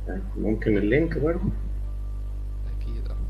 طيب، ممكن اللينك برضه اكيد اه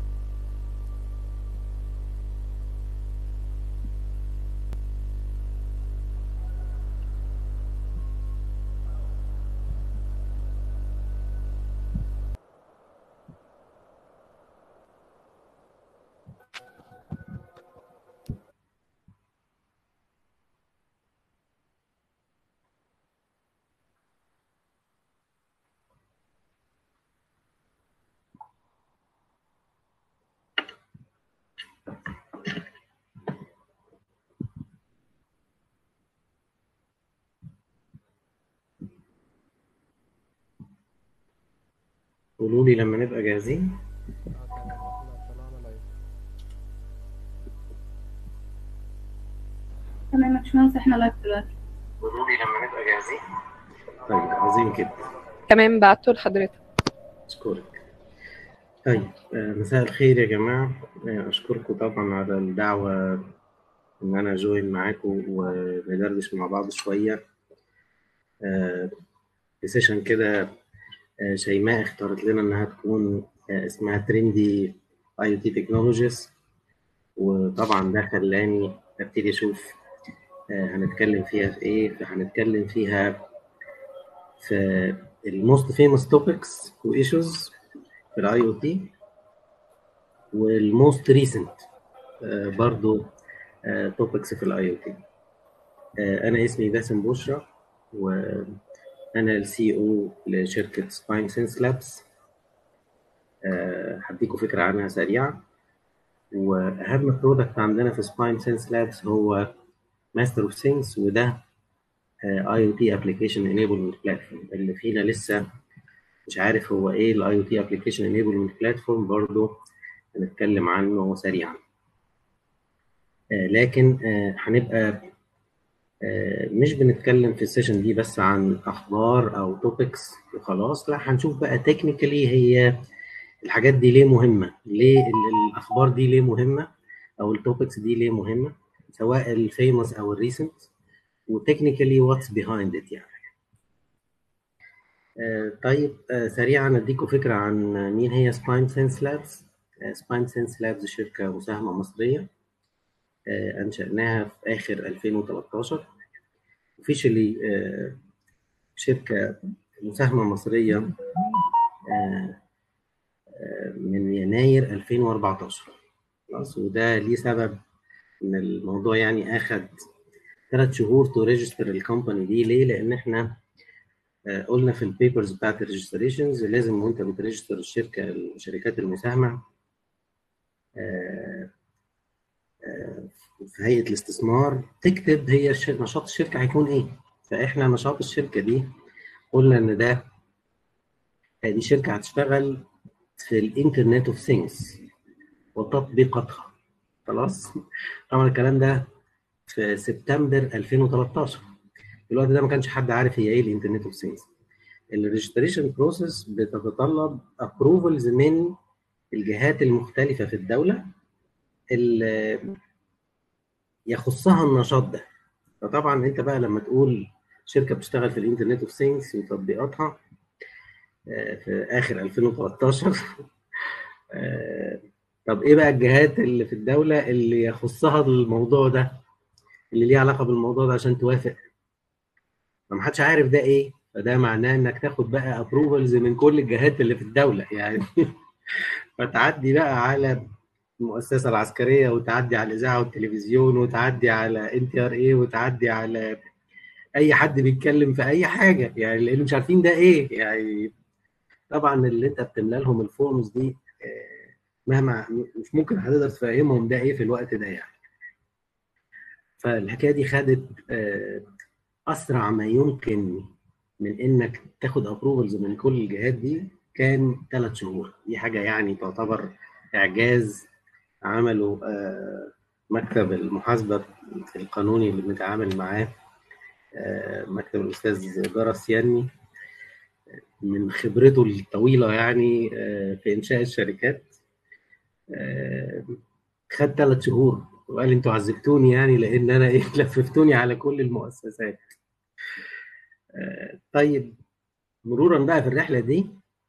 قولوا لي لما نبقى جاهزين اه تمام احنا طلعنا لايف تمام يا باشمهندس احنا لايف دلوقتي قولوا لي لما نبقى جاهزين طيب عظيم كده تمام بعته لحضرتك أشكرك طيب آه، مساء الخير يا جماعة آه، أشكركم طبعا على الدعوة إن أنا جوين معاكم وندردش مع بعض شوية آه، في سيشن كده آه، شيماء اختارت لنا إنها تكون آه، اسمها ترندي اي تي تكنولوجيز وطبعا ده خلاني ابتدي اشوف آه، هنتكلم فيها في ايه فهنتكلم فيها في الموست فيموس توبكس وايشوز في الاي او تي والموست ريسنت برضو توبكس في الاي او تي انا اسمي باسم بشرى وانا السي او لشركه سباين سينس لابس هديكم فكره عنها سريعه واهم برودكت عندنا في سباين سينس لابس هو ماستر اوف سينس وده اي او تي ابلكيشن انيبلمنت بلاتفورم اللي فينا لسه مش عارف هو ايه الاي او تي ابلكيشن انيبلمنت بلاتفورم برضه هنتكلم عنه سريعا آه، لكن آه، هنبقى آه، مش بنتكلم في السيشن دي بس عن اخبار او توبكس وخلاص لا هنشوف بقى تكنيكالي هي الحاجات دي ليه مهمه ليه ال- الاخبار دي ليه مهمه او التوبكس دي ليه مهمه سواء الفيموس او الريسنت وتكنيكالي واتس بيهايند ات يعني آه، طيب آه، سريعا اديكم فكره عن مين هي سباين سينس لابس سباين سينس لابس شركه مساهمه مصريه آه، انشاناها في اخر 2013 اوفيشلي شركه مساهمه مصريه آه، آه، من يناير 2014 خلاص وده ليه سبب ان الموضوع يعني اخد ثلاث شهور تو ريجستر الكومباني دي ليه؟ لان احنا آه، قلنا في البيبرز بتاعت الريجستريشنز لازم وانت بتريجستر الشركه الشركات المساهمه آه، آه، في هيئه الاستثمار تكتب هي الش- نشاط الشركه هيكون ايه فاحنا نشاط الشركه دي قلنا ان ده دي شركه هتشتغل في الانترنت اوف ثينجز وتطبيقاتها خلاص طبعا الكلام ده في سبتمبر 2013 في الوقت ده ما كانش حد عارف هي ايه الانترنت اوف ثينجز الريجستريشن بروسيس بتتطلب ابروفلز من الجهات المختلفه في الدوله اللي يخصها النشاط ده فطبعا انت بقى لما تقول شركه بتشتغل في الانترنت اوف ثينجز وتطبيقاتها آه، في اخر 2013 آه، طب ايه بقى الجهات اللي في الدوله اللي يخصها الموضوع ده اللي ليها علاقه بالموضوع ده عشان توافق فمحدش عارف ده ايه فده معناه انك تاخد بقى ابروفلز من كل الجهات اللي في الدوله يعني فتعدي بقى على المؤسسه العسكريه وتعدي على الاذاعه والتلفزيون وتعدي على ان تي ار اي وتعدي على اي حد بيتكلم في اي حاجه يعني لان مش عارفين ده ايه يعني طبعا اللي انت بتملى لهم الفورمز دي آه، مهما مش ممكن هتقدر تفهمهم ده ايه في الوقت ده يعني فالحكايه دي خدت آه، اسرع ما يمكن من انك تاخد ابروفلز من كل الجهات دي كان ثلاث شهور دي حاجه يعني تعتبر اعجاز عمله آه، مكتب المحاسبه القانوني اللي بنتعامل معاه آه، مكتب الاستاذ جرس ياني من خبرته الطويله يعني آه، في انشاء الشركات آه، خد ثلاث شهور وقال انتوا عذبتوني يعني لان انا ايه لففتوني على كل المؤسسات آه، طيب مرورا بقى في الرحله دي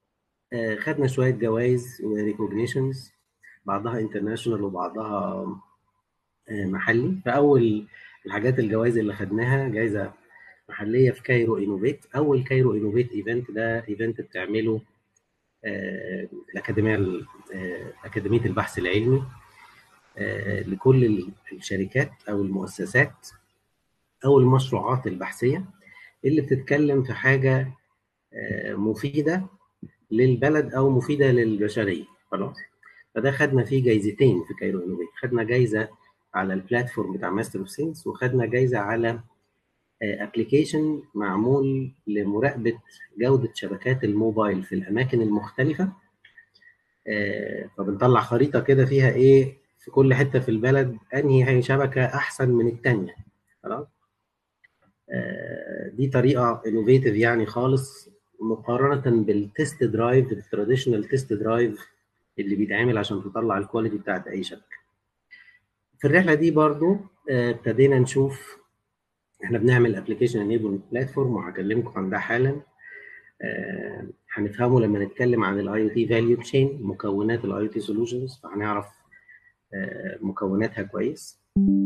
آه، خدنا شويه جوائز وريكوجنيشنز بعضها انترناشونال وبعضها آه، محلي فاول الحاجات الجوائز اللي خدناها جائزه محليه في كايرو انوفيت اول كايرو انوفيت ايفنت ده ايفنت بتعمله آه، الاكاديميه ال- آه، اكاديميه البحث العلمي آه، لكل ال- الشركات او المؤسسات او المشروعات البحثيه اللي بتتكلم في حاجه آه، مفيده للبلد او مفيده للبشريه خلاص فده خدنا فيه جايزتين في كايرو انوفيت خدنا جايزه على البلاتفورم بتاع ماستر اوف سينس وخدنا جايزه على ابلكيشن معمول لمراقبه جوده شبكات الموبايل في الاماكن المختلفه آه، فبنطلع خريطه كده فيها ايه في كل حته في البلد انهي هي شبكه احسن من الثانيه خلاص آه، دي طريقه انوفيتيف يعني خالص مقارنه بالتست درايف التراديشنال تيست درايف اللي بيتعمل عشان تطلع الكواليتي بتاعت اي شبكه في الرحله دي برضو آه، ابتدينا نشوف احنا بنعمل ابلكيشن انيبل بلاتفورم وهكلمكم عن ده حالا آه، هنفهمه لما نتكلم عن الاي او تي فاليو تشين مكونات الاي او تي سولوشنز فهنعرف آه، مكوناتها كويس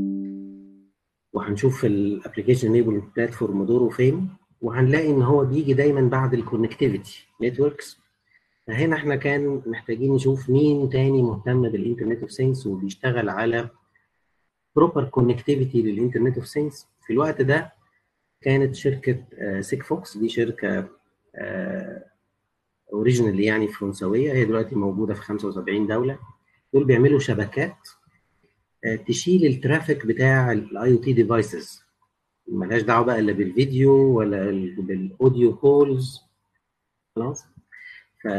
وهنشوف الابلكيشن انيبل بلاتفورم دوره فين وهنلاقي ان هو بيجي دايما بعد الكونكتيفيتي نتوركس فهنا احنا كان محتاجين نشوف مين تاني مهتم بالانترنت اوف ثينجز وبيشتغل على بروبر كونكتيفيتي للانترنت اوف ثينجز في الوقت ده كانت شركه سيك فوكس دي شركه اوريجينالي يعني فرنسويه هي دلوقتي موجوده في 75 دوله دول بيعملوا شبكات آه، تشيل الترافيك بتاع الاي او تي ديفايسز ملهاش دعوه بقى لا بالفيديو ولا ال- بالاوديو كولز خلاص ف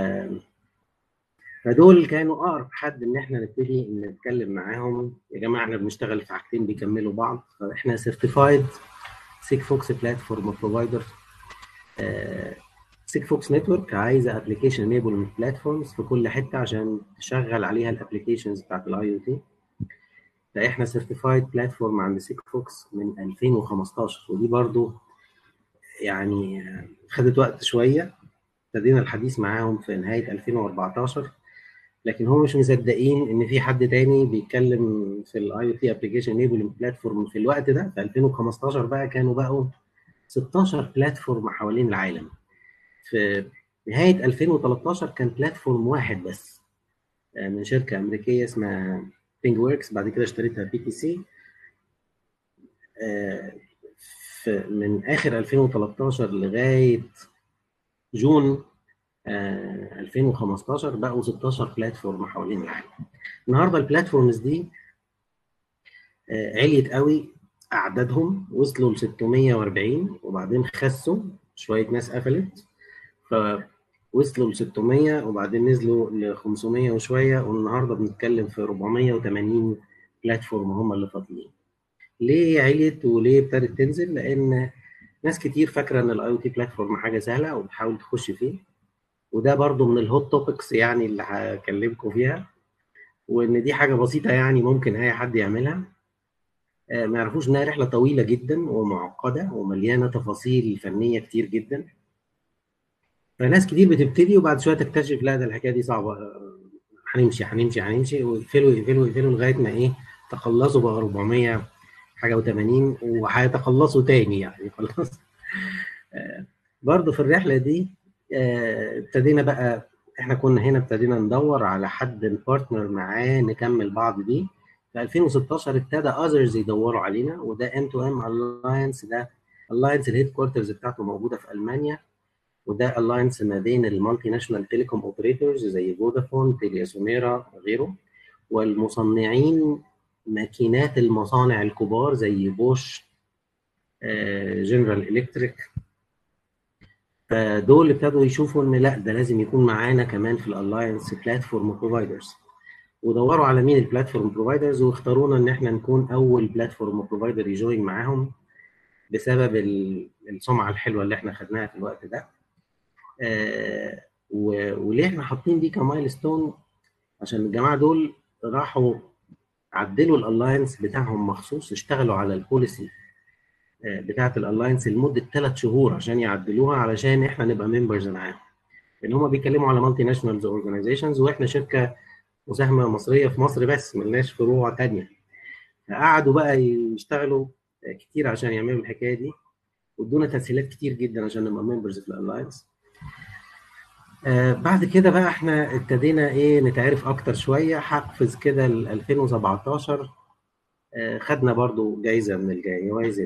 فدول كانوا اقرب حد ان احنا نبتدي نتكلم معاهم يا جماعه احنا بنشتغل في حاجتين بيكملوا بعض فاحنا سيرتيفايد سيك فوكس بلاتفورم بروفايدر سيك فوكس نتورك عايزه ابلكيشن انيبلمنت بلاتفورمز في كل حته عشان تشغل عليها الابلكيشنز بتاعت الاي او تي فاحنا سيرتيفايد بلاتفورم عند سيك فوكس من 2015 ودي برضو يعني آه، خدت وقت شويه ابتدينا الحديث معاهم في نهايه 2014 لكن هم مش مصدقين ان في حد تاني بيتكلم في الاي او تي ابلكيشن انيبلمنت بلاتفورم في الوقت ده في 2015 بقى كانوا بقوا 16 بلاتفورم حوالين العالم في نهايه 2013 كان بلاتفورم واحد بس آه، من شركه امريكيه اسمها بينج وركس بعد كده اشتريتها بي تي سي من اخر 2013 لغايه جون آه، 2015 بقوا 16 بلاتفورم حوالين العالم النهارده البلاتفورمز دي آه، عليت قوي اعدادهم وصلوا ل 640 وبعدين خسوا شويه ناس قفلت فوصلوا ل 600 وبعدين نزلوا ل 500 وشويه والنهارده بنتكلم في 480 بلاتفورم هم اللي فاضلين ليه عليت وليه ابتدت تنزل لان ناس كتير فاكره ان الاي او تي بلاتفورم حاجه سهله وبتحاول تخش فيه وده برضو من الهوت توبكس يعني اللي هكلمكم فيها وان دي حاجه بسيطه يعني ممكن اي حد يعملها آه، ما يعرفوش انها رحله طويله جدا ومعقده ومليانه تفاصيل فنيه كتير جدا فناس كتير بتبتدي وبعد شويه تكتشف لا ده الحكايه دي صعبه آه، هنمشي هنمشي هنمشي ويقفلوا يقفلوا يقفلوا لغايه ما ايه تخلصوا بقى 400 حاجه و80 وهيتخلصوا تاني يعني خلاص آه، برضه في الرحله دي آه، ابتدينا بقى احنا كنا هنا ابتدينا ندور على حد نبارتنر معاه نكمل بعض بيه في 2016 ابتدى اذرز يدوروا علينا وده ام تو ام الاينس ده الاينس الهيد كوارترز بتاعته موجوده في المانيا وده الاينس ما بين المالتي ناشونال تيليكوم اوبريتورز زي فودافون تيليا سوميرا وغيره والمصنعين ماكينات المصانع الكبار زي بوش جنرال الكتريك فدول ابتدوا يشوفوا ان لا ده لازم يكون معانا كمان في الالاينس بلاتفورم بروفايدرز ودوروا على مين البلاتفورم بروفايدرز واختارونا ان احنا نكون اول بلاتفورم بروفايدر يجوين معاهم بسبب ال- السمعه الحلوه اللي احنا خدناها في الوقت ده آه، و- وليه احنا حاطين دي كمايل ستون عشان الجماعه دول راحوا عدلوا الالاينس بتاعهم مخصوص اشتغلوا على البوليسي بتاعه الالاينس لمده ثلاث شهور عشان يعدلوها علشان احنا نبقى ممبرز معاهم لان هم بيتكلموا على مالتي ناشونالز اورجانيزيشنز واحنا شركه مساهمه مصريه في مصر بس ملناش فروع تانية فقعدوا بقى يشتغلوا كتير عشان يعملوا الحكايه دي وادونا تسهيلات كتير جدا عشان نبقى ممبرز في الالاينس آه بعد كده بقى احنا ابتدينا ايه نتعرف اكتر شويه حافظ كده ال 2017 آه خدنا برضو جايزه من الجوائز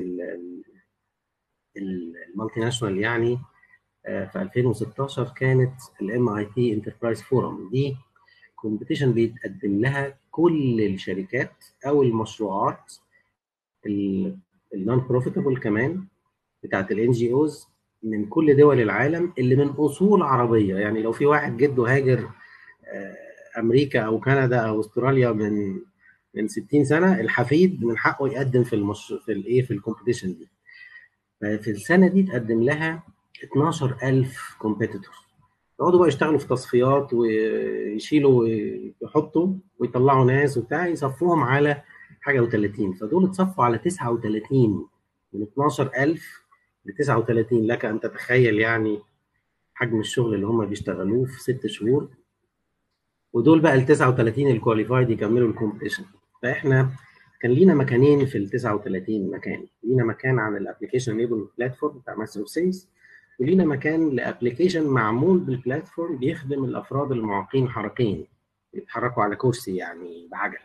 المالتي ناشونال يعني آه في 2016 كانت الام اي تي انتربرايز فورم دي كومبيتيشن بيتقدم لها كل الشركات او المشروعات النون بروفيتبل كمان بتاعت الان جي اوز من كل دول العالم اللي من اصول عربيه يعني لو في واحد جده هاجر امريكا او كندا او استراليا من من 60 سنه الحفيد من حقه يقدم في المش... في الايه في الكومبيتيشن دي ففي السنه دي تقدم لها 12000 كومبيتيتور يقعدوا بقى يشتغلوا في تصفيات ويشيلوا ويحطوا ويطلعوا ناس وبتاع يصفوهم على حاجه و30 فدول اتصفوا على 39 من 12000 ل 39 لك ان تتخيل يعني حجم الشغل اللي هم بيشتغلوه في ست شهور ودول بقى ال 39 الكواليفايد يكملوا الكومبيتيشن فاحنا كان لينا مكانين في ال 39 مكان لينا مكان عن الابلكيشن انيبل بلاتفورم بتاع ماستر اوف سينس ولينا مكان لابلكيشن معمول بالبلاتفورم بيخدم الافراد المعاقين حركيا بيتحركوا على كرسي يعني بعجل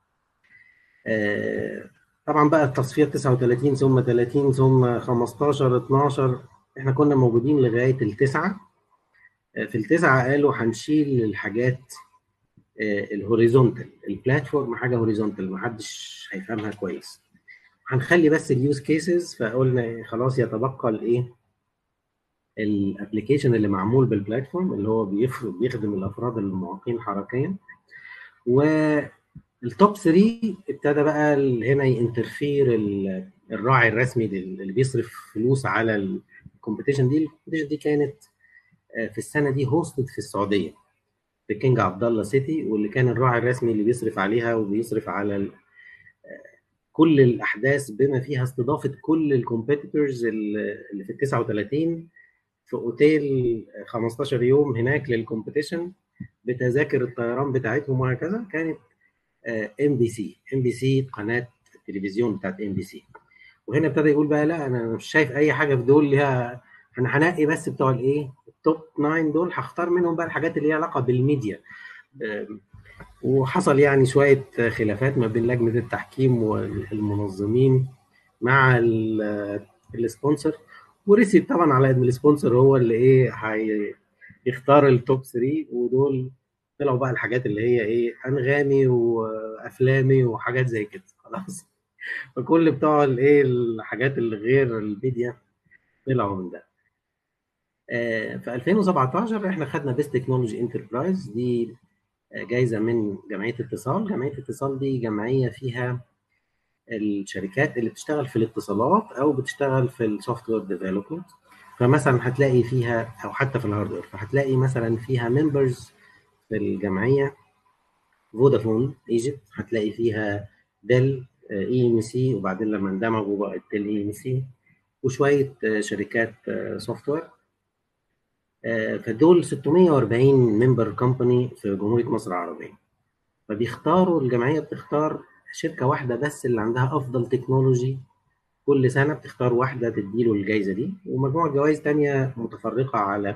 آه طبعا بقى التصفيه 39 ثم 30 ثم 15 12 احنا كنا موجودين لغايه التسعه في التسعه قالوا هنشيل الحاجات الهوريزونتال البلاتفورم حاجه هوريزونتال محدش هيفهمها كويس هنخلي بس اليوز كيسز فقلنا خلاص يتبقى الايه الابلكيشن اللي معمول بالبلاتفورم اللي هو بيخدم الافراد المعاقين حركيا و التوب 3 ابتدى بقى هنا ينترفير الراعي الرسمي اللي بيصرف فلوس على الكومبيتيشن دي الكومبيتيشن دي كانت في السنه دي هوستد في السعوديه في كينج عبد الله سيتي واللي كان الراعي الرسمي اللي بيصرف عليها وبيصرف على كل الاحداث بما فيها استضافه كل الكومبيتيتورز اللي في ال 39 في اوتيل 15 يوم هناك للكومبيتيشن بتذاكر الطيران بتاعتهم وهكذا كانت ام بي سي ام بي سي قناه التلفزيون بتاعت ام بي سي وهنا ابتدى يقول بقى لا انا مش شايف اي حاجه في دول ليها انا هنقي بس بتوع الايه التوب 9 دول هختار منهم بقى الحاجات اللي ليها علاقه بالميديا وحصل يعني شويه خلافات ما بين لجنه التحكيم والمنظمين مع السبونسر ورسي طبعا على ان السبونسر هو اللي ايه هيختار التوب 3 ودول طلعوا بقى الحاجات اللي هي ايه انغامي وافلامي وحاجات زي كده خلاص فكل بتوع الايه الحاجات اللي غير الميديا طلعوا من ده آه في 2017 احنا خدنا بيست تكنولوجي انتربرايز دي جايزه من جمعيه اتصال جمعيه اتصال دي جمعيه فيها الشركات اللي بتشتغل في الاتصالات او بتشتغل في السوفت وير ديفلوبمنت فمثلا هتلاقي فيها او حتى في الهاردوير فهتلاقي مثلا فيها ممبرز في الجمعيه فودافون ايجيبت هتلاقي فيها ديل اي ام سي وبعدين لما اندمجوا بقت ديل اي ام سي وشويه شركات سوفت وير فدول 640 ممبر كومباني في جمهوريه مصر العربيه فبيختاروا الجمعيه بتختار شركه واحده بس اللي عندها افضل تكنولوجي كل سنه بتختار واحده تديله الجائزه دي ومجموعه جوائز تانية متفرقه على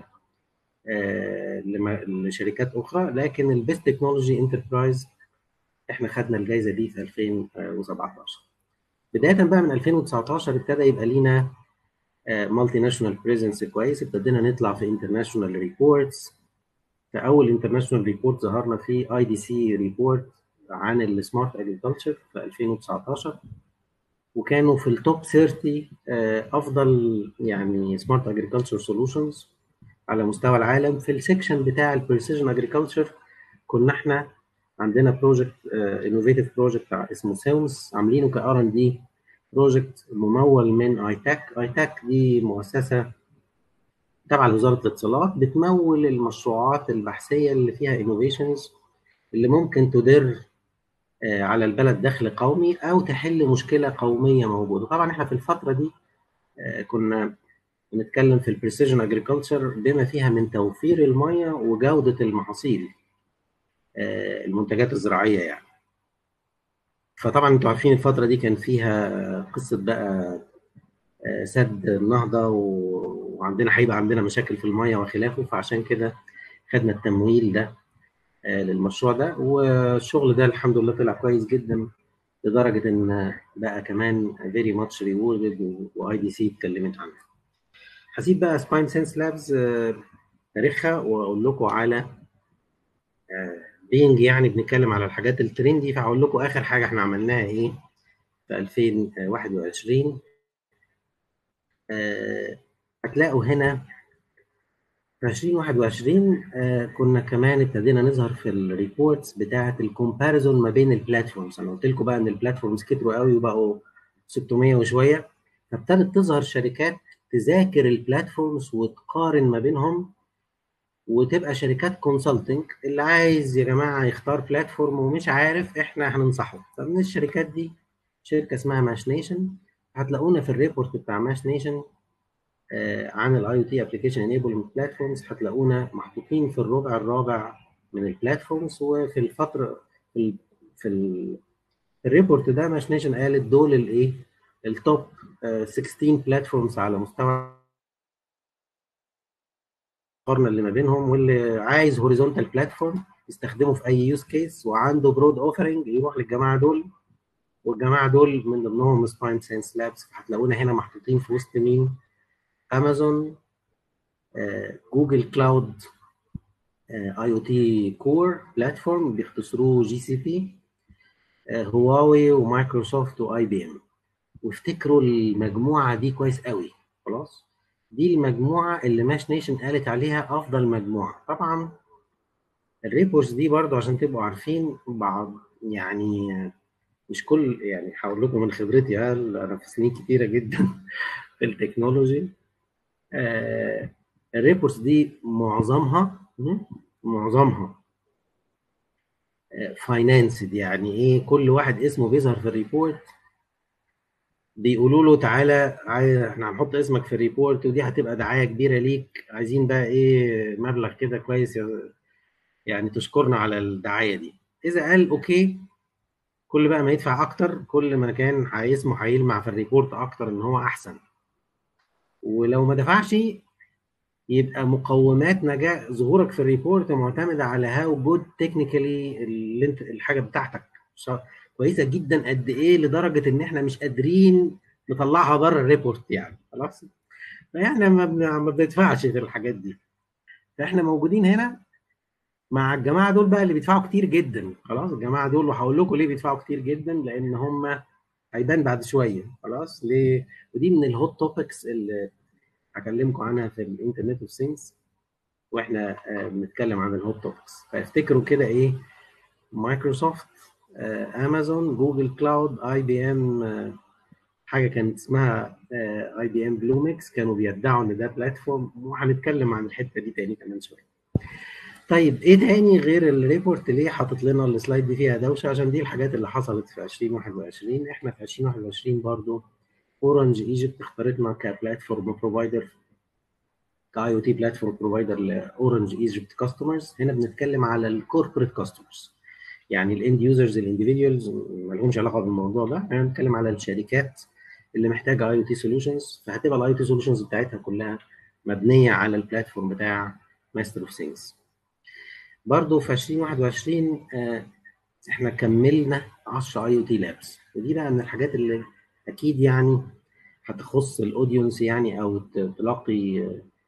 لشركات اخرى لكن البيست تكنولوجي انتربرايز احنا خدنا الجائزه دي في 2017 بدايه بقى من 2019 ابتدى يبقى لينا مالتي ناشونال بريزنس كويس ابتدينا نطلع في انترناشونال ريبورتس فاول انترناشونال ريبورت ظهرنا في اي دي سي ريبورت عن السمارت اجريكلتشر في 2019 وكانوا في التوب 30 افضل يعني سمارت اجريكلتشر سولوشنز على مستوى العالم في السكشن بتاع البريسيجن اجريكلتشر كنا احنا عندنا بروجكت انوفيتيف بروجكت اسمه سيونس عاملينه كار ان دي بروجكت ممول من اي تاك اي تاك دي مؤسسه تابعه لوزاره الاتصالات بتمول المشروعات البحثيه اللي فيها انوفيشنز اللي ممكن تدر على البلد دخل قومي او تحل مشكله قوميه موجوده طبعا احنا في الفتره دي كنا بنتكلم في البريسيجن اجريكلتشر بما فيها من توفير الميه وجوده المحاصيل آه، المنتجات الزراعيه يعني فطبعا انتوا عارفين الفتره دي كان فيها قصه بقى آه، سد النهضه و- وعندنا هيبقى عندنا مشاكل في الميه وخلافه فعشان كده خدنا التمويل ده آه، للمشروع ده والشغل ده الحمد لله طلع كويس جدا لدرجه ان بقى كمان فيري ماتش ريوردد واي دي سي اتكلمت عنه. هسيب بقى سباين سينس لابز تاريخها واقول لكم على بينج يعني بنتكلم على الحاجات الترندي فهقول لكم اخر حاجه احنا عملناها ايه في 2021 آه، هتلاقوا هنا في 2021 آه، كنا كمان ابتدينا نظهر في الريبورتس بتاعه الكومباريزون ما بين البلاتفورمز انا قلت لكم بقى ان البلاتفورمز كتروا قوي وبقوا 600 وشويه فابتدت تظهر شركات تذاكر البلاتفورمز وتقارن ما بينهم وتبقى شركات كونسلتنج اللي عايز يا جماعه يختار بلاتفورم ومش عارف احنا هننصحه فمن الشركات دي شركه اسمها ماش نيشن هتلاقونا في الريبورت بتاع ماش نيشن عن الاي او تي ابلكيشن انيبلمنت بلاتفورمز هتلاقونا محطوطين في الربع الرابع من البلاتفورمز وفي الفتره في ال في ال الريبورت ده ماش نيشن قالت دول الايه التوب آه، 16 بلاتفورمز على مستوى المقارنه اللي ما بينهم واللي عايز هوريزونتال بلاتفورم يستخدمه في اي يوز كيس وعنده برود اوفرنج يروح للجماعه دول والجماعه دول من ضمنهم سباين ساينس لابس هتلاقونا هنا محطوطين في وسط مين؟ امازون آه، جوجل كلاود اي او تي كور بلاتفورم بيختصروه جي سي بي هواوي ومايكروسوفت واي بي ام وافتكروا المجموعه دي كويس قوي خلاص دي المجموعه اللي ماش نيشن قالت عليها افضل مجموعه طبعا الريبورتس دي برضو عشان تبقوا عارفين بعض يعني مش كل يعني هقول لكم من خبرتي ها، انا في سنين كتيره جدا في التكنولوجي آه الريبورتس دي معظمها م? معظمها فاينانسد يعني ايه كل واحد اسمه بيظهر في الريبورت بيقولوا له تعالى عاي- احنا هنحط اسمك في الريبورت ودي هتبقى دعايه كبيره ليك عايزين بقى ايه مبلغ كده كويس يا- يعني تشكرنا على الدعايه دي اذا قال اوكي كل بقى ما يدفع اكتر كل ما كان اسمه هيلمع في الريبورت اكتر ان هو احسن ولو ما دفعش يبقى مقومات نجاح ظهورك في الريبورت معتمده على هاو جود تكنيكالي اللي انت الحاجه بتاعتك شا- كويسه جدا قد ايه لدرجه ان احنا مش قادرين نطلعها بره الريبورت يعني خلاص فاحنا ما بن- ما بندفعش في الحاجات دي فاحنا موجودين هنا مع الجماعه دول بقى اللي بيدفعوا كتير جدا خلاص الجماعه دول وهقول لكم ليه بيدفعوا كتير جدا لان هم هيبان بعد شويه خلاص ليه ودي من الهوت توبكس اللي هكلمكم عنها في الانترنت اوف ثينجز واحنا آه، بنتكلم عن الهوت توبكس فافتكروا كده ايه مايكروسوفت آه، امازون جوجل كلاود اي بي ام حاجه كانت اسمها اي بي ام بلوميكس كانوا بيدعوا ان ده بلاتفورم وهنتكلم عن الحته دي تاني كمان شويه طيب ايه تاني غير الريبورت ليه حاطط لنا السلايد دي فيها دوشه عشان دي الحاجات اللي حصلت في 2021 احنا في 2021 برضو اورنج ايجيبت اختارتنا كبلاتفورم بروفايدر كاي او تي بلاتفورم بروفايدر لاورنج ايجيبت كاستمرز هنا بنتكلم على الكوربريت كاستمرز يعني الاند يوزرز الانديفيدوالز ما لهمش علاقه بالموضوع ده احنا بنتكلم على الشركات اللي محتاجه اي او تي سوليوشنز فهتبقى الاي او تي سوليوشنز بتاعتها كلها مبنيه على البلاتفورم بتاع ماستر اوف ثينجز برضه في 2021 آه، احنا كملنا 10 اي او تي لابس ودي بقى من الحاجات اللي اكيد يعني هتخص الاودينس يعني او ت- تلاقي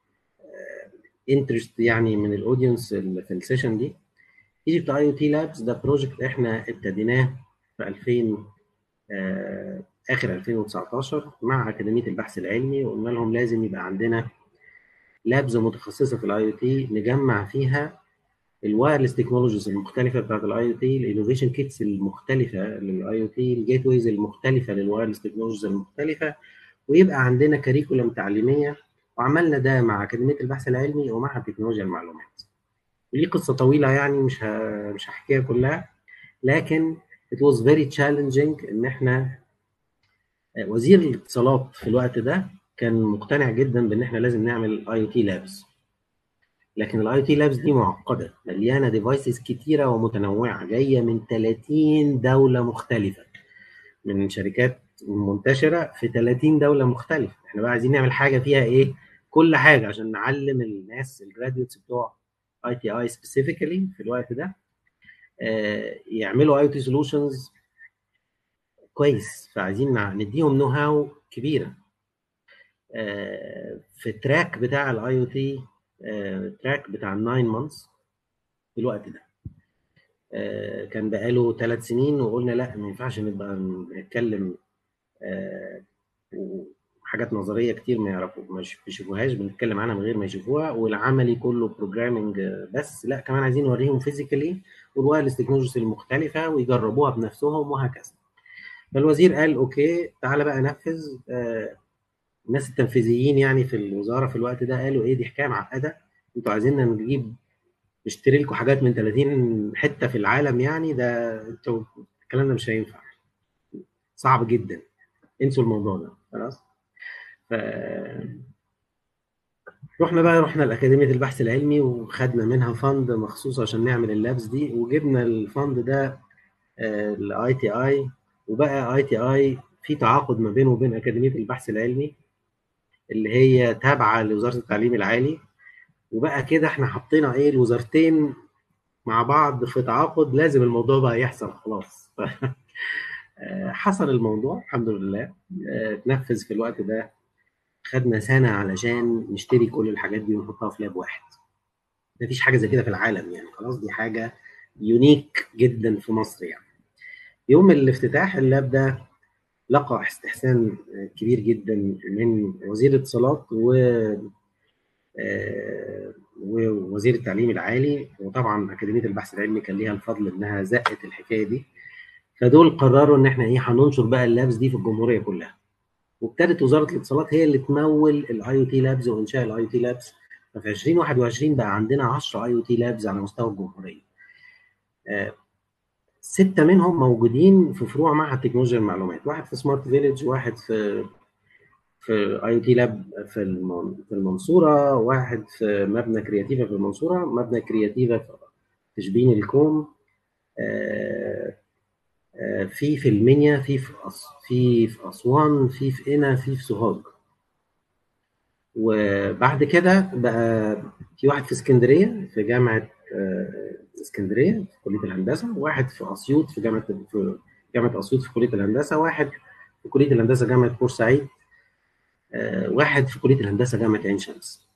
انترست يعني من الاودينس اللي في السيشن دي ايجيبت اي او تي لابس ده بروجكت احنا ابتديناه في 2000 آه، اخر 2019 مع اكاديميه البحث العلمي وقلنا لهم لازم يبقى عندنا لابز متخصصه في الاي او تي نجمع فيها الوايرلس تكنولوجيز المختلفه بتاعت الاي او تي الانوفيشن كيتس المختلفه للاي او تي الجيت ويز المختلفه للوايرلس تكنولوجيز المختلفه ويبقى عندنا كريكولم تعليميه وعملنا ده مع اكاديميه البحث العلمي ومع تكنولوجيا المعلومات وليه قصه طويله يعني مش ه... مش هحكيها كلها لكن it was very challenging ان احنا وزير الاتصالات في الوقت ده كان مقتنع جدا بان احنا لازم نعمل اي او تي لابس لكن الاي او تي لابس دي معقده مليانه ديفايسز كتيره ومتنوعه جايه من 30 دوله مختلفه من شركات منتشره في 30 دوله مختلفه احنا بقى عايزين نعمل حاجه فيها ايه كل حاجه عشان نعلم الناس الجراديوتس بتوع اي تي اي سبيسيفيكالي في الوقت ده آه، يعملوا اي او تي سولوشنز كويس فعايزين نع- نديهم نو هاو كبيره آه، في التراك بتاع الاي او تي تراك بتاع الناين مانثس في الوقت ده آه، كان بقاله ثلاث سنين وقلنا لا ما ينفعش نبقى بنتكلم آه، وحاجات نظريه كتير ما يعرفوا ما يش- بيشوفوهاش بنتكلم عنها من غير ما يشوفوها والعملي كله بروجرامنج بس لا كمان عايزين نوريهم فيزيكالي والوايرلس تكنولوجيز المختلفه ويجربوها بنفسهم وهكذا فالوزير قال اوكي تعالى بقى نفذ آه، الناس التنفيذيين يعني في الوزاره في الوقت ده قالوا ايه دي حكايه معقده انتوا عايزيننا نجيب نشتري لكم حاجات من 30 حته في العالم يعني ده انتوا الكلام ده مش هينفع صعب جدا انسوا الموضوع ده خلاص ف رحنا بقى رحنا لأكاديمية البحث العلمي وخدنا منها فند مخصوص عشان نعمل اللابس دي وجبنا الفند ده الاي تي اي وبقى اي تي اي في تعاقد ما بينه وبين أكاديمية البحث العلمي اللي هي تابعة لوزارة التعليم العالي وبقى كده احنا حطينا ايه الوزارتين مع بعض في تعاقد لازم الموضوع بقى يحصل خلاص آه، حصل الموضوع الحمد لله آه، اتنفذ في الوقت ده خدنا سنة علشان نشتري كل الحاجات دي ونحطها في لاب واحد مفيش حاجة زي كده في العالم يعني خلاص دي حاجة يونيك جدا في مصر يعني يوم الافتتاح اللاب ده لقى استحسان كبير جدا من وزير الاتصالات و آه، ووزير التعليم العالي وطبعا اكاديميه البحث العلمي كان ليها الفضل انها زقت الحكايه دي فدول قرروا ان احنا ايه هننشر بقى اللابس دي في الجمهوريه كلها وابتدت وزاره الاتصالات هي اللي تمول الاي او تي لابز وانشاء الاي او تي لابز ففي 2021 بقى عندنا 10 اي او تي لابز على مستوى الجمهوريه آه، ستة منهم موجودين في فروع معهد تكنولوجيا المعلومات واحد في سمارت فيليج واحد في في اي او تي لاب في المن- في المنصوره واحد في مبنى كرياتيفا في المنصوره مبنى كرياتيفا في شبين الكوم آه، آه، في في المنيا في في أس في في اسوان في في قنا في في سوهاج وبعد كده بقى في واحد في اسكندريه في جامعه آه، اسكندريه في كليه الهندسه واحد في اسيوط في جامعه في جامعه اسيوط في كليه الهندسه واحد في كليه الهندسه جامعه بورسعيد آه، واحد في كليه الهندسه جامعه عين شمس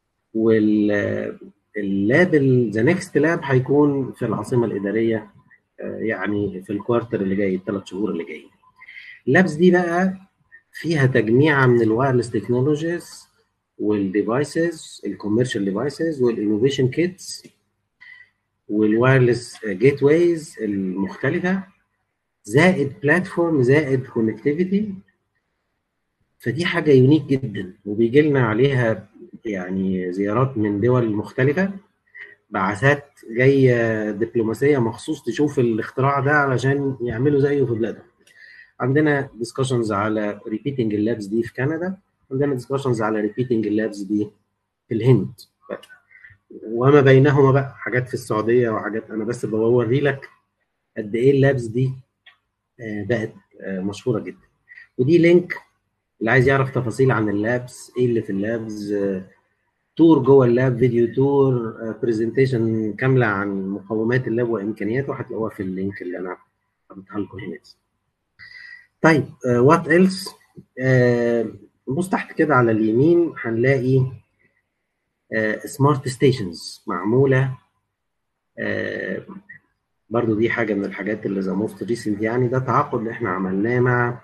واللاب ذا نيكست لاب هيكون في العاصمه الاداريه آه، يعني في الكوارتر اللي جاي الثلاث شهور اللي جايين اللابس دي بقى فيها تجميعه من الوايرلس تكنولوجيز والديفايسز الكوميرشال ديفايسز والانوفيشن كيتس والوايرلس جيت ويز المختلفه زائد بلاتفورم زائد كونكتيفيتي فدي حاجه يونيك جدا وبيجي لنا عليها يعني زيارات من دول مختلفه بعثات جايه دبلوماسيه مخصوص تشوف الاختراع ده علشان يعملوا زيه في بلادهم عندنا ديسكشنز على ريبيتنج اللابس دي في كندا عندنا ديسكشنز على ريبيتنج اللابس دي في الهند وما بينهما بقى حاجات في السعوديه وحاجات انا بس بوري لك قد ايه اللابس دي آه، بقت آه، مشهوره جدا ودي لينك اللي عايز يعرف تفاصيل عن اللابس ايه اللي في اللابس آه، تور جوه اللاب فيديو تور برزنتيشن كامله عن مقومات اللاب وامكانياته هتلاقوها في اللينك اللي انا حطيتها لكم هنا طيب وات ايلس نبص تحت كده على اليمين هنلاقي سمارت ستيشنز معموله آه، برضو دي حاجه من الحاجات اللي ذا موست ريسنت يعني ده تعاقد اللي احنا عملناه مع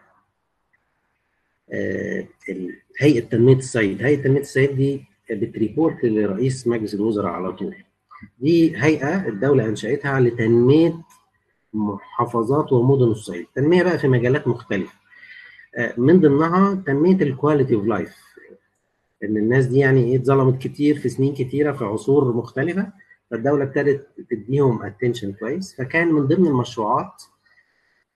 آه، ال- هيئه تنميه الصعيد هيئه تنميه الصعيد دي بتريبورت لرئيس مجلس الوزراء على طول دي هيئه الدوله انشاتها لتنميه محافظات ومدن الصعيد تنميه بقى في مجالات مختلفه آه، من ضمنها تنميه الكواليتي اوف لايف ان الناس دي يعني ايه اتظلمت كتير في سنين كتيره في عصور مختلفه فالدوله ابتدت تديهم اتنشن كويس فكان من ضمن المشروعات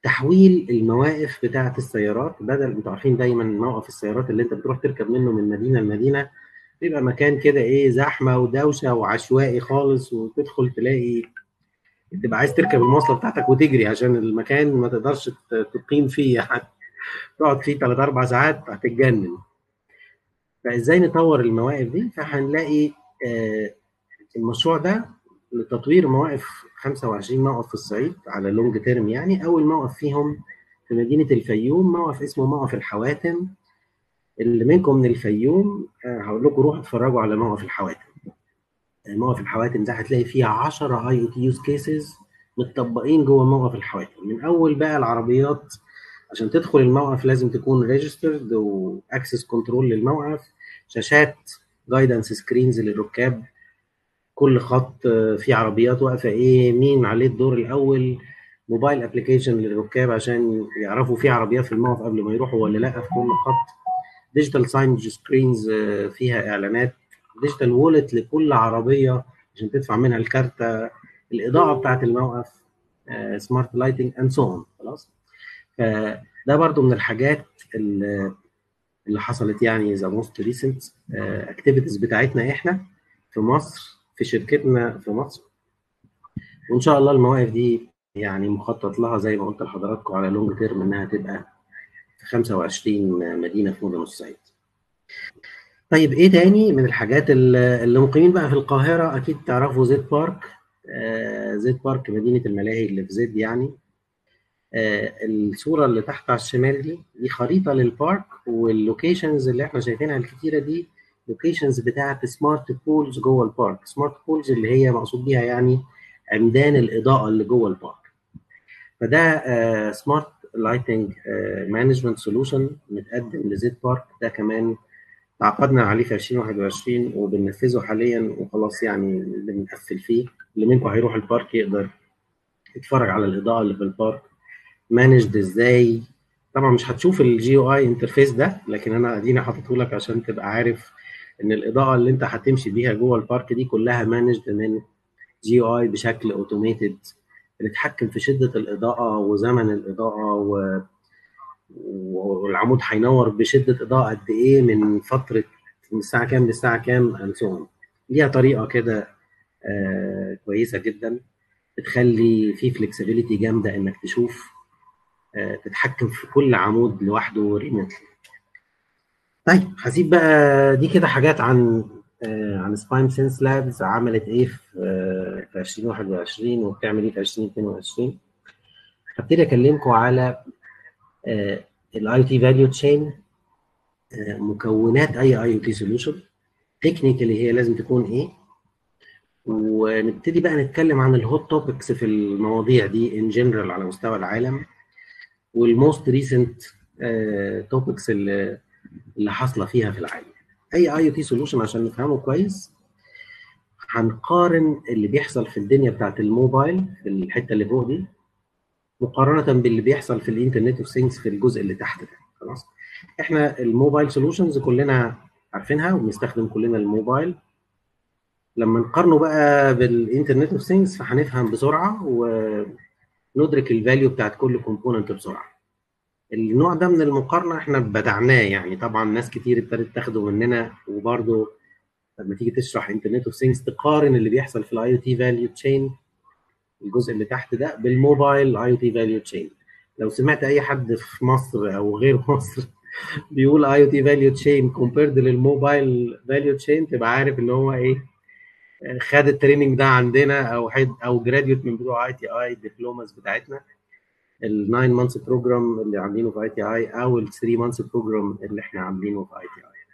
تحويل المواقف بتاعه السيارات بدل انتوا عارفين دايما موقف السيارات اللي انت بتروح تركب منه من مدينه لمدينه بيبقى مكان كده ايه زحمه ودوشه وعشوائي خالص وتدخل تلاقي تبقى عايز تركب المواصله بتاعتك وتجري عشان المكان ما تقدرش ت- تقيم فيه يعني تقعد فيه ثلاث اربع ساعات هتتجنن فازاي نطور المواقف دي فهنلاقي آه، المشروع ده لتطوير مواقف 25 موقف في الصعيد على لونج تيرم يعني اول موقف فيهم في مدينه الفيوم موقف اسمه موقف الحواتم اللي منكم من الفيوم آه، هقول لكم روحوا اتفرجوا على موقف الحواتم موقف الحواتم ده هتلاقي فيه 10 اي او تي يوز كيسز متطبقين جوه موقف الحواتم من اول بقى العربيات عشان تدخل الموقف لازم تكون ريجسترد واكسس كنترول للموقف شاشات جايدنس سكرينز للركاب كل خط آه، فيه عربيات واقفه ايه مين عليه الدور الاول موبايل ابلكيشن للركاب عشان يعرفوا في عربيات في الموقف قبل ما يروحوا ولا لا في كل خط ديجيتال ساينج سكرينز فيها اعلانات ديجيتال وولت لكل عربيه عشان تدفع منها الكارتة الاضاءه بتاعت الموقف سمارت لايتنج اند سو اون خلاص فده برضو من الحاجات اللي اللي حصلت يعني ذا موست ريسنت اكتيفيتيز بتاعتنا احنا في مصر في شركتنا في مصر وان شاء الله المواقف دي يعني مخطط لها زي ما قلت لحضراتكم على لونج تيرم انها تبقى في 25 مدينه في مدن الصعيد. طيب ايه تاني من الحاجات اللي اللي مقيمين بقى في القاهره اكيد تعرفوا زيت بارك آه زيت بارك مدينه الملاهي اللي في زد يعني آه الصوره اللي تحت على الشمال دي دي خريطه للبارك واللوكيشنز اللي احنا شايفينها الكتيره دي لوكيشنز بتاعت سمارت بولز جوه البارك سمارت بولز اللي هي مقصود بيها يعني عمدان الاضاءه اللي جوه البارك فده سمارت لايتنج مانجمنت سولوشن متقدم لزيت بارك ده كمان تعاقدنا عليه في 2021 وبننفذه حاليا وخلاص يعني بنقفل فيه اللي منكم هيروح البارك يقدر يتفرج على الاضاءه اللي في البارك مانجد ازاي طبعا مش هتشوف الجي او اي انترفيس ده لكن انا اديني حاطته لك عشان تبقى عارف ان الاضاءه اللي انت هتمشي بيها جوه البارك دي كلها مانجد من جي او اي بشكل اوتوميتد بنتحكم في شده الاضاءه وزمن الاضاءه و... والعمود هينور بشده اضاءه قد ايه من فتره من الساعه كام للساعه كام and so on ليها طريقه كده آه كويسه جدا بتخلي في فلكسبيليتي جامده انك تشوف آه تتحكم في كل عمود لوحده ريموتلي طيب هسيب بقى دي كده حاجات عن آه عن سبايم سينس لابز عملت ايه في آه في 2021 وبتعمل ايه في 2022 هبتدي اكلمكم على الاي او تي فاليو تشين مكونات اي اي او تي سوليوشن تكنيكالي هي لازم تكون ايه ونبتدي بقى نتكلم عن الهوت توبكس في المواضيع دي ان جنرال على مستوى العالم والموست ريسنت توبكس اللي اللي حاصله فيها في العالم اي اي او تي سوليوشن عشان نفهمه كويس هنقارن اللي بيحصل في الدنيا بتاعت الموبايل في الحته اللي فوق دي مقارنه باللي بيحصل في الانترنت اوف ثينجز في الجزء اللي تحت ده خلاص احنا الموبايل سوليوشنز كلنا عارفينها وبنستخدم كلنا الموبايل لما نقارنه بقى بالانترنت اوف ثينجز فهنفهم بسرعه وندرك الفاليو بتاعت كل كومبوننت بسرعه النوع ده من المقارنه احنا بدعناه يعني طبعا ناس كتير ابتدت تاخده مننا وبرده لما تيجي تشرح انترنت اوف ثينجز تقارن اللي بيحصل في الاي او تي فاليو تشين الجزء اللي تحت ده بالموبايل اي او تي فاليو تشين لو سمعت اي حد في مصر او غير مصر بيقول اي او تي فاليو تشين كومبيرد للموبايل فاليو تشين تبقى عارف ان هو ايه خد التريننج ده عندنا او حد او جراديوت من بتوع اي تي اي دبلوماز بتاعتنا ال 9 مانثس بروجرام اللي عاملينه في اي تي اي او ال 3 مانثس بروجرام اللي احنا عاملينه في اي تي اي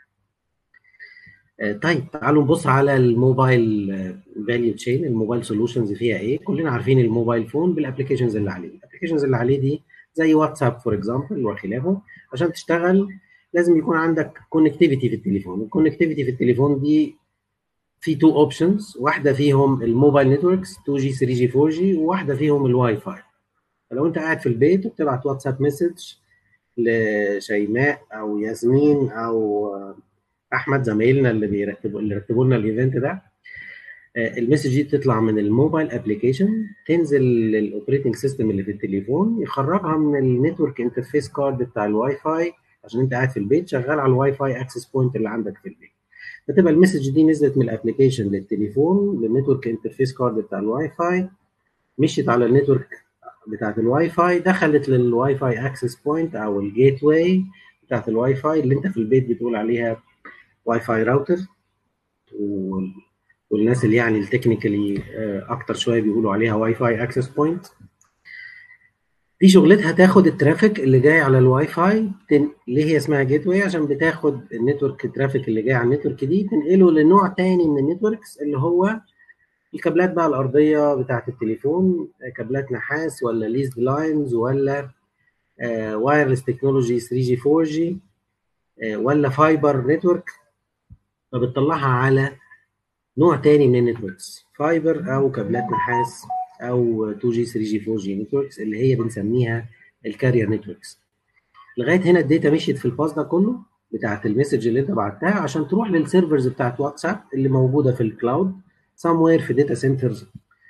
طيب تعالوا نبص على الموبايل فاليو تشين الموبايل سولوشنز فيها ايه كلنا عارفين الموبايل فون بالابلكيشنز اللي عليه الابلكيشنز اللي عليه دي زي واتساب فور اكزامبل وخلافه عشان تشتغل لازم يكون عندك كونكتيفيتي في التليفون الكونكتيفيتي في التليفون دي في تو اوبشنز واحده فيهم الموبايل نتوركس 2 جي 3 جي 4 جي وواحده فيهم الواي فاي فلو انت قاعد في البيت وبتبعت واتساب مسج لشيماء او ياسمين او احمد زمايلنا اللي بيرتبوا اللي رتبوا لنا الايفنت ده آه، المسج دي بتطلع من الموبايل ابلكيشن تنزل للاوبريتنج سيستم اللي في التليفون يخرجها من النتورك انترفيس كارد بتاع الواي فاي عشان انت قاعد في البيت شغال على الواي فاي اكسس بوينت اللي عندك في البيت فتبقى المسج دي نزلت من الابلكيشن للتليفون للنتورك انترفيس كارد بتاع الواي فاي مشيت على النتورك بتاعت الواي فاي دخلت للواي فاي اكسس بوينت او الجيت واي بتاعت الواي فاي اللي انت في البيت بتقول عليها واي فاي راوتر وال- والناس اللي يعني التكنيكالي اكتر شويه بيقولوا عليها واي فاي اكسس بوينت دي شغلتها تاخد الترافيك اللي جاي على الواي فاي تن... ليه هي اسمها جيت واي عشان بتاخد النتورك ترافيك اللي جاي على النتورك دي تنقله لنوع تاني من النتوركس اللي هو الكابلات بقى الارضيه بتاعه التليفون آه، كابلات نحاس ولا ليزد لاينز ولا وايرلس تكنولوجي 3 جي 4 جي ولا فايبر نتورك فبتطلعها على نوع تاني من النتوركس فايبر او كابلات نحاس او 2 جي 3 جي 4 جي نتوركس اللي هي بنسميها الكارير نتوركس لغايه هنا الداتا مشيت في الباص ده كله بتاعت المسج اللي انت بعتها عشان تروح للسيرفرز بتاعت واتساب اللي موجوده في الكلاود somewhere في داتا سنترز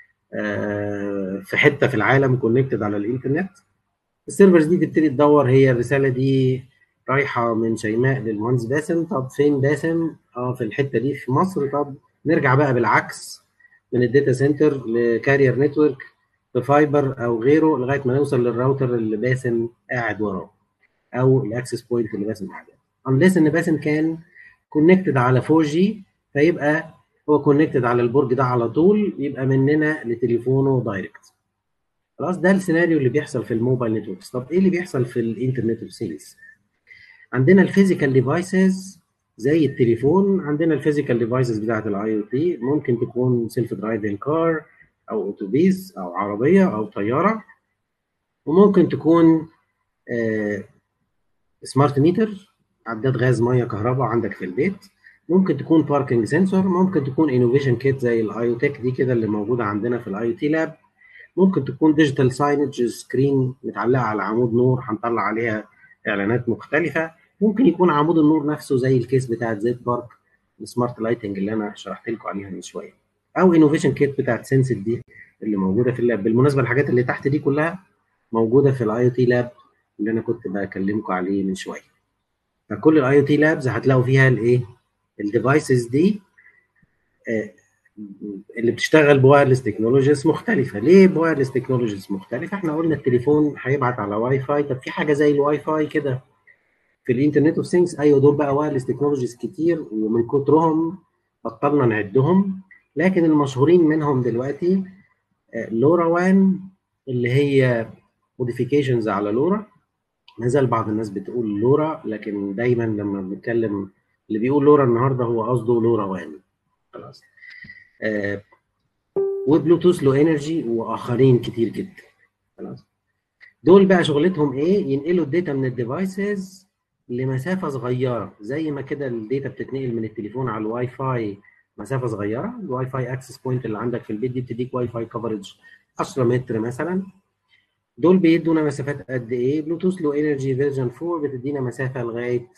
في حته في العالم كونكتد على الانترنت السيرفرز دي تبتدي تدور هي الرساله دي رايحه من شيماء للمهندس باسم طب فين باسم اه في الحته دي في مصر طب نرجع بقى بالعكس من الداتا سنتر لكارير نتورك بفايبر او غيره لغايه ما نوصل للراوتر اللي باسم قاعد وراه او الاكسس بوينت اللي باسم قاعد unless ان باسم كان كونكتد على 4 جي فيبقى هو كونكتد على البرج ده على طول يبقى مننا لتليفونه دايركت خلاص ده السيناريو اللي بيحصل في الموبايل نتوركس طب ايه اللي بيحصل في الانترنت اوف ثينجز عندنا الفيزيكال ديفايسز زي التليفون عندنا الفيزيكال ديفايسز بتاعت الاي او تي ممكن تكون سيلف درايفنج كار او اتوبيس او عربيه او طياره وممكن تكون آه سمارت ميتر عداد غاز ميه كهرباء عندك في البيت ممكن تكون باركنج سنسور ممكن تكون انوفيشن كيت زي الاي او تك دي كده اللي موجوده عندنا في الاي او تي لاب ممكن تكون ديجيتال ساينج سكرين متعلقه على عمود نور هنطلع عليها اعلانات مختلفه ممكن يكون عمود النور نفسه زي الكيس بتاعت زيت بارك السمارت لايتنج اللي انا شرحت لكم عليها من شويه او انوفيشن كيت بتاعت سنسد دي اللي موجوده في اللاب بالمناسبه الحاجات اللي تحت دي كلها موجوده في الاي او تي لاب اللي انا كنت بكلمكم عليه من شويه فكل الاي او تي لابز هتلاقوا فيها الايه الديفايسز دي آه، اللي بتشتغل بوايرلس تكنولوجيز مختلفه ليه بوايرلس تكنولوجيز مختلفه احنا قلنا التليفون هيبعت على واي فاي طب في حاجه زي الواي فاي كده في الانترنت اوف ثينجز ايوه دول بقى وايرلس تكنولوجيز كتير ومن كترهم بطلنا نعدهم لكن المشهورين منهم دلوقتي آه، لورا وان اللي هي موديفيكيشنز على لورا ما زال بعض الناس بتقول لورا لكن دايما لما بنتكلم اللي بيقول لورا النهارده هو قصده لورا وان خلاص آه وبلوتوث لو انرجي واخرين كتير جدا خلاص دول بقى شغلتهم ايه ينقلوا الداتا من الديفايسز لمسافه صغيره زي ما كده الداتا بتتنقل من التليفون على الواي فاي مسافه صغيره الواي فاي اكسس بوينت اللي عندك في البيت دي بتديك واي فاي كفرج 10 متر مثلا دول بيدونا مسافات قد ايه بلوتوث لو انرجي فيرجن 4 بتدينا مسافه لغايه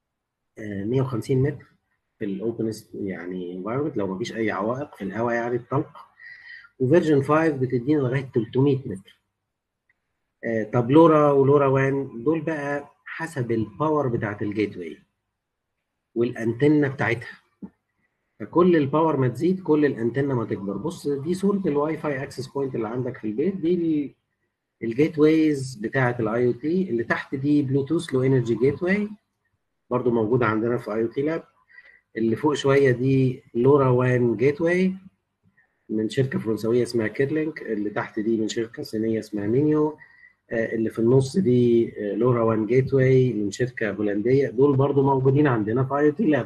آه، 150 متر في الاوبن يعني انفايرمنت لو مفيش اي عوائق في الهواء يعني الطلق وفيرجن 5 بتدينا لغايه 300 متر آه، طب لورا ولورا وان دول بقى حسب الباور بتاعت الجيت واي والانتنه بتاعتها فكل الباور ما تزيد كل الانتنه ما تكبر بص دي صوره الواي فاي اكسس بوينت اللي عندك في البيت دي الجيت وايز بتاعه الاي او تي اللي تحت دي بلوتوث لو انرجي جيت واي برضو موجوده عندنا في اي او تي لاب اللي فوق شويه دي لورا وان جيت واي من شركه فرنسويه اسمها كيرلينك اللي تحت دي من شركه صينيه اسمها مينيو آه، اللي في النص دي آه، لورا وان جيت واي من شركه هولنديه دول برضو موجودين عندنا في اي او تي لاب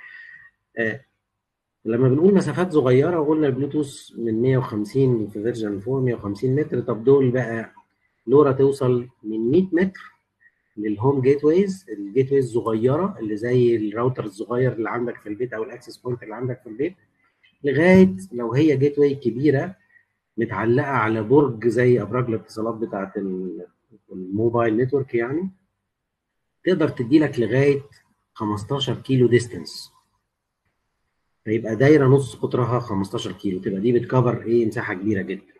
آه، لما بنقول مسافات صغيره وقلنا البلوتوث من 150 في فيرجن 4 150 متر طب دول بقى لورا توصل من 100 متر للهوم جيت ويز الجيت ويز الصغيره اللي زي الراوتر الصغير اللي عندك في البيت او الاكسس بوينت اللي عندك في البيت لغايه لو هي جيت واي كبيره متعلقه على برج زي ابراج الاتصالات بتاعت ال- الموبايل نتورك يعني تقدر تدي لك لغايه 15 كيلو ديستنس فيبقى دايره نص قطرها 15 كيلو تبقى دي بتكفر ايه مساحه كبيره جدا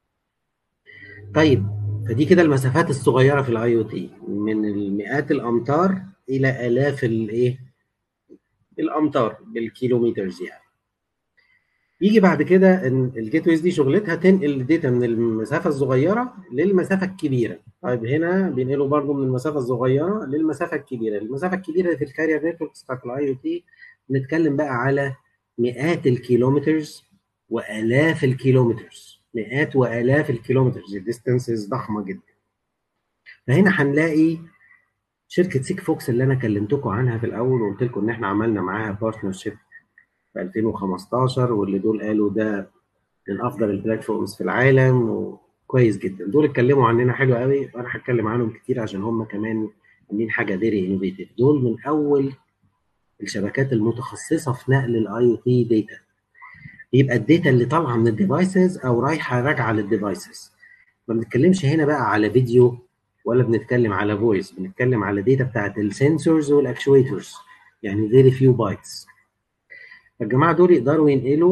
طيب فدي كده المسافات الصغيره في الاي او تي من المئات الامتار الى الاف الايه الامتار بالكيلومترز يعني يجي بعد كده ان الجيت ويز دي شغلتها تنقل الداتا من المسافه الصغيره للمسافه الكبيره طيب هنا بينقلوا برضو من المسافه الصغيره للمسافه الكبيره المسافه الكبيره في الكارير نتوركس بتاعت الاي او تي بنتكلم بقى على مئات الكيلومترز والاف الكيلومترز مئات والاف الكيلومترز الديستانسز ضخمه جدا فهنا هنلاقي شركه سيك فوكس اللي انا كلمتكم عنها في الاول وقلت لكم ان احنا عملنا معاها بارتنرشيب في 2015 واللي دول قالوا ده من افضل البلاتفورمز في العالم وكويس جدا دول اتكلموا عننا حلو قوي وانا هتكلم عنهم كتير عشان هم كمان عاملين حاجه فيري انوفيتيف دول من اول الشبكات المتخصصه في نقل الاي او تي داتا يبقى الداتا اللي طالعه من الديفايسز او رايحه راجعه للديفايسز ما بنتكلمش هنا بقى على فيديو ولا بنتكلم على فويس بنتكلم على داتا بتاعت السنسورز والاكشويترز يعني فيري فيو بايتس الجماعه دول يقدروا ينقلوا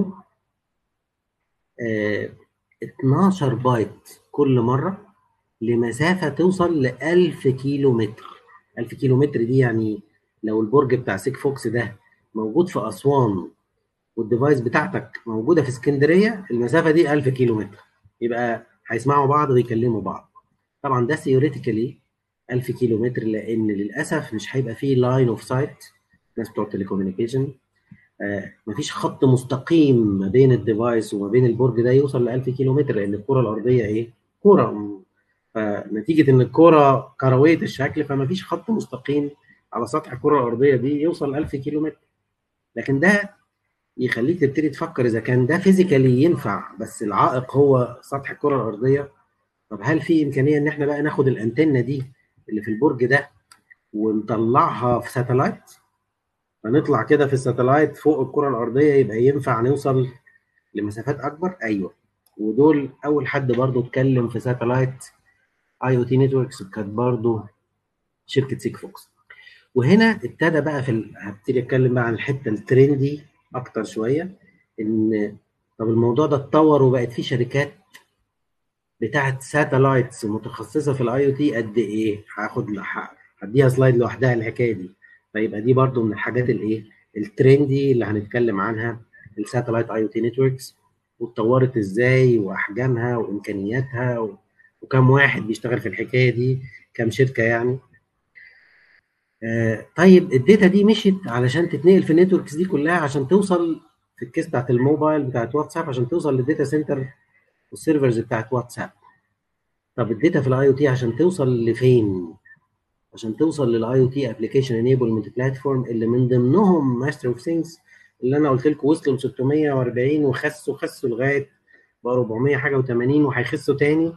آه 12 بايت كل مره لمسافه توصل ل 1000 كيلو متر 1000 كيلو متر دي يعني لو البرج بتاع سيك فوكس ده موجود في اسوان والديفايس بتاعتك موجوده في اسكندريه المسافه دي 1000 كيلو متر يبقى هيسمعوا بعض ويكلموا بعض طبعا ده ثيوريتيكالي 1000 كيلو متر لان للاسف مش هيبقى فيه لاين اوف سايت ناس بتوع التليكوميونيكيشن آه مفيش خط مستقيم ما بين الديفايس وما بين البرج ده يوصل ل 1000 كيلو متر لان الكره الارضيه ايه؟ كره فنتيجه ان الكره كرويه الشكل فمفيش خط مستقيم على سطح الكره الارضيه دي يوصل ل 1000 كيلو متر لكن ده يخليك تبتدي تفكر اذا كان ده فيزيكالي ينفع بس العائق هو سطح الكره الارضيه طب هل في امكانيه ان احنا بقى ناخد الانتنه دي اللي في البرج ده ونطلعها في ساتلايت فنطلع كده في الساتلايت فوق الكره الارضيه يبقى ينفع نوصل لمسافات اكبر ايوه ودول اول حد برضو اتكلم في ساتلايت اي او تي نتوركس كانت برضو شركه سيك فوكس وهنا ابتدى بقى في ال... هبتدي اتكلم بقى عن الحته الترندي اكتر شويه ان طب الموضوع ده اتطور وبقت في شركات بتاعت ساتلايتس متخصصه في الاي او تي قد ايه هاخد هديها سلايد لوحدها الحكايه دي فيبقى دي برضو من الحاجات الايه الترندي اللي هنتكلم عنها الساتلايت اي او تي نتوركس واتطورت ازاي واحجامها وامكانياتها و... وكم واحد بيشتغل في الحكايه دي كم شركه يعني آه طيب الداتا دي مشيت علشان تتنقل في النتوركس دي كلها عشان توصل في الكيس بتاعت الموبايل بتاعت واتساب عشان توصل للداتا سنتر والسيرفرز بتاعت واتساب طب الداتا في الاي او تي عشان توصل لفين عشان توصل للاي او تي ابلكيشن انيبلمنت بلاتفورم اللي من ضمنهم ماستر اوف ثينجز اللي انا قلت لكم وصلوا ل 640 وخسوا خسوا لغايه بقى 400 حاجه و80 وهيخسوا تاني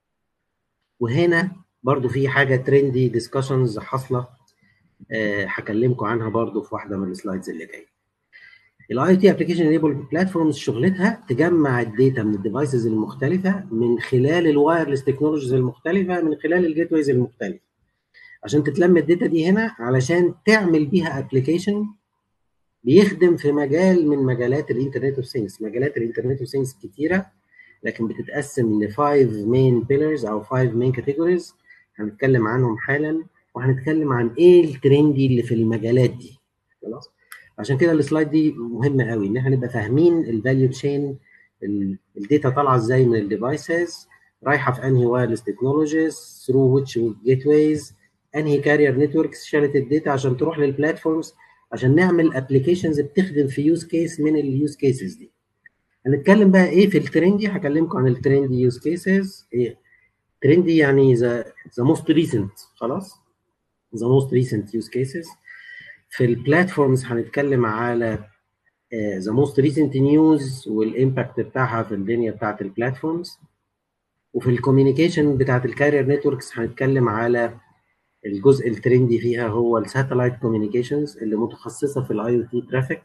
وهنا برضو في حاجه ترندي ديسكشنز حاصله هكلمكم أه عنها برضو في واحده من السلايدز اللي جايه الاي تي ابلكيشن انيبل بلاتفورمز شغلتها تجمع الداتا من الديفايسز المختلفه من خلال الوايرلس تكنولوجيز المختلفه من خلال الجيت ويز المختلفه عشان تتلم الداتا دي هنا علشان تعمل بيها ابلكيشن بيخدم في مجال من مجالات الانترنت اوف ثينجز مجالات الانترنت اوف ثينجز كتيره لكن بتتقسم لفايف مين بيلرز او فايف مين كاتيجوريز هنتكلم عنهم حالا وهنتكلم عن ايه الترندي اللي في المجالات دي خلاص عشان كده السلايد دي مهمه قوي ان احنا نبقى فاهمين الفاليو تشين الداتا طالعه ازاي من الديفايسز رايحه في انهي وايرلس تكنولوجيز ثرو ويتش جيت ويز انهي كارير نتوركس شالت الداتا عشان تروح للبلاتفورمز عشان نعمل ابلكيشنز بتخدم في يوز كيس من اليوز كيسز دي هنتكلم بقى ايه في الترندي هكلمكم عن الترندي يوز كيسز ايه ترندي يعني ذا ذا موست ريسنت خلاص ذا موست ريسنت يوز كيسز في البلاتفورمز هنتكلم على ذا موست ريسنت نيوز والامباكت بتاعها في الدنيا بتاعت البلاتفورمز وفي الكوميونيكيشن بتاعت الكارير نتوركس هنتكلم على الجزء الترندي فيها هو الساتلايت كوميونيكيشنز اللي متخصصه في الاي او تي ترافيك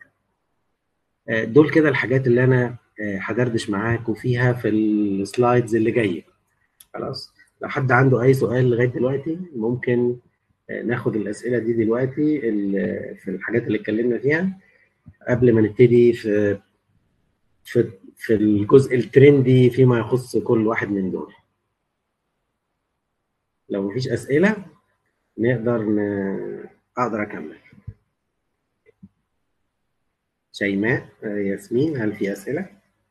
دول كده الحاجات اللي انا هدردش معاكم فيها في السلايدز اللي جايه خلاص لو حد عنده اي سؤال لغايه دلوقتي ممكن ناخد الاسئله دي دلوقتي في الحاجات اللي اتكلمنا فيها قبل ما نبتدي في في في الجزء الترندي فيما يخص كل واحد من دول لو مفيش أسئلة نقدر ن... أقدر أكمل شيماء آه، ياسمين هل في أسئلة؟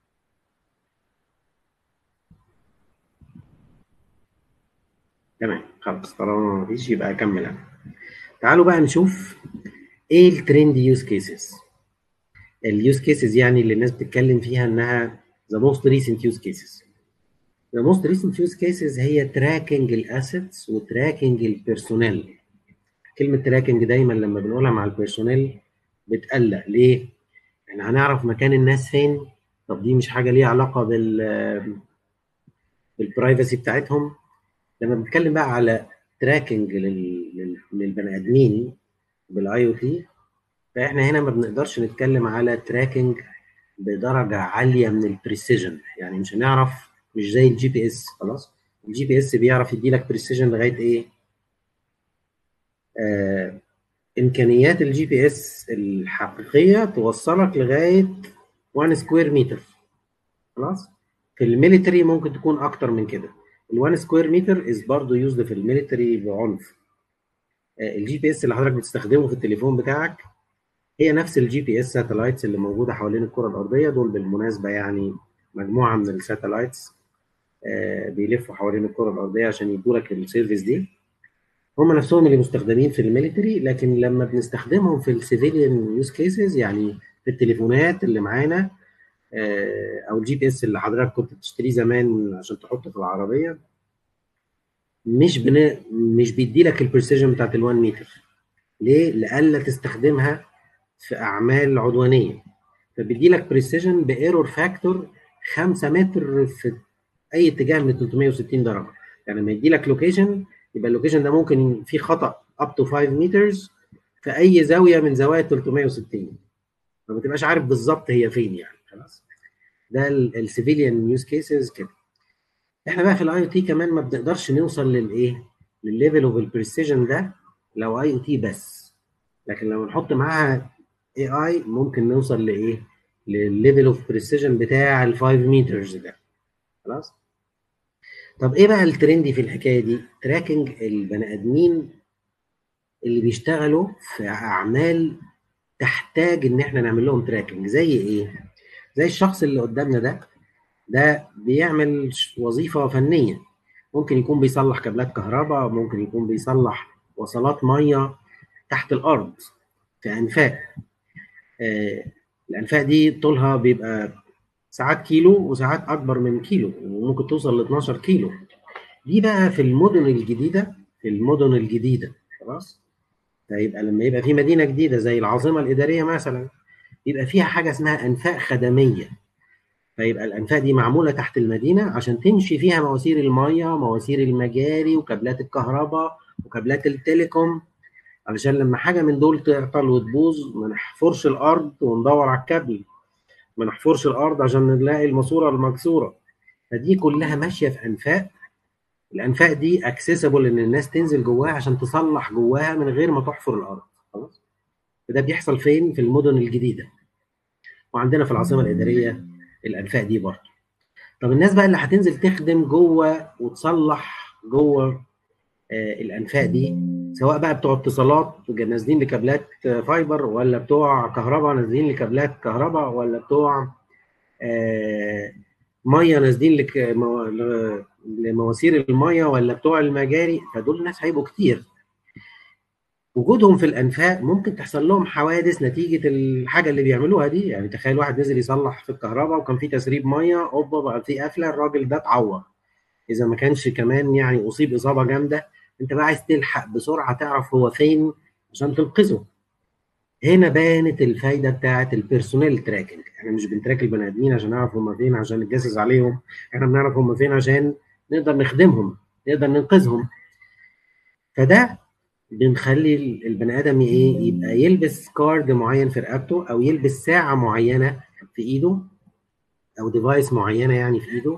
تمام خلاص طالما مفيش يبقى أكمل أنا تعالوا بقى نشوف إيه الترند يوز كيسز اليوز كيسز يعني اللي الناس بتتكلم فيها إنها the most recent use cases The most recent use cases هي تراكنج الاسيتس وتراكنج البيرسونيل كلمة تراكنج دايما لما بنقولها مع البيرسونيل بتقلق ليه؟ يعني هنعرف مكان الناس فين طب دي مش حاجة ليها علاقة بال بالبرايفسي بتاعتهم لما بنتكلم بقى على تراكنج للبني ادمين بالاي او تي فاحنا هنا ما بنقدرش نتكلم على تراكنج بدرجة عالية من البريسيجن يعني مش هنعرف مش زي الجي بي اس خلاص الجي بي اس بيعرف يدي لك بريسيجن لغايه ايه آه امكانيات الجي بي اس الحقيقيه توصلك لغايه 1 سكوير متر خلاص في الميليتري ممكن تكون اكتر من كده ال 1 سكوير متر از برضه يوزد في الميليتري بعنف آه الجي بي اس اللي حضرتك بتستخدمه في التليفون بتاعك هي نفس الجي بي اس ساتلايتس اللي موجوده حوالين الكره الارضيه دول بالمناسبه يعني مجموعه من الساتلايتس آه، بيلفوا حوالين الكره الارضيه عشان يدوا لك السيرفيس دي هم نفسهم اللي مستخدمين في الميليتري لكن لما بنستخدمهم في السيفيليان يوز كيسز يعني في التليفونات اللي معانا آه، او الجي بي اس اللي حضرتك كنت بتشتريه زمان عشان تحطه في العربيه مش بن... مش بيدي لك البريسيجن بتاعت ال1 متر ليه؟ لألا تستخدمها في اعمال عدوانيه فبيدي لك بريسيجن بايرور فاكتور 5 متر في اي اتجاه من 360 درجه يعني لما يدي لك لوكيشن يبقى اللوكيشن ده ممكن فيه خطا اب تو 5 مترز في اي زاويه من زوايا 360 فما تبقاش عارف بالظبط هي فين يعني خلاص ده السيفيليان يوز كيسز كده احنا بقى في الاي او تي كمان ما بنقدرش نوصل للايه للليفل اوف البريسيجن ده لو اي او تي بس لكن لو نحط معاها اي اي ممكن نوصل لايه للليفل اوف بريسيجن بتاع ال 5 مترز ده خلاص طب ايه بقى الترندي في الحكايه دي تراكنج البني ادمين اللي بيشتغلوا في اعمال تحتاج ان احنا نعمل لهم تراكنج زي ايه زي الشخص اللي قدامنا ده ده بيعمل وظيفه فنيه ممكن يكون بيصلح كابلات كهرباء ممكن يكون بيصلح وصلات ميه تحت الارض في انفاق آه الانفاق دي طولها بيبقى ساعات كيلو وساعات اكبر من كيلو وممكن توصل ل 12 كيلو دي بقى في المدن الجديده في المدن الجديده خلاص فيبقى لما يبقى في مدينه جديده زي العاصمه الاداريه مثلا يبقى فيها حاجه اسمها انفاق خدميه فيبقى الانفاق دي معموله تحت المدينه عشان تمشي فيها مواسير الميه مواسير المجاري وكابلات الكهرباء وكابلات التليكوم علشان لما حاجه من دول تعطل وتبوظ ما نحفرش الارض وندور على الكابل ما نحفرش الارض عشان نلاقي الماسوره المكسوره فدي كلها ماشيه في انفاق الانفاق دي اكسسبل ان الناس تنزل جواها عشان تصلح جواها من غير ما تحفر الارض خلاص فده بيحصل فين في المدن الجديده وعندنا في العاصمه الاداريه الانفاق دي برضه طب الناس بقى اللي هتنزل تخدم جوه وتصلح جوه آه الانفاق دي سواء بقى بتوع اتصالات نازلين لكابلات فايبر ولا بتوع كهرباء نازلين لكابلات كهرباء ولا بتوع آه ميه نازلين لك لمواسير الميه ولا بتوع المجاري فدول ناس هيبقوا كتير وجودهم في الانفاق ممكن تحصل لهم حوادث نتيجه الحاجه اللي بيعملوها دي يعني تخيل واحد نزل يصلح في الكهرباء وكان في تسريب ميه اوبا بقى في قفله الراجل ده اتعور اذا ما كانش كمان يعني اصيب اصابه جامده انت بقى عايز تلحق بسرعه تعرف هو فين عشان تنقذه هنا بانت الفايده بتاعه البيرسونيل تراكنج احنا مش بنتراك البني ادمين عشان نعرف هم فين عشان نتجسس عليهم احنا بنعرف هم فين عشان نقدر نخدمهم نقدر ننقذهم فده بنخلي البني ادم ايه يبقى يلبس كارد معين في رقبته او يلبس ساعه معينه في ايده او ديفايس معينه يعني في ايده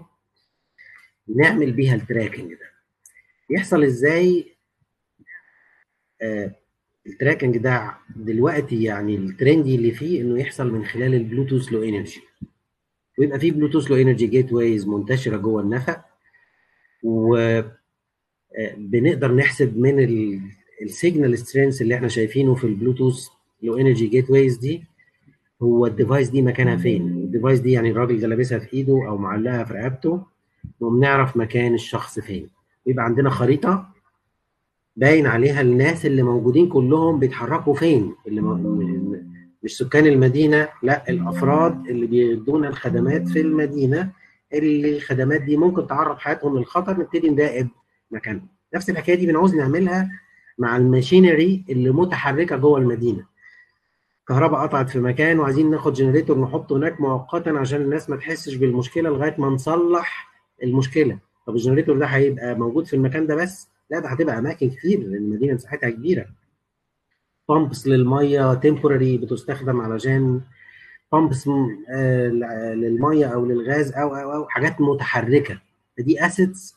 نعمل بيها التراكنج ده يحصل ازاي آه التراكنج ده دلوقتي يعني الترندي اللي فيه انه يحصل من خلال البلوتوث لو انرجي ويبقى في بلوتوث لو انرجي جيت ويز منتشره جوه النفق و آه، بنقدر نحسب من السيجنال سترينث اللي احنا شايفينه في البلوتوث لو انرجي جيت ويز دي هو الديفايس دي مكانها فين الديفايس دي يعني الراجل ده لابسها في ايده او معلقها في رقبته وبنعرف مكان الشخص فين ويبقى عندنا خريطه باين عليها الناس اللي موجودين كلهم بيتحركوا فين اللي م- مش سكان المدينه لا الافراد اللي بيدونا الخدمات في المدينه اللي الخدمات دي ممكن تعرض حياتهم للخطر نبتدي نراقب مكانهم نفس الحكايه دي بنعوز نعملها مع الماشينري اللي متحركه جوه المدينه كهرباء قطعت في مكان وعايزين ناخد جنريتور نحطه هناك مؤقتا عشان الناس ما تحسش بالمشكله لغايه ما نصلح المشكله طب الجنريتور ده هيبقى موجود في المكان ده بس لا ده هتبقى اماكن كتير لان المدينه مساحتها كبيره بامبس للميه تمبوراري بتستخدم علشان بامبس للميه او للغاز او او او حاجات متحركه فدي اسيتس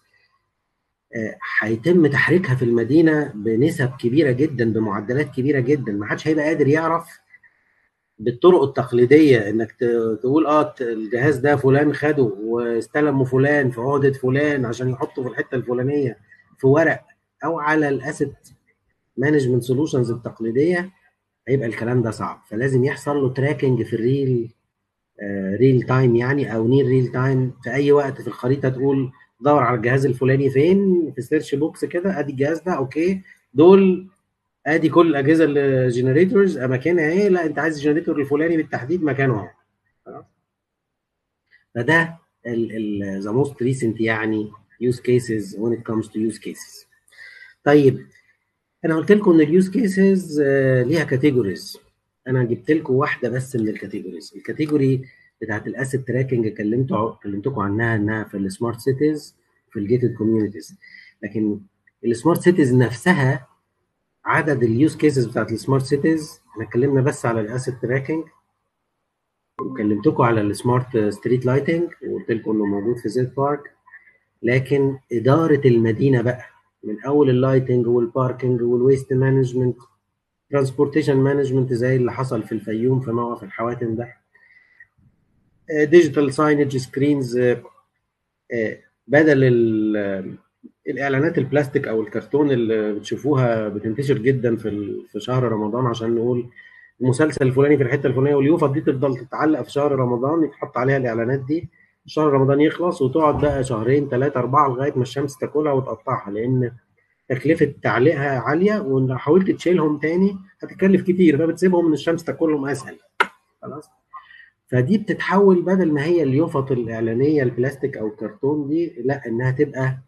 هيتم تحريكها في المدينه بنسب كبيره جدا بمعدلات كبيره جدا ما حدش هيبقى قادر يعرف بالطرق التقليديه انك ت- تقول اه الجهاز ده فلان خده واستلمه فلان في عهده فلان عشان يحطه في الحته الفلانيه في ورق او على الاسيت مانجمنت سولوشنز التقليديه هيبقى الكلام ده صعب فلازم يحصل له تراكنج في الريل ريل تايم يعني او نير ريل تايم في اي وقت في الخريطه تقول دور على الجهاز الفلاني فين في السيرش بوكس كده ادي الجهاز ده اوكي دول ادي كل الاجهزه الجنريتورز اماكنها ايه لا انت عايز الجنريتور الفلاني بالتحديد مكانه اهو خلاص؟ فده ذا موست ريسنت يعني use cases when it comes to use cases طيب انا قلت لكم ان اليوز كيسز ليها كاتيجوريز انا جبت لكم واحده بس من الكاتيجوريز الكاتيجوري بتاعت الاسيت تراكنج كلمتوا كلمتكم عنها انها في السمارت سيتيز في الجيتد كوميونيتيز لكن السمارت سيتيز نفسها عدد اليوز كيسز بتاعت السمارت سيتيز احنا اتكلمنا بس على الاسيت تراكنج وكلمتكم على السمارت ستريت لايتنج وقلت لكم انه موجود في زيت بارك لكن اداره المدينه بقى من اول اللايتنج والباركنج والويست مانجمنت ترانسبورتيشن مانجمنت زي اللي حصل في الفيوم في موقف الحواتم ده ديجيتال ساينج سكرينز بدل ال- الاعلانات البلاستيك او الكرتون اللي بتشوفوها بتنتشر جدا في ال- في شهر رمضان عشان نقول المسلسل الفلاني في الحته الفلانيه واليوفط دي تفضل تتعلق في شهر رمضان يتحط عليها الاعلانات دي شهر رمضان يخلص وتقعد بقى شهرين ثلاثه اربعه لغايه ما الشمس تاكلها وتقطعها لان تكلفه تعليقها عاليه ولو حاولت تشيلهم تاني هتكلف كتير فبتسيبهم من الشمس تاكلهم اسهل خلاص فدي بتتحول بدل ما هي اليوفط الاعلانيه البلاستيك او الكرتون دي لا انها تبقى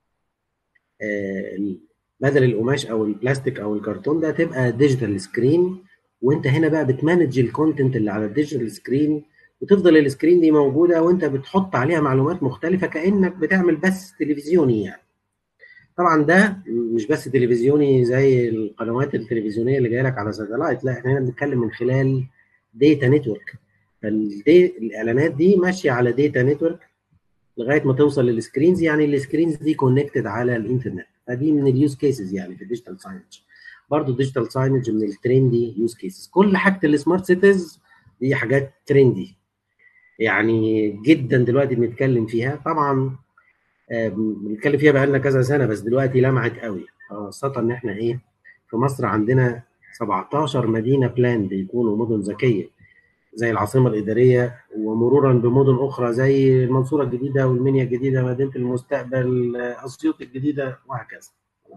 آه، بدل القماش او البلاستيك او الكرتون ده تبقى ديجيتال سكرين وانت هنا بقى بتمانج الكونتنت اللي على الديجيتال سكرين وتفضل السكرين دي موجوده وانت بتحط عليها معلومات مختلفه كانك بتعمل بس تلفزيوني يعني طبعا ده مش بس تلفزيوني زي القنوات التلفزيونيه اللي جايه لك على ساتلايت لا احنا هنا بنتكلم من خلال داتا نتورك فالاعلانات دي ماشيه على داتا نتورك لغايه ما توصل للسكرينز يعني السكرينز دي كونكتد على الانترنت فدي من اليوز كيسز يعني في الديجيتال ساينج برضه الديجيتال ساينج من الترندي يوز كيسز كل حاجه السمارت سيتيز دي حاجات ترندي يعني جدا دلوقتي بنتكلم فيها طبعا آه، بنتكلم فيها بقالنا كذا سنه بس دلوقتي لمعت قوي خاصه ان احنا ايه في مصر عندنا 17 مدينه بلاند يكونوا مدن ذكيه زي العاصمه الاداريه ومرورا بمدن اخرى زي المنصوره الجديده والمنيا الجديده مدينه المستقبل آه، اسيوط الجديده وهكذا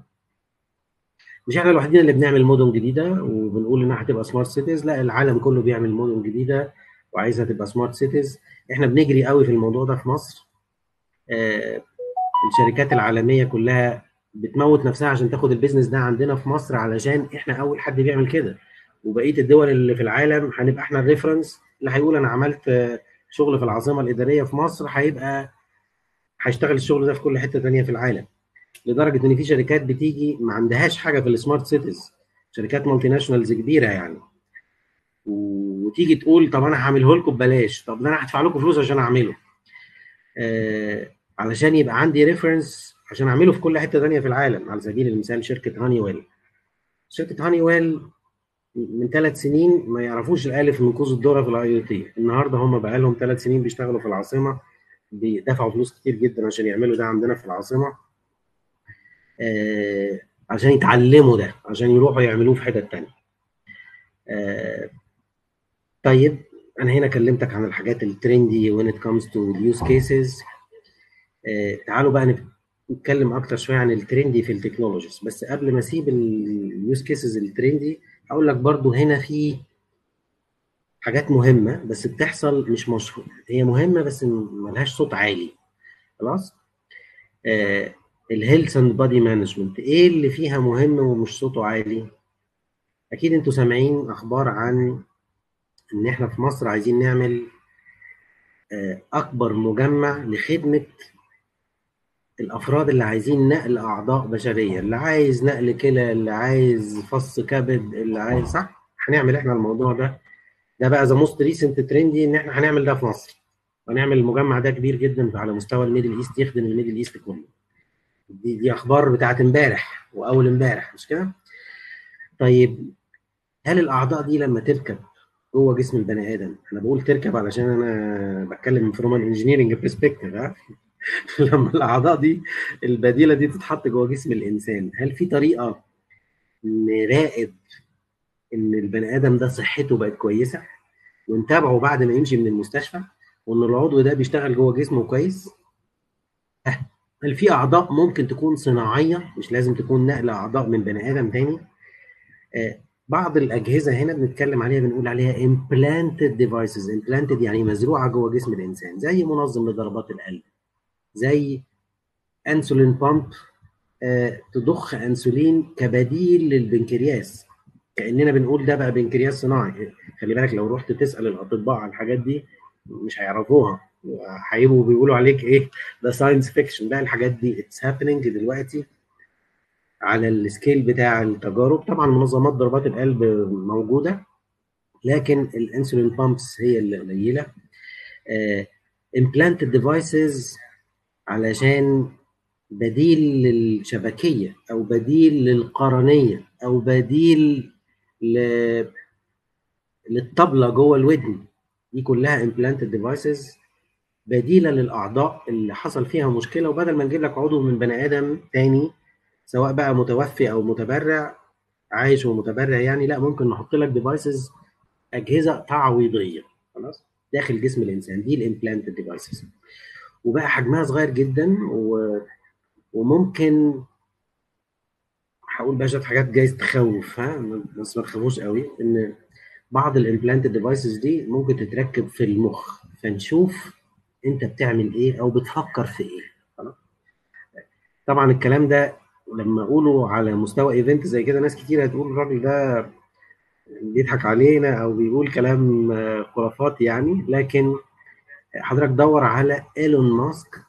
مش احنا الوحيدين اللي بنعمل مدن جديده وبنقول انها هتبقى سمارت سيتيز لا العالم كله بيعمل مدن جديده وعايزها تبقى سمارت سيتيز احنا بنجري قوي في الموضوع ده في مصر آه، الشركات العالميه كلها بتموت نفسها عشان تاخد البيزنس ده عندنا في مصر علشان احنا اول حد بيعمل كده وبقيه الدول اللي في العالم هنبقى احنا الريفرنس اللي هيقول انا عملت آه، شغل في العاصمه الاداريه في مصر هيبقى هيشتغل الشغل ده في كل حته تانية في العالم لدرجه ان في شركات بتيجي ما عندهاش حاجه في السمارت سيتيز شركات مالتي ناشونالز كبيره يعني وتيجي تقول طب انا هعمله لكم ببلاش طب ده انا هدفع لكم فلوس عشان اعمله آه علشان يبقى عندي ريفرنس عشان اعمله في كل حته تانية في العالم على سبيل المثال شركه هاني ويل شركه هاني ويل من ثلاث سنين ما يعرفوش الالف من كوز الذره في الاي او تي النهارده هم بقى لهم ثلاث سنين بيشتغلوا في العاصمه بيدفعوا فلوس كتير جدا عشان يعملوا ده عندنا في العاصمه آه عشان يتعلموا ده عشان يروحوا يعملوه في حتت تانية آه طيب انا هنا كلمتك عن الحاجات الترندي when it comes to use cases آه تعالوا بقى نتكلم اكتر شويه عن الترندي في التكنولوجيز بس قبل ما اسيب اليوز كيسز الترندي هقول لك برضو هنا في حاجات مهمه بس بتحصل مش مشهور هي مهمه بس ملهاش صوت عالي خلاص آه الهيلث اند بادي مانجمنت ايه اللي فيها مهم ومش صوته عالي اكيد انتوا سامعين اخبار عن ان احنا في مصر عايزين نعمل آه اكبر مجمع لخدمه الافراد اللي عايزين نقل اعضاء بشريه اللي عايز نقل كلى اللي عايز فص كبد اللي عايز صح هنعمل احنا الموضوع ده ده بقى ذا موست ريسنت ترندي ان احنا هنعمل ده في مصر هنعمل المجمع ده كبير جدا على مستوى الميدل ايست يخدم الميدل ايست كله دي دي اخبار بتاعت امبارح واول امبارح مش كده طيب هل الاعضاء دي لما تركب جوه جسم البني ادم انا بقول تركب علشان انا بتكلم فروم انجينيرنج برسبكتيف لما الاعضاء دي البديله دي تتحط جوه جسم الانسان هل في طريقه نراقب ان البني ادم ده صحته بقت كويسه ونتابعه بعد ما يمشي من المستشفى وان العضو ده بيشتغل جوه جسمه كويس هل في اعضاء ممكن تكون صناعيه مش لازم تكون نقل اعضاء من بني ادم تاني آه بعض الاجهزه هنا بنتكلم عليها بنقول عليها implanted devices implanted يعني مزروعه جوه جسم الانسان زي منظم لضربات القلب زي انسولين بامب آه تضخ انسولين كبديل للبنكرياس كاننا بنقول ده بقى بنكرياس صناعي خلي بالك لو رحت تسال الاطباء على الحاجات دي مش هيعرفوها هيبقوا بيقولوا عليك ايه ده ساينس فيكشن لا الحاجات دي اتس هابينج دلوقتي على السكيل بتاع التجارب طبعا منظمات ضربات القلب موجوده لكن الانسولين بامبس هي اللي قليله امبلانتد ديفايسز علشان بديل للشبكيه او بديل للقرنيه او بديل ل... للطبله جوه الودن دي كلها implanted devices بديله للاعضاء اللي حصل فيها مشكله وبدل ما نجيب لك عضو من بني ادم تاني سواء بقى متوفي او متبرع عايش ومتبرع يعني لا ممكن نحط لك ديفايسز اجهزه تعويضيه خلاص داخل جسم الانسان دي الامبلانتد ديفايسز وبقى حجمها صغير جدا و... وممكن هقول بقى شويه حاجات جايز تخوف ها بس ما تخافوش قوي ان بعض الامبلانتد ديفايسز دي ممكن تتركب في المخ فنشوف انت بتعمل ايه او بتفكر في ايه خلاص طبعا الكلام ده لما اقوله على مستوى ايفنت زي كده ناس كتير هتقول الراجل ده بيضحك علينا او بيقول كلام خرافات يعني لكن حضرتك دور على ايلون ماسك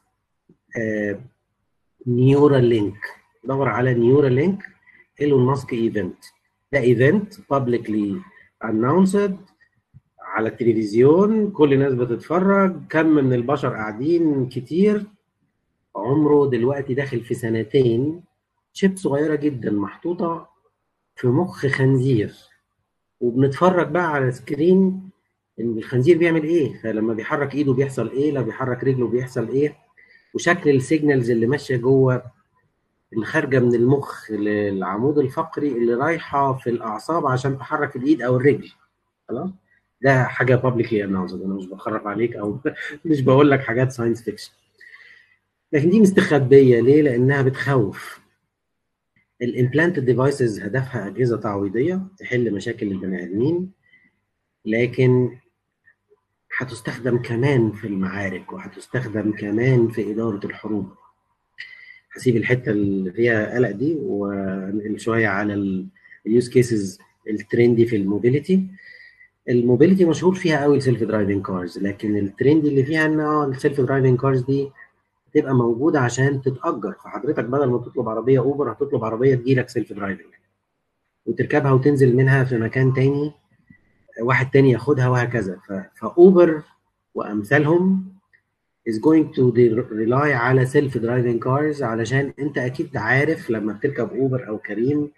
نيورا لينك دور على نيورا لينك ايلون ماسك ايفنت ده ايفنت publicly announced على التلفزيون كل الناس بتتفرج كم من البشر قاعدين كتير عمره دلوقتي داخل في سنتين شيب صغيره جدا محطوطه في مخ خنزير وبنتفرج بقى على سكرين ان الخنزير بيعمل ايه فلما بيحرك ايده بيحصل ايه لو بيحرك رجله بيحصل ايه وشكل السيجنالز اللي ماشيه جوه اللي خارجه من المخ للعمود الفقري اللي رايحه في الاعصاب عشان تحرك الايد او الرجل خلاص ده حاجه بابليكلي اناونسد انا مش بخرف عليك او مش بقول لك حاجات ساينس فيكشن لكن دي مستخبيه ليه لانها بتخوف الامبلانتد ديفايسز هدفها اجهزه تعويضيه تحل مشاكل البني ادمين لكن هتستخدم كمان في المعارك وهتستخدم كمان في اداره الحروب هسيب الحته اللي فيها قلق دي وننقل شويه على اليوز كيسز الترندي في الموبيليتي الموبيليتي مشهور فيها قوي السيلف درايفنج كارز لكن الترند اللي فيها ان اه السيلف درايفنج كارز دي تبقى موجوده عشان تتاجر فحضرتك بدل ما تطلب عربيه اوبر هتطلب عربيه تجيلك سيلف درايفنج وتركبها وتنزل منها في مكان تاني واحد تاني ياخدها وهكذا فاوبر وامثالهم is going to rely على self driving cars علشان انت اكيد عارف لما بتركب اوبر او كريم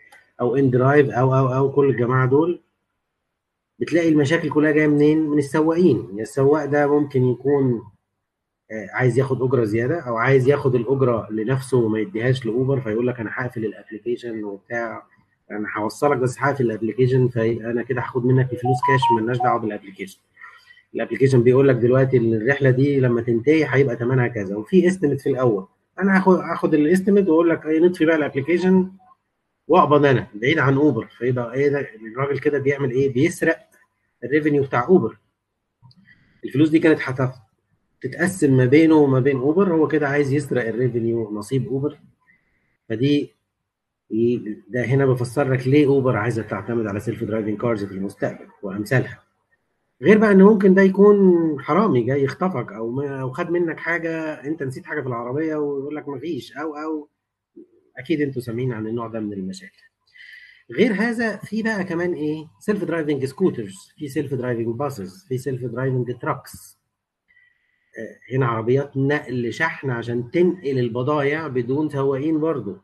او ان درايف او او او كل الجماعه دول بتلاقي المشاكل كلها جايه منين؟ من السواقين، يعني السواق ده ممكن يكون آه، عايز ياخد اجره زياده او عايز ياخد الاجره لنفسه وما يديهاش لاوبر فيقول لك انا هقفل الابلكيشن وبتاع انا هوصلك بس هقفل الابلكيشن فانا كده هاخد منك الفلوس كاش مالناش دعوه بالابلكيشن. الابلكيشن بيقول لك دلوقتي إن الرحله دي لما تنتهي هيبقى ثمنها كذا وفي استيميت في الاول انا هاخد هاخد الاستيميت واقول لك ايه نطفي بقى الابلكيشن واقبض انا بعيد عن اوبر فايه ده ايه ده الراجل كده بيعمل ايه بيسرق الريفينيو بتاع اوبر الفلوس دي كانت هتتقسم ما بينه وما بين اوبر هو كده عايز يسرق الريفينيو نصيب اوبر فدي ده هنا بفسر لك ليه اوبر عايزه تعتمد على سيلف درايفنج كارز في المستقبل وامثالها غير بقى ان ممكن ده يكون حرامي جاي يخطفك او ما او خد منك حاجه انت نسيت حاجه في العربيه ويقول لك مفيش او او اكيد انتوا سامعين عن النوع ده من المشاكل غير هذا في بقى كمان ايه سيلف درايفنج سكوترز في سيلف درايفنج باسز في سيلف درايفنج تراكس هنا عربيات نقل شحن عشان تنقل البضائع بدون سواقين برضو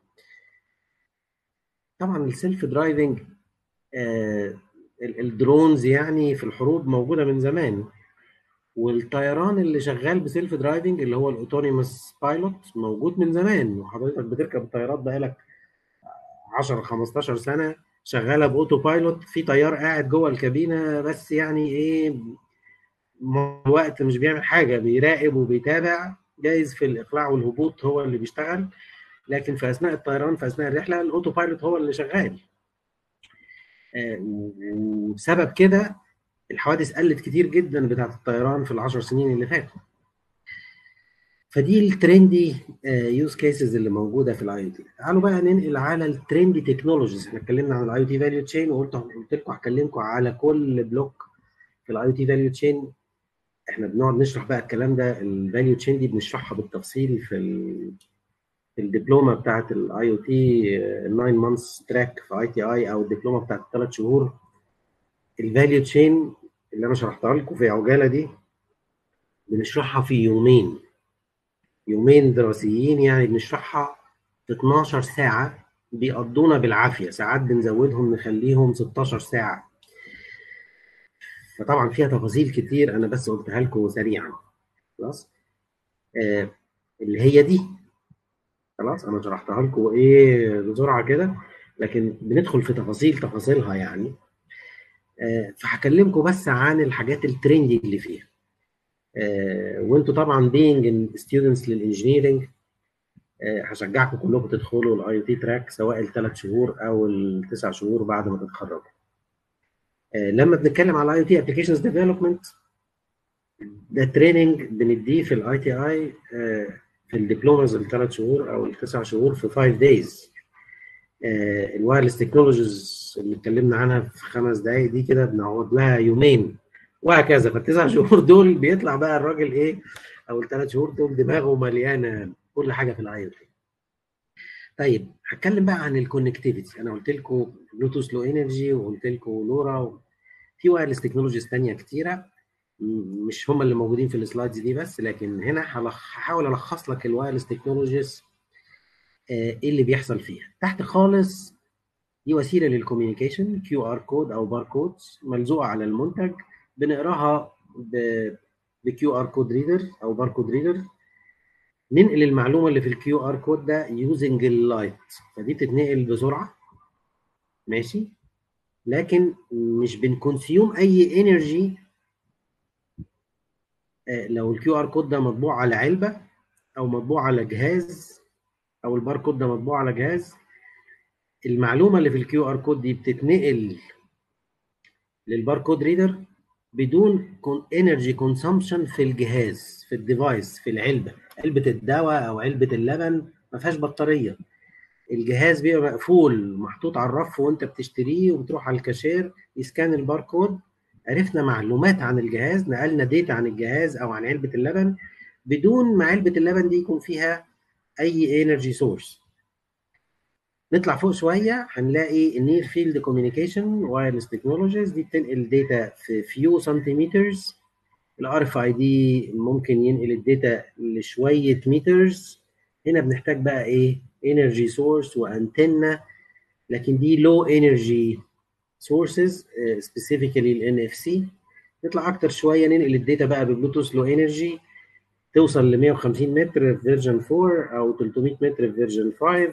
طبعا السيلف درايفنج آه الدرونز يعني في الحروب موجوده من زمان والطيران اللي شغال بسيلف درايفنج اللي هو الاوتونيموس بايلوت موجود من زمان وحضرتك بتركب الطيارات بقالك 10 15 سنه شغاله باوتو بايلوت في طيار قاعد جوه الكابينه بس يعني ايه وقت مش بيعمل حاجه بيراقب وبيتابع جايز في الاقلاع والهبوط هو اللي بيشتغل لكن في اثناء الطيران في اثناء الرحله الاوتو بايلوت هو اللي شغال وبسبب كده الحوادث قلت كتير جدا بتاعت الطيران في العشر سنين اللي فاتوا فدي الترندي يوز كيسز اللي موجوده في الاي او تي تعالوا بقى ننقل على الترندي تكنولوجيز احنا اتكلمنا عن الاي او تي فاليو تشين وقلت قلت لكم هكلمكم على كل بلوك في الاي او تي فاليو تشين احنا بنقعد نشرح بقى الكلام ده الفاليو تشين دي بنشرحها بالتفصيل في ال في الدبلومه بتاعت الاي او تي 9 مانثs تراك في اي تي اي او الدبلومه بتاعت الثلاث شهور الفاليو تشين اللي انا شرحتها لكم في عجاله دي بنشرحها في يومين يومين دراسيين يعني بنشرحها في 12 ساعه بيقضونا بالعافيه ساعات بنزودهم نخليهم 16 ساعه فطبعا فيها تفاصيل كتير انا بس قلتها لكم سريعا خلاص آه اللي هي دي خلاص انا شرحتها لكم ايه بسرعه كده لكن بندخل في تفاصيل تفاصيلها يعني آه فهكلمكم بس عن الحاجات الترندي اللي فيها آه وانتوا طبعا بينج ستودنتس للانجينيرنج آه هشجعكم كلكم تدخلوا الاي تي تراك سواء الثلاث شهور او التسع شهور بعد ما تتخرجوا لما بنتكلم على الاي تي ابلكيشنز ديفلوبمنت ده تريننج بنديه في الاي تي اي في الدبلومز الثلاث شهور او التسع شهور في 5 دايز الوايرلس تكنولوجيز اللي اتكلمنا عنها في خمس دقائق دي كده بنقعد لها يومين وهكذا فالتسع شهور دول بيطلع بقى الراجل ايه او الثلاث شهور دول دماغه مليانه كل حاجه في الاي تي طيب هتكلم بقى عن الكونكتيفيتي انا قلت لكم بلوتوث لو انرجي وقلت لكم لورا في وايرلس تكنولوجيز ثانيه كتيره مش هم اللي موجودين في السلايدز دي بس لكن هنا هحاول الخص لك الوايرلس تكنولوجيز ايه اللي بيحصل فيها تحت خالص دي وسيله للكوميونيكيشن كيو ار كود او باركودز ملزوقه على المنتج بنقراها بكيو ار كود ريدر او باركود ريدر ننقل المعلومه اللي في الكيو ار كود ده يوزنج اللايت فدي بتتنقل بسرعه ماشي لكن مش بنكونسيوم اي انرجي لو الكيو ار كود ده مطبوع على علبه او مطبوع على جهاز او الباركود ده مطبوع على جهاز المعلومه اللي في الكيو ار كود دي بتتنقل للباركود ريدر بدون انرجي كونسامشن في الجهاز في الديفايس في العلبه علبه الدواء او علبه اللبن ما فيهاش بطاريه الجهاز بيبقى مقفول محطوط على الرف وانت بتشتريه وبتروح على الكاشير يسكان الباركود عرفنا معلومات عن الجهاز نقلنا ديتا عن الجهاز او عن علبه اللبن بدون ما علبه اللبن دي يكون فيها اي انرجي سورس نطلع فوق شويه هنلاقي النير فيلد كوميونيكيشن وايرلس تكنولوجيز دي بتنقل داتا في فيو سنتيمترز الار اف اي دي ممكن ينقل الداتا لشويه مترز هنا بنحتاج بقى ايه انرجي سورس وانتنه لكن دي لو انرجي سورسز سبيسيفيكالي الان اف سي نطلع اكتر شويه ننقل الداتا بقى ببلوتوث لو انرجي توصل ل 150 متر في فيرجن 4 او 300 متر في فيرجن 5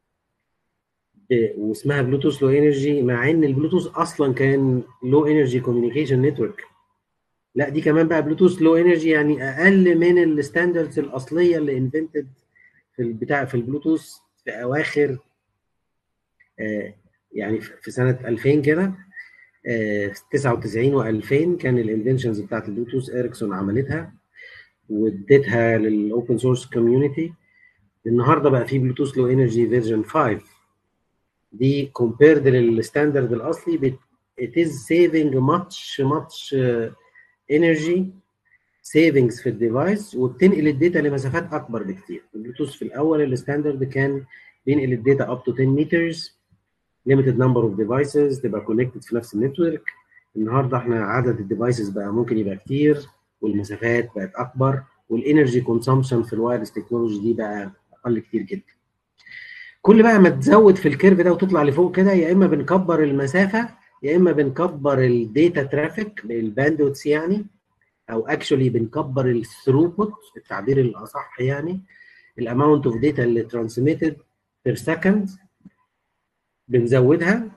ب- واسمها بلوتوث لو انرجي مع ان البلوتوث اصلا كان لو انرجي كوميونيكيشن نتورك لا دي كمان بقى بلوتوث لو انرجي يعني اقل من الستاندردز الاصليه اللي انفنتد في البتاع في البلوتوث في اواخر آه، يعني في في سنه 2000 كده آه، 99 و2000 كان الانفنشنز بتاعت البلوتوث اريكسون عملتها واديتها للاوبن سورس كوميونتي النهارده بقى في بلوتوث لو انرجي فيرجن 5 دي كومبيرد للستاندرد الاصلي بت- it is saving much much uh, energy savings في الديفايس وبتنقل الداتا لمسافات اكبر بكتير البلوتوث في الاول الستاندرد كان بينقل الداتا up to 10 meters limited number of devices تبقى connected في نفس النتورك النهارده احنا عدد الديفايسز بقى ممكن يبقى كتير والمسافات بقت اكبر والانرجي كونسامشن في الوايرلس تكنولوجي دي بقى اقل كتير جدا كل بقى ما تزود في الكيرف ده وتطلع لفوق كده يا اما بنكبر المسافه يا اما بنكبر الداتا ترافيك الباندوتس يعني او اكشولي بنكبر الثروبوت التعبير الاصح يعني الاماونت اوف داتا اللي ترانسميتد بير سكند بنزودها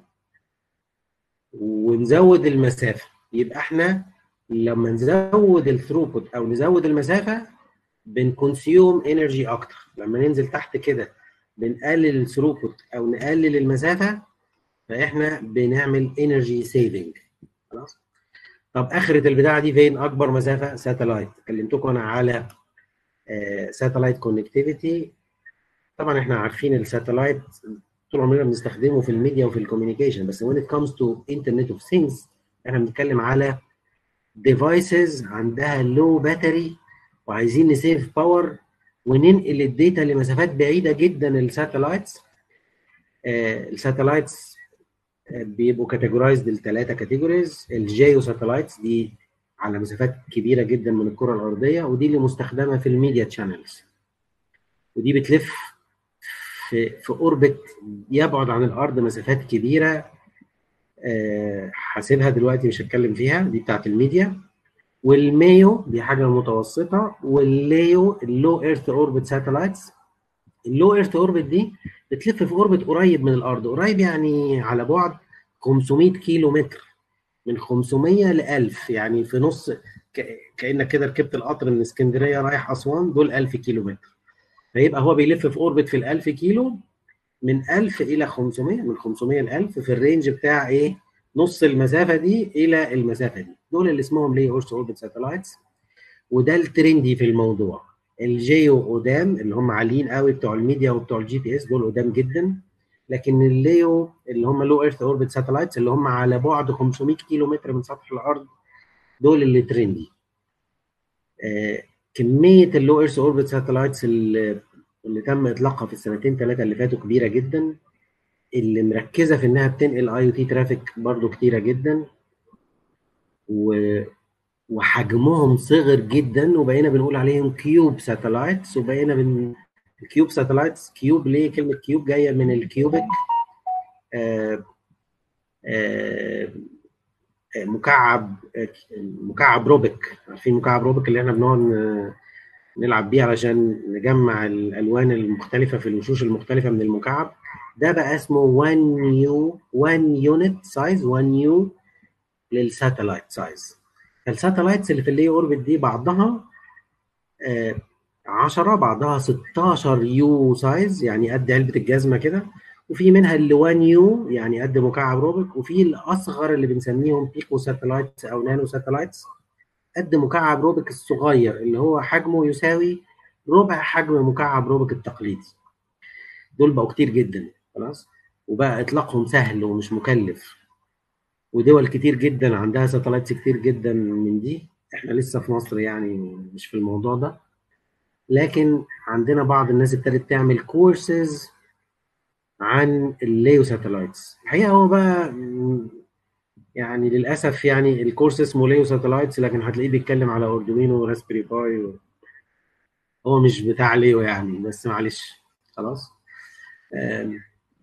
ونزود المسافه يبقى احنا لما نزود الثروبوت او نزود المسافه بنكونسيوم انرجي اكتر لما ننزل تحت كده بنقلل الثروبوت او نقلل المسافه فاحنا بنعمل انرجي سيفنج خلاص طب اخره البتاعه دي فين اكبر مسافه ساتلايت كلمتكم انا على ساتلايت كونكتيفيتي طبعا احنا عارفين الساتلايت طول عمرنا بنستخدمه في الميديا وفي الكوميونيكيشن بس when it comes to internet of things احنا بنتكلم على devices عندها لو باتري وعايزين نسيف باور وننقل الداتا لمسافات بعيده جدا الساتلايتس الساتلايتس بيبقوا كاتيجورايزد لثلاثه كاتيجوريز الجيو ساتلايتس دي على مسافات كبيره جدا من الكره الارضيه ودي اللي مستخدمه في الميديا تشانلز ودي بتلف في في اوربت يبعد عن الارض مسافات كبيره آه، حاسبها دلوقتي مش هتكلم فيها دي بتاعت الميديا والمايو دي حاجه متوسطه والليو اللو ايرث اوربت ساتلايتس اللو ايرث اوربت دي بتلف في اوربت قريب من الارض قريب يعني على بعد 500 كيلو متر من 500 ل 1000 يعني في نص ك- كانك كده ركبت القطر من اسكندريه رايح اسوان دول 1000 كيلو متر فيبقى هو بيلف في اوربت في ال 1000 كيلو من 1000 الى 500 من 500 ل 1000 في الرينج بتاع ايه نص المسافه دي الى المسافه دي دول اللي اسمهم ليه اورث اوربت ساتلايتس وده الترندي في الموضوع الجيو قدام اللي هم عاليين قوي بتوع الميديا وبتوع الجي بي اس دول قدام جدا لكن الليو اللي هم لو ايرث اوربت ساتلايتس اللي هم على بعد 500 كيلو متر من سطح الارض دول اللي ترندي آه كميه اللو ايرث اوربت ساتلايتس اللي, اللي تم اطلاقها في السنتين ثلاثه اللي فاتوا كبيره جدا اللي مركزه في انها بتنقل اي او تي ترافيك برضو كتيره جدا و وحجمهم صغر جدا وبقينا بنقول عليهم كيوب ساتلايتس وبقينا بن الكيوب ساتلايتس كيوب ليه كلمه كيوب جايه من الكيوبيك آه آه آه، مكعب آه، مكعب روبيك عارفين مكعب روبيك اللي احنا بنقعد ن- نلعب بيه علشان نجمع الالوان المختلفه في الوشوش المختلفه من المكعب ده بقى اسمه 1 يو 1 يونت سايز 1 يو للساتلايت سايز الساتلايتس اللي في اللي اوربت دي بعضها آه 10 بعضها 16 يو سايز يعني قد علبه الجزمه كده وفي منها اللي 1 يو يعني قد مكعب روبيك وفي الاصغر اللي بنسميهم بيكو ساتلايتس او نانو ساتلايتس قد مكعب روبيك الصغير اللي هو حجمه يساوي ربع حجم مكعب روبيك التقليدي دول بقوا كتير جدا خلاص وبقى اطلاقهم سهل ومش مكلف ودول كتير جدا عندها ساتلايتس كتير جدا من دي احنا لسه في مصر يعني مش في الموضوع ده لكن عندنا بعض الناس ابتدت تعمل كورسز عن الليو ساتلايتس الحقيقه هو بقى م، يعني للاسف يعني الكورس اسمه ليو ساتلايتس لكن هتلاقيه بيتكلم على اردوينو وراسبري باي و... هو مش بتاع ليو يعني بس معلش خلاص آم،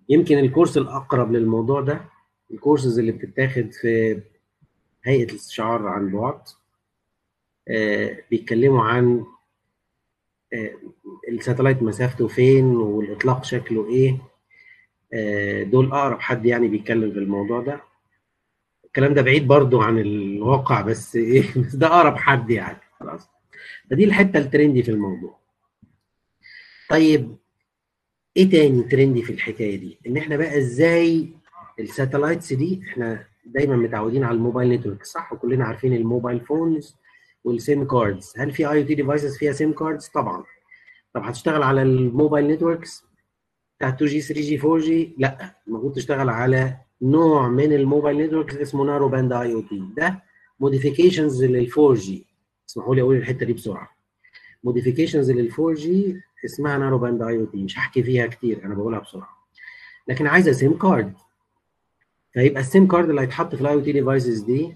يمكن الكورس الاقرب للموضوع ده الكورسز اللي بتتاخد في هيئه الاستشعار عن بعد آه، بيتكلموا عن آه، الساتلايت مسافته فين والاطلاق شكله ايه آه، دول اقرب حد يعني بيتكلم في الموضوع ده الكلام ده بعيد برضو عن الواقع بس ايه بس ده اقرب حد يعني خلاص فدي الحته الترندي في الموضوع طيب ايه تاني ترندي في الحكايه دي ان احنا بقى ازاي الساتلايتس دي احنا دايما متعودين على الموبايل نتورك صح وكلنا عارفين الموبايل فونز والسيم كاردز هل في اي او تي ديفايسز فيها سيم كاردز طبعا طب هتشتغل على الموبايل نتوركس بتاع 2 جي 3 جي 4 جي لا المفروض تشتغل على نوع من الموبايل نتوركس اسمه نارو باند اي او تي ده موديفيكيشنز لل 4 جي اسمحوا لي اقول الحته دي بسرعه موديفيكيشنز لل 4 جي اسمها نارو باند اي او تي مش هحكي فيها كتير انا بقولها بسرعه لكن عايزه سيم كارد فيبقى السيم كارد اللي هيتحط في الاي او تي ديفايسز دي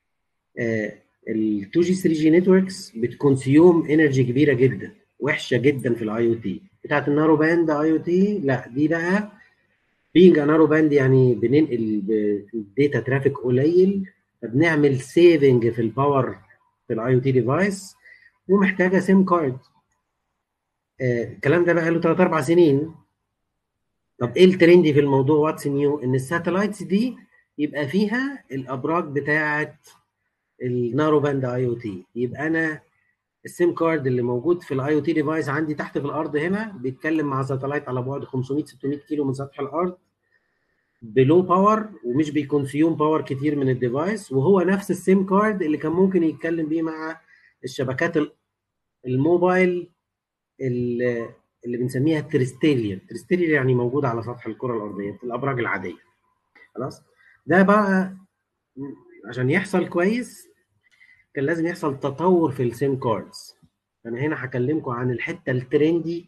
ال 2 جي 3 جي نتوركس بتكونسيوم انرجي كبيره جدا وحشه جدا في الاي او تي بتاعت النارو باند اي او تي لا دي بقى بينج نارو باند يعني بننقل الداتا ترافيك قليل فبنعمل سيفنج في الباور في الاي او تي ديفايس ومحتاجه سيم كارد الكلام ده بقى له 3 4 سنين طب ايه الترندي في الموضوع واتس نيو ان الساتلايتس دي يبقى فيها الابراج بتاعه النارو باند اي او تي يبقى انا السيم كارد اللي موجود في الاي او تي ديفايس عندي تحت في الارض هنا بيتكلم مع ساتلايت على بعد 500 600 كيلو من سطح الارض بلو باور ومش بيكونسيوم باور كتير من الديفايس وهو نفس السيم كارد اللي كان ممكن يتكلم بيه مع الشبكات الموبايل اللي بنسميها تريستيليا تريستيليا يعني موجوده على سطح الكره الارضيه في الابراج العاديه خلاص ده بقى عشان يحصل كويس كان لازم يحصل تطور في السيم كاردز انا هنا هكلمكم عن الحته الترندي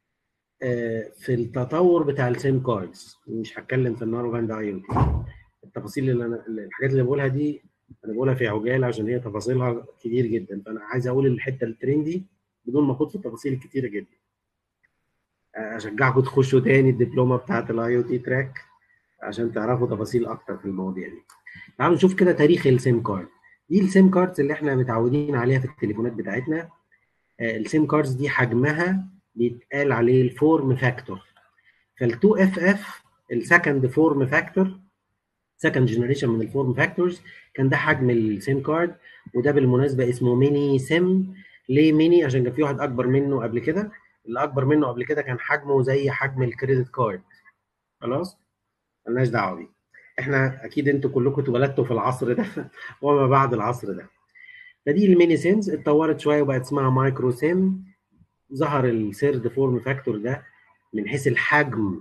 في التطور بتاع السيم كاردز مش هتكلم في النارو باند اي او تي التفاصيل اللي انا الحاجات اللي بقولها دي انا بقولها في عجاله عشان هي تفاصيلها كتير جدا فانا عايز اقول الحته الترندي بدون ما اخوض في التفاصيل الكتيره جدا اشجعكم تخشوا تاني الدبلومه بتاعت الاي او تي تراك عشان تعرفوا تفاصيل اكتر في المواضيع دي تعالوا نشوف كده تاريخ السيم كارد دي السيم كاردز اللي احنا متعودين عليها في التليفونات بتاعتنا السيم كاردز دي حجمها بيتقال عليه الفورم فاكتور فال2 اف اف السكند فورم فاكتور سكند جنريشن من الفورم فاكتورز كان ده حجم السيم كارد وده بالمناسبه اسمه ميني سيم ليه ميني عشان كان في واحد اكبر منه قبل كده اللي اكبر منه قبل كده كان حجمه زي حجم الكريدت كارد خلاص ملناش دعوه بيه احنا اكيد انتوا كلكم اتولدتوا في العصر ده وما بعد العصر ده فدي الميني سيمز اتطورت شويه وبقت اسمها مايكرو سيم ظهر السيرد فورم فاكتور ده من حيث الحجم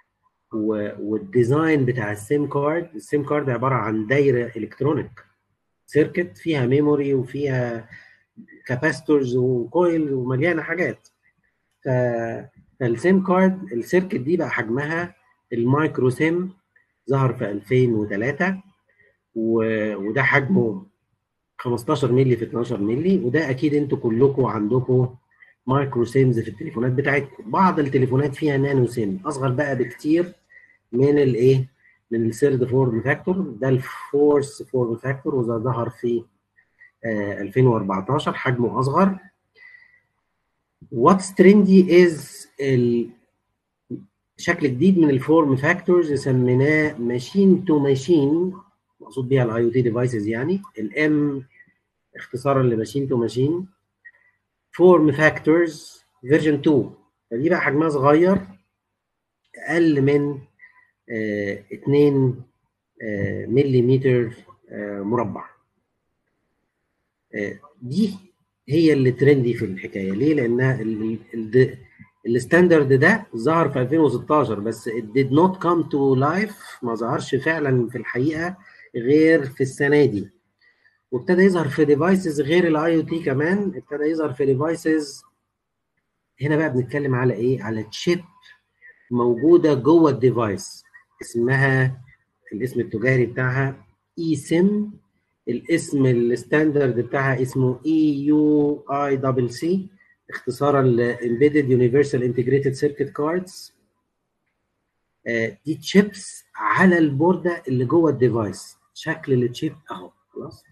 والديزاين بتاع السيم كارد السيم كارد عباره عن دايره الكترونيك سيركت فيها ميموري وفيها كاباستورز وكويل ومليانه حاجات ف... فالسيم كارد السيركت دي بقى حجمها المايكرو سيم ظهر في 2003 و... وده حجمه 15 مللي في 12 مللي وده اكيد انتوا كلكم عندكم مايكرو سيمز في التليفونات بتاعتكم بعض التليفونات فيها نانو سيم اصغر بقى بكتير من الايه من السيرد فورم فاكتور ده الفورس فورم فاكتور وده ظهر في آه 2014 حجمه اصغر واتس ترندي از شكل جديد من الفورم فاكتورز سميناه ماشين تو ماشين مقصود بيها الاي او تي ديفايسز يعني الام اختصارا لماشين تو ماشين فورم فاكتورز فيرجن 2 فدي بقى حجمها صغير اقل من آه 2 آه مليمتر آه مربع دي هي اللي ترندي في الحكايه ليه لانها الستاندرد ده ظهر في 2016 بس it did not come to life ما ظهرش فعلا في الحقيقه غير في السنه دي وابتدى يظهر في ديفايسز غير الاي او تي كمان ابتدى يظهر في ديفايسز هنا بقى بنتكلم على ايه على تشيب موجوده جوه الديفايس اسمها الاسم التجاري بتاعها اي سيم الاسم الستاندرد بتاعها اسمه اي يو اي دبل سي اختصارا ل Embedded Universal Integrated Circuit Cards آه، دي تشيبس على البورده اللي جوه الديفايس شكل التشيب اهو خلاص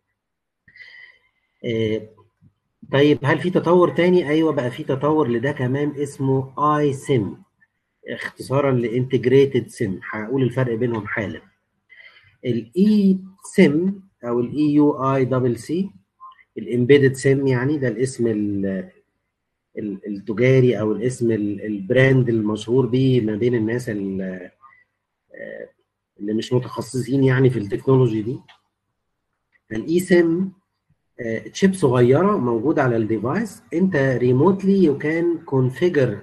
آه، طيب هل في تطور تاني ايوه بقى في تطور لده كمان اسمه اي سيم اختصارا لانتجريتد سيم هقول الفرق بينهم حالا الاي سيم او الاي يو اي دبل سي الامبيدد سيم يعني ده الاسم ال- ال- التجاري او الاسم ال- البراند المشهور بيه ما بين الناس ال- آه، اللي مش متخصصين يعني في التكنولوجي دي الاي سيم تشيب صغيره موجوده على الديفايس انت ريموتلي يو كان كونفيجر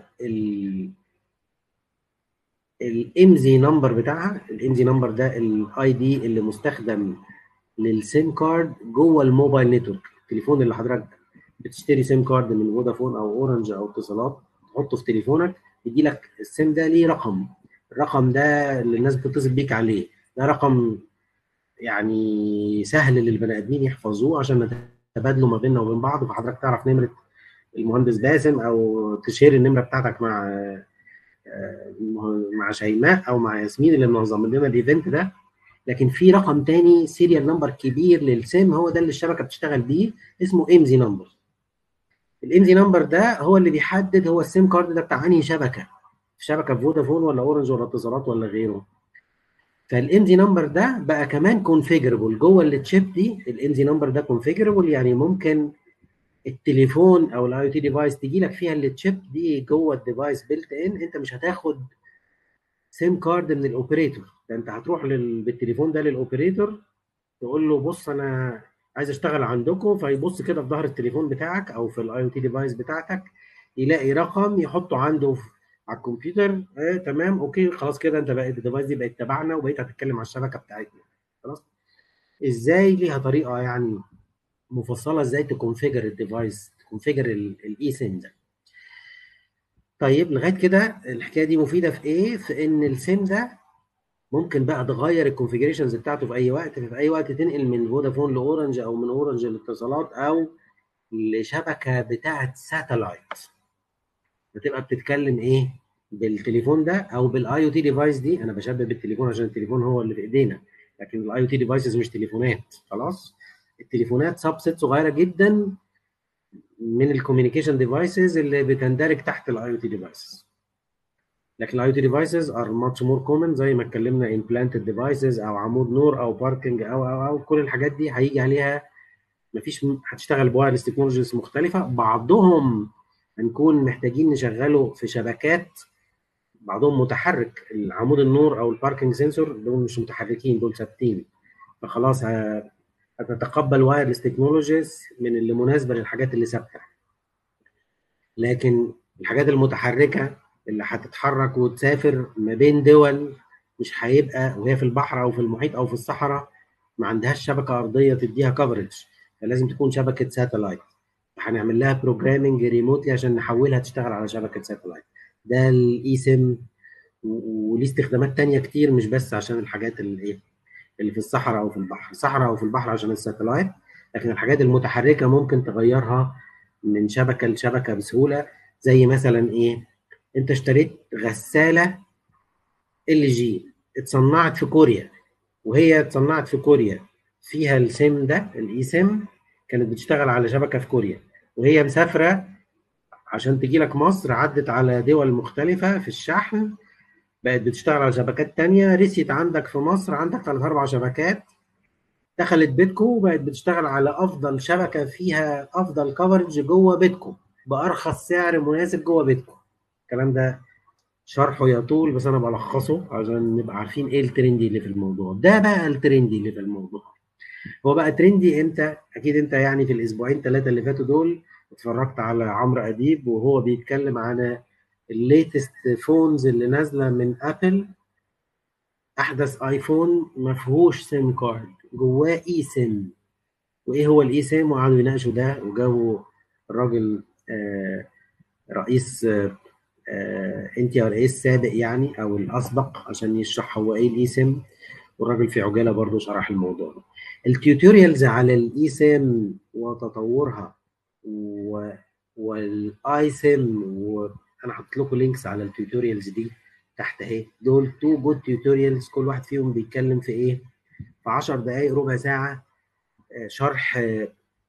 الام زي نمبر بتاعها الام زي نمبر ده الاي دي اللي مستخدم للسيم كارد جوه الموبايل نتورك التليفون اللي حضرتك بتشتري سيم كارد من فودافون او اورنج او اتصالات تحطه في تليفونك يجي لك السيم ده ليه رقم الرقم ده اللي الناس بتتصل بيك عليه ده رقم يعني سهل للبني ادمين يحفظوه عشان نتبادلوا ما بيننا وبين بعض فحضرتك تعرف نمره المهندس باسم او تشير النمره بتاعتك مع آه، مع شيماء او مع ياسمين اللي منظم لنا الايفنت ده لكن في رقم تاني سيريال نمبر كبير للسيم هو ده اللي الشبكه بتشتغل بيه اسمه ام زي نمبر الام زي نمبر ده هو اللي بيحدد هو السيم كارد ده بتاع انهي شبكه شبكه فودافون ولا اورنج ولا اتصالات ولا غيره فالام زي نمبر ده بقى كمان كونفيجربل جوه التشيب دي الام زي نمبر ده كونفيجربل يعني ممكن التليفون او الاي او تي ديفايس تجي لك فيها التشيب دي جوه الديفايس بيلت ان انت مش هتاخد سيم كارد من الاوبريتور ده انت هتروح لل... بالتليفون ده للاوبريتور تقول له بص انا عايز اشتغل عندكم فيبص كده في ظهر التليفون بتاعك او في الاي او تي ديفايس بتاعتك يلاقي رقم يحطه عنده في على الكمبيوتر آه تمام اوكي خلاص كده انت بقيت الديفايس دي بقت تبعنا وبقيت هتتكلم على الشبكه بتاعتنا خلاص ازاي ليها طريقه يعني مفصله ازاي تكونفيجر الديفايس تكونفيجر الاي سيم ده طيب لغايه كده الحكايه دي مفيده في ايه في ان السيم ده ممكن بقى تغير الكونفيجريشنز بتاعته في اي وقت في اي وقت تنقل من فودافون لاورنج او من اورنج للاتصالات او لشبكه بتاعه ساتلايت بتبقى بتتكلم ايه بالتليفون ده او بالاي او تي ديفايس دي انا بشبه بالتليفون عشان التليفون هو اللي في ايدينا لكن الاي او تي ديفايسز مش تليفونات خلاص التليفونات سبست صغيره جدا من الكوميونيكيشن ديفايسز اللي بتندرج تحت الاي او تي ديفايسز لكن الاي او تي ديفايسز ار ماتش مور كومن زي ما اتكلمنا امبلانتد ديفايسز او عمود نور او باركنج او او او كل الحاجات دي هيجي عليها مفيش هتشتغل بوايرلس تكنولوجيز مختلفه بعضهم هنكون محتاجين نشغله في شبكات بعضهم متحرك العمود النور او الباركنج سنسور دول مش متحركين دول ثابتين فخلاص هتتقبل وايرلس تكنولوجيز من اللي مناسبه للحاجات اللي ثابته لكن الحاجات المتحركه اللي هتتحرك وتسافر ما بين دول مش هيبقى وهي في البحر او في المحيط او في الصحراء ما عندهاش شبكه ارضيه تديها كفرج فلازم تكون شبكه ساتلايت هنعمل لها بروجرامنج ريموتلي عشان نحولها تشتغل على شبكه ساتلايت ده الاي سيم وليه استخدامات تانية كتير مش بس عشان الحاجات اللي ايه اللي في الصحراء او في البحر الصحراء او في البحر عشان الساتلايت لكن الحاجات المتحركه ممكن تغيرها من شبكه لشبكه بسهوله زي مثلا ايه انت اشتريت غساله ال جي اتصنعت في كوريا وهي اتصنعت في كوريا فيها السيم ده الاي سيم كانت بتشتغل على شبكه في كوريا وهي مسافره عشان تجي لك مصر عدت على دول مختلفه في الشحن بقت بتشتغل على شبكات تانية رسيت عندك في مصر عندك ثلاث اربع شبكات دخلت بيتكو وبقت بتشتغل على افضل شبكه فيها افضل كفرج جوه بيتكو بارخص سعر مناسب جوه بيتكو الكلام ده شرحه يطول بس انا بلخصه عشان نبقى عارفين ايه الترندي اللي في الموضوع ده بقى الترندي اللي في الموضوع هو بقى ترندي انت اكيد انت يعني في الاسبوعين ثلاثه اللي فاتوا دول اتفرجت على عمرو اديب وهو بيتكلم عن الليتست فونز اللي نازله من ابل احدث ايفون ما فيهوش سيم كارد جواه اي سيم وايه هو الاي سيم وقعدوا يناقشوا ده وجابوا الراجل آه رئيس آه انت ار اي السابق يعني او الاسبق عشان يشرح هو ايه الاي سيم والراجل في عجاله برضه شرح الموضوع ده التيوتوريالز على الاي سيم وتطورها و... والاي سيم وانا حطيت لكم لينكس على التيوتوريالز دي تحت اهي دول تو جود تيوتوريالز كل واحد فيهم بيتكلم في ايه في 10 دقائق ربع ساعه آه، شرح آه،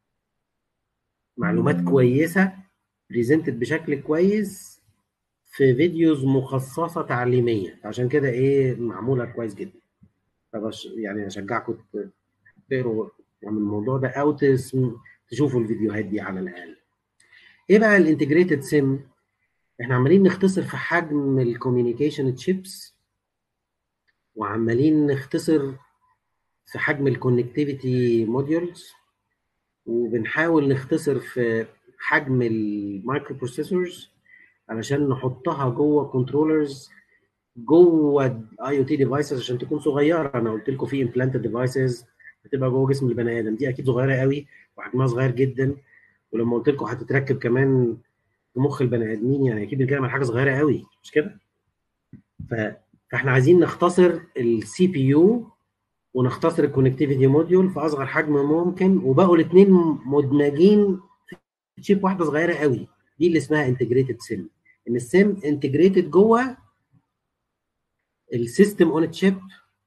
معلومات كويسه بريزنتد بشكل كويس في فيديوز مخصصه تعليميه عشان كده ايه معموله كويس جدا فبش يعني اشجعكم ت- تقروا عن الموضوع ده او تسم- تشوفوا الفيديوهات دي على الاقل ايه بقى الانتجريتد سيم احنا عمالين نختصر في حجم الكوميونيكيشن تشيبس وعمالين نختصر في حجم الكونكتيفيتي موديولز وبنحاول نختصر في حجم المايكرو بروسيسورز علشان نحطها جوه كنترولرز جوه اي او تي ديفايسز عشان تكون صغيره انا قلت لكم في امبلانتد ديفايسز بتبقى جوه جسم البني ادم دي اكيد صغيره قوي وحجمها صغير جدا ولما قلت لكم هتتركب كمان في مخ البني ادمين يعني اكيد بنتكلم عن حاجه صغيره قوي مش كده؟ ف- فاحنا عايزين نختصر السي بي يو ونختصر الكونكتيفيتي موديول في اصغر حجم ممكن وبقوا الاثنين مدمجين في تشيب واحده صغيره قوي دي اللي اسمها انتجريتد سيم ان السيم انتجريتد جوه السيستم اون تشيب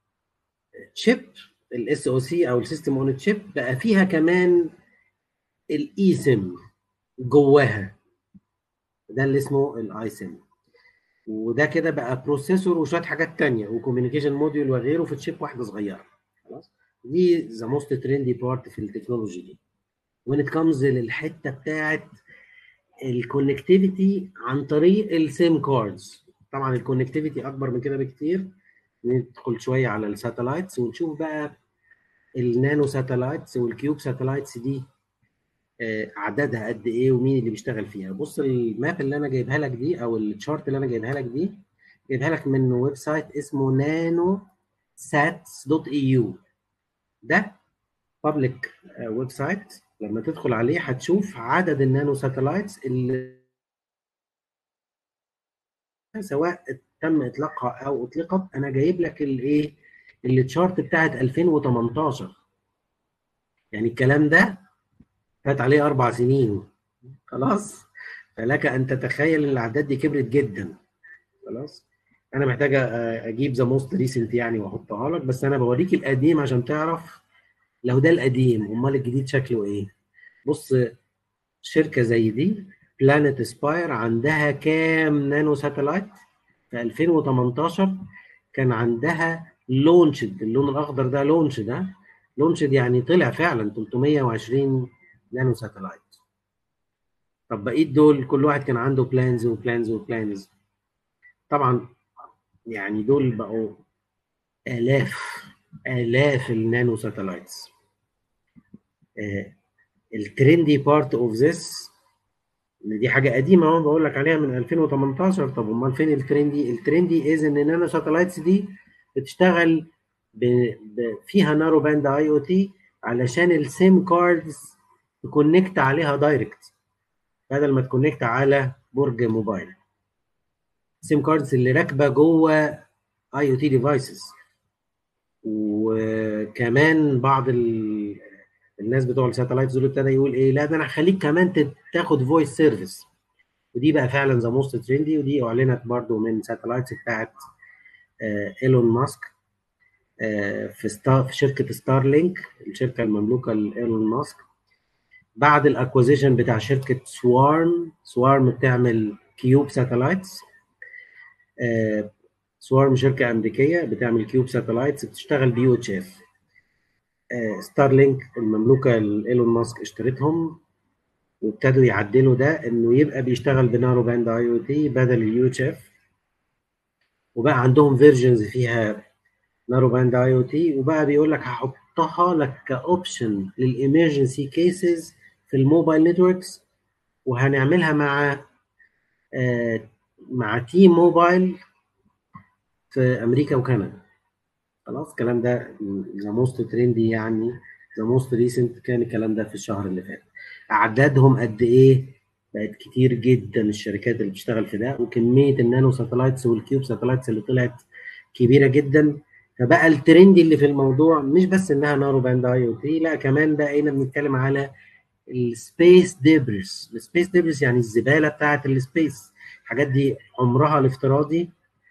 تشيب الاس او سي او السيستم اون تشيب بقى فيها كمان الاي سيم جواها ده اللي اسمه الاي سيم وده كده بقى بروسيسور وشويه حاجات تانية وكوميونيكيشن موديول وغيره في تشيب واحده صغيره خلاص دي ذا موست تريندي بارت في التكنولوجي دي when it comes للحته بتاعت الكونكتيفيتي عن طريق السيم كاردز طبعا الكونكتيفيتي اكبر من كده بكتير ندخل شويه على الساتلايتس ونشوف بقى النانو ساتلايتس والكيوب ساتلايتس دي آه، عددها قد ايه ومين اللي بيشتغل فيها بص الماب اللي انا جايبها لك دي او الشارت اللي انا جايبها لك دي جايبها لك من ويب سايت اسمه نانو ساتس دوت اي يو ده بابليك ويب سايت لما تدخل عليه هتشوف عدد النانو ساتلايتس اللي سواء تم اطلاقها او اطلقت انا جايب لك الايه التشارت بتاعت 2018 يعني الكلام ده فات عليه اربع سنين خلاص فلك ان تتخيل ان الاعداد دي كبرت جدا خلاص انا محتاج أ- اجيب ذا موست ريسنت يعني واحطها لك بس انا بوريك القديم عشان تعرف لو ده القديم امال الجديد شكله ايه بص شركه زي دي بلانت سباير عندها كام نانو ساتلايت في 2018 كان عندها لونشد اللون الاخضر ده لونش ده لونشد يعني طلع فعلا 320 نانو ساتلايت طب بقيت دول كل واحد كان عنده بلانز وبلانز وبلانز طبعا يعني دول بقوا آلاف آلاف النانو ساتلايتس الترندي بارت اوف ذس دي حاجه قديمه اهو بقول لك عليها من 2018 طب امال فين الترندي الترندي از ان النانو ساتلايتس دي بتشتغل ب... ب... فيها نارو باند اي او تي علشان السيم كاردز تكونكت عليها دايركت بدل ما تكونكت على برج موبايل السيم كاردز اللي راكبه جوه اي او تي ديفايسز وكمان بعض ال... الناس بتوع الساتلايتس دول ابتدى يقول ايه لا ده انا هخليك كمان تت- تاخد فويس سيرفيس ودي بقى فعلا ذا موست تريندي ودي اعلنت برضو من ساتلايتس بتاعت آه ايلون ماسك آه في ستار في شركه ستار لينك الشركه المملوكه لايلون ماسك بعد الاكوزيشن بتاع شركه سوارم سوارم بتعمل كيوب ساتلايتس آه سوارم شركه امريكيه بتعمل كيوب ساتلايتس بتشتغل بيو اتش اف ستار لينك المملوكه لايلون ماسك اشترتهم وابتدوا يعدلوا ده انه يبقى بيشتغل بنارو باند اي او تي بدل اليو اتش اف وبقى عندهم فيرجنز فيها نارو باند اي او تي وبقى بيقول لك هحطها لك كاوبشن للامرجنسي كيسز في الموبايل نتوركس وهنعملها مع آه مع تي موبايل في امريكا وكندا خلاص الكلام ده ذا موست تريندي يعني ذا موست ريسنت كان الكلام ده في الشهر اللي فات اعدادهم قد ايه بقت كتير جدا الشركات اللي بتشتغل في ده وكميه النانو ساتلايتس والكيوب ساتلايتس اللي طلعت كبيره جدا فبقى الترند اللي في الموضوع مش بس انها نارو باند اي او تي لا كمان بقينا بنتكلم على السبيس ديبرس السبيس ديبرس يعني الزباله بتاعه السبيس الحاجات دي عمرها الافتراضي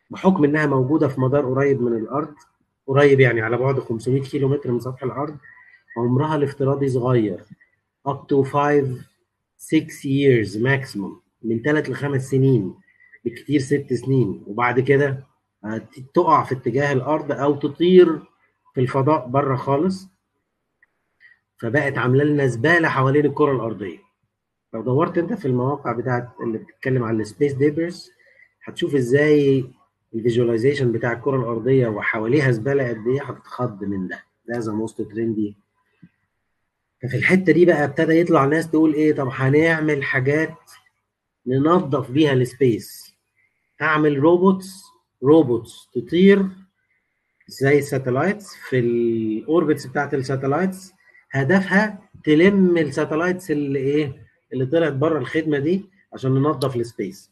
بحكم انها موجوده في مدار قريب من الارض قريب يعني على بعد 500 كيلو متر من سطح الارض عمرها الافتراضي صغير up to 5 6 years maximum من 3 ل 5 سنين بالكتير 6 سنين وبعد كده تقع في اتجاه الارض او تطير في الفضاء بره خالص فبقت عامله لنا زباله حوالين الكره الارضيه لو دورت انت في المواقع بتاعت اللي بتتكلم عن السبيس ديبرز هتشوف ازاي الفيجواليزيشن بتاع الكره الارضيه وحواليها زباله قد ايه هتتخض من ده ده ذا موست ترندي ففي الحته دي بقى ابتدى يطلع ناس تقول ايه طب هنعمل حاجات ننظف بيها السبيس اعمل روبوتس روبوتس تطير زي الساتلايتس في الاوربتس بتاعت الساتلايتس هدفها تلم الساتلايتس اللي ايه اللي طلعت بره الخدمه دي عشان ننظف السبيس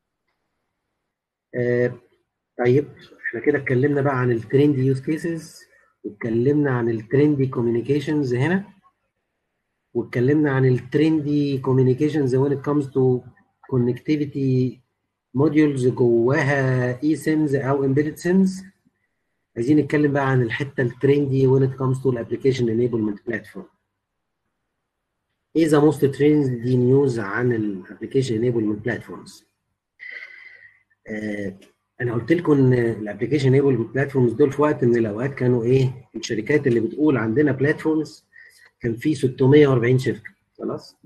آه طيب احنا كده اتكلمنا بقى عن الترندي يوز كيسز واتكلمنا عن الترندي كوميونيكيشنز هنا واتكلمنا عن الترندي كوميونيكيشنز when it comes to connectivity موديولز جواها اي سيمز او امبيدد سيمز عايزين نتكلم بقى عن الحته الترندي when it comes to الابلكيشن enablement بلاتفورم ايه ذا موست ترندي نيوز عن الابلكيشن enablement بلاتفورمز آه انا قلت لكم ان الابلكيشن enablement بلاتفورمز دول في وقت من الاوقات كانوا ايه الشركات اللي بتقول عندنا بلاتفورمز كان في 640 شركه خلاص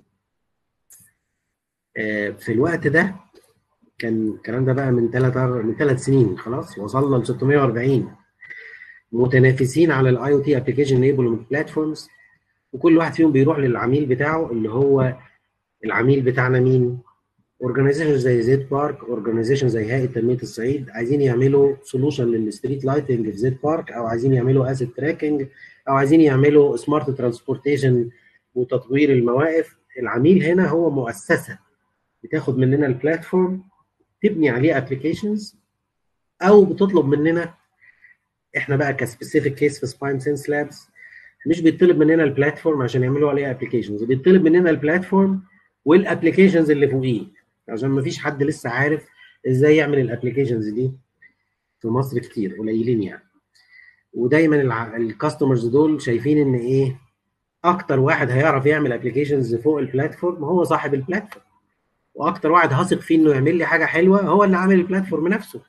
آه في الوقت ده كان الكلام ده بقى من ثلاث من ثلاث سنين خلاص وصلنا ل 640 متنافسين على الاي او تي ابلكيشن انيبلمنت بلاتفورمز وكل واحد فيهم بيروح للعميل بتاعه اللي هو العميل بتاعنا مين؟ اورجانيزيشن زي زيت بارك اورجانيزيشن زي هيئه تنميه الصعيد عايزين يعملوا سولوشن للستريت لايتنج في زيت بارك او عايزين يعملوا اسيت تراكنج او عايزين يعملوا سمارت ترانسبورتيشن وتطوير المواقف العميل هنا هو مؤسسه بتاخد مننا البلاتفورم تبني عليه ابلكيشنز او بتطلب مننا احنا بقى كسبيسيفيك كيس في سباين سينس لابس مش بيطلب مننا البلاتفورم عشان يعملوا عليه ابلكيشنز بيطلب مننا البلاتفورم والابلكيشنز اللي فوقيه عشان ما فيش حد لسه عارف ازاي يعمل الابلكيشنز دي في مصر كتير قليلين يعني ودايما الكاستمرز دول شايفين ان ايه اكتر واحد هيعرف يعمل ابلكيشنز فوق البلاتفورم هو صاحب البلاتفورم واكتر واحد هثق فيه انه يعمل لي حاجه حلوه هو اللي عامل البلاتفورم نفسه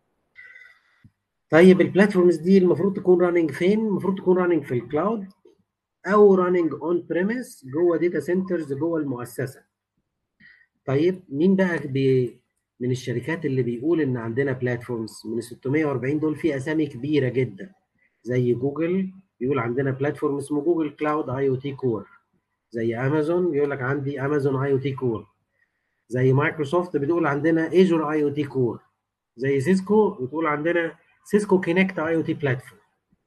طيب البلاتفورمز دي المفروض تكون راننج فين المفروض تكون راننج في الكلاود او راننج اون بريمس جوه داتا سنترز جوه المؤسسه طيب مين بقى بي من الشركات اللي بيقول ان عندنا بلاتفورمز من ال 640 دول في اسامي كبيره جدا زي جوجل بيقول عندنا بلاتفورم اسمه جوجل كلاود اي او تي كور زي امازون بيقول لك عندي امازون اي او تي كور زي مايكروسوفت بتقول عندنا ايجور اي او تي كور زي سيسكو بتقول عندنا سيسكو كينكت اي او تي بلاتفورم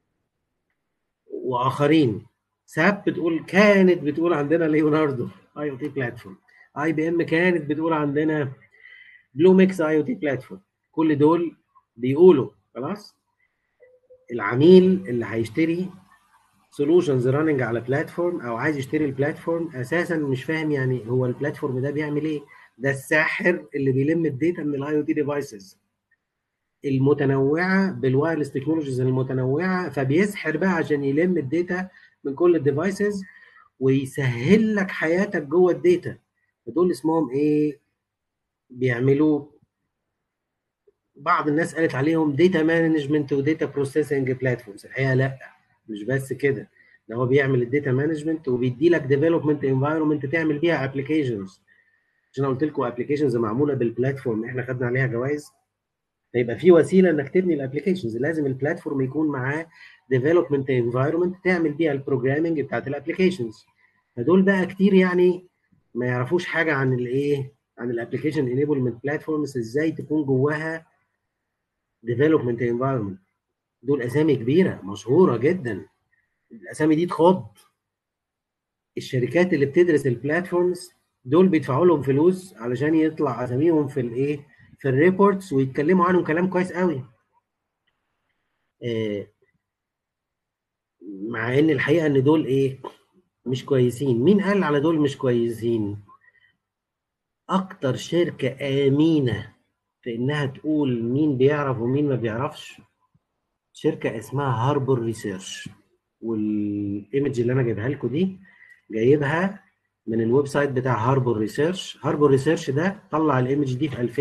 واخرين ساب بتقول كانت بتقول عندنا ليوناردو اي او تي بلاتفورم اي بي ام كانت بتقول عندنا بلو ميكس اي او تي بلاتفورم كل دول بيقولوا خلاص العميل اللي هيشتري سولوشنز راننج على بلاتفورم او عايز يشتري البلاتفورم اساسا مش فاهم يعني هو البلاتفورم ده بيعمل ايه ده الساحر اللي بيلم الداتا من الاي او تي ديفايسز المتنوعه بالوايرلس تكنولوجيز المتنوعه فبيسحر بقى عشان يلم الداتا من كل الديفايسز ويسهل لك حياتك جوه الداتا فدول اسمهم ايه بيعملوا بعض الناس قالت عليهم داتا مانجمنت وداتا بروسيسنج بلاتفورمز الحقيقه لا مش بس كده ده هو بيعمل الداتا مانجمنت وبيدي لك ديفلوبمنت انفايرمنت تعمل بيها ابلكيشنز عشان قلت لكم ابلكيشنز معموله بالبلاتفورم احنا خدنا عليها جوائز فيبقى في وسيله انك تبني الابلكيشنز لازم البلاتفورم يكون معاه ديفلوبمنت انفايرمنت تعمل بيها البروجرامنج بتاعت الابلكيشنز فدول بقى كتير يعني ما يعرفوش حاجه عن الايه عن الابلكيشن انيبلمنت بلاتفورمز ازاي تكون جواها ديفلوبمنت انفايرمنت دول اسامي كبيره مشهوره جدا الاسامي دي تخض الشركات اللي بتدرس البلاتفورمز دول بيدفعوا لهم فلوس علشان يطلع اساميهم في الايه في الريبورتس ويتكلموا عنهم كلام كويس قوي آه مع ان الحقيقه ان دول ايه مش كويسين مين قال على دول مش كويسين اكتر شركه امينه في انها تقول مين بيعرف ومين ما بيعرفش شركه اسمها هاربور ريسيرش والايمج اللي انا جايبها لكم دي جايبها من الويب سايت بتاع هاربور ريسيرش هاربور ريسيرش ده طلع الايمج دي في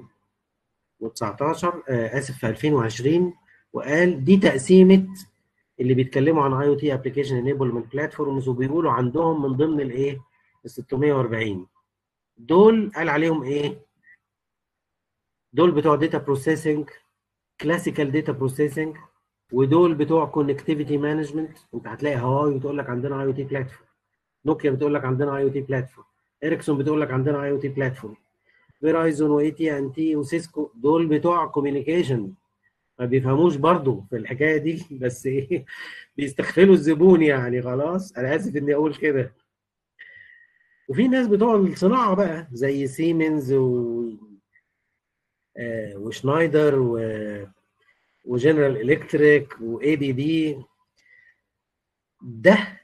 2019 آه اسف في 2020 وقال دي تقسيمه اللي بيتكلموا عن اي او تي ابلكيشن انيبلمنت بلاتفورمز وبيقولوا عندهم من ضمن الايه ال 640 دول قال عليهم ايه دول بتوع داتا بروسيسنج كلاسيكال داتا بروسيسنج ودول بتوع كونكتيفيتي مانجمنت انت هتلاقي هواوي بتقول لك عندنا اي او تي بلاتفورم نوكيا بتقول لك عندنا اي او تي بلاتفورم اريكسون بتقول لك عندنا اي او تي بلاتفورم فيرايزون واي تي ان تي وسيسكو دول بتوع كوميونيكيشن ما بيفهموش برضو في الحكايه دي بس ايه بيستغفلوا الزبون يعني خلاص انا اسف اني اقول كده وفي ناس بتوع الصناعه بقى زي سيمنز و آه وشنايدر و وجنرال الكتريك واي بي بي ده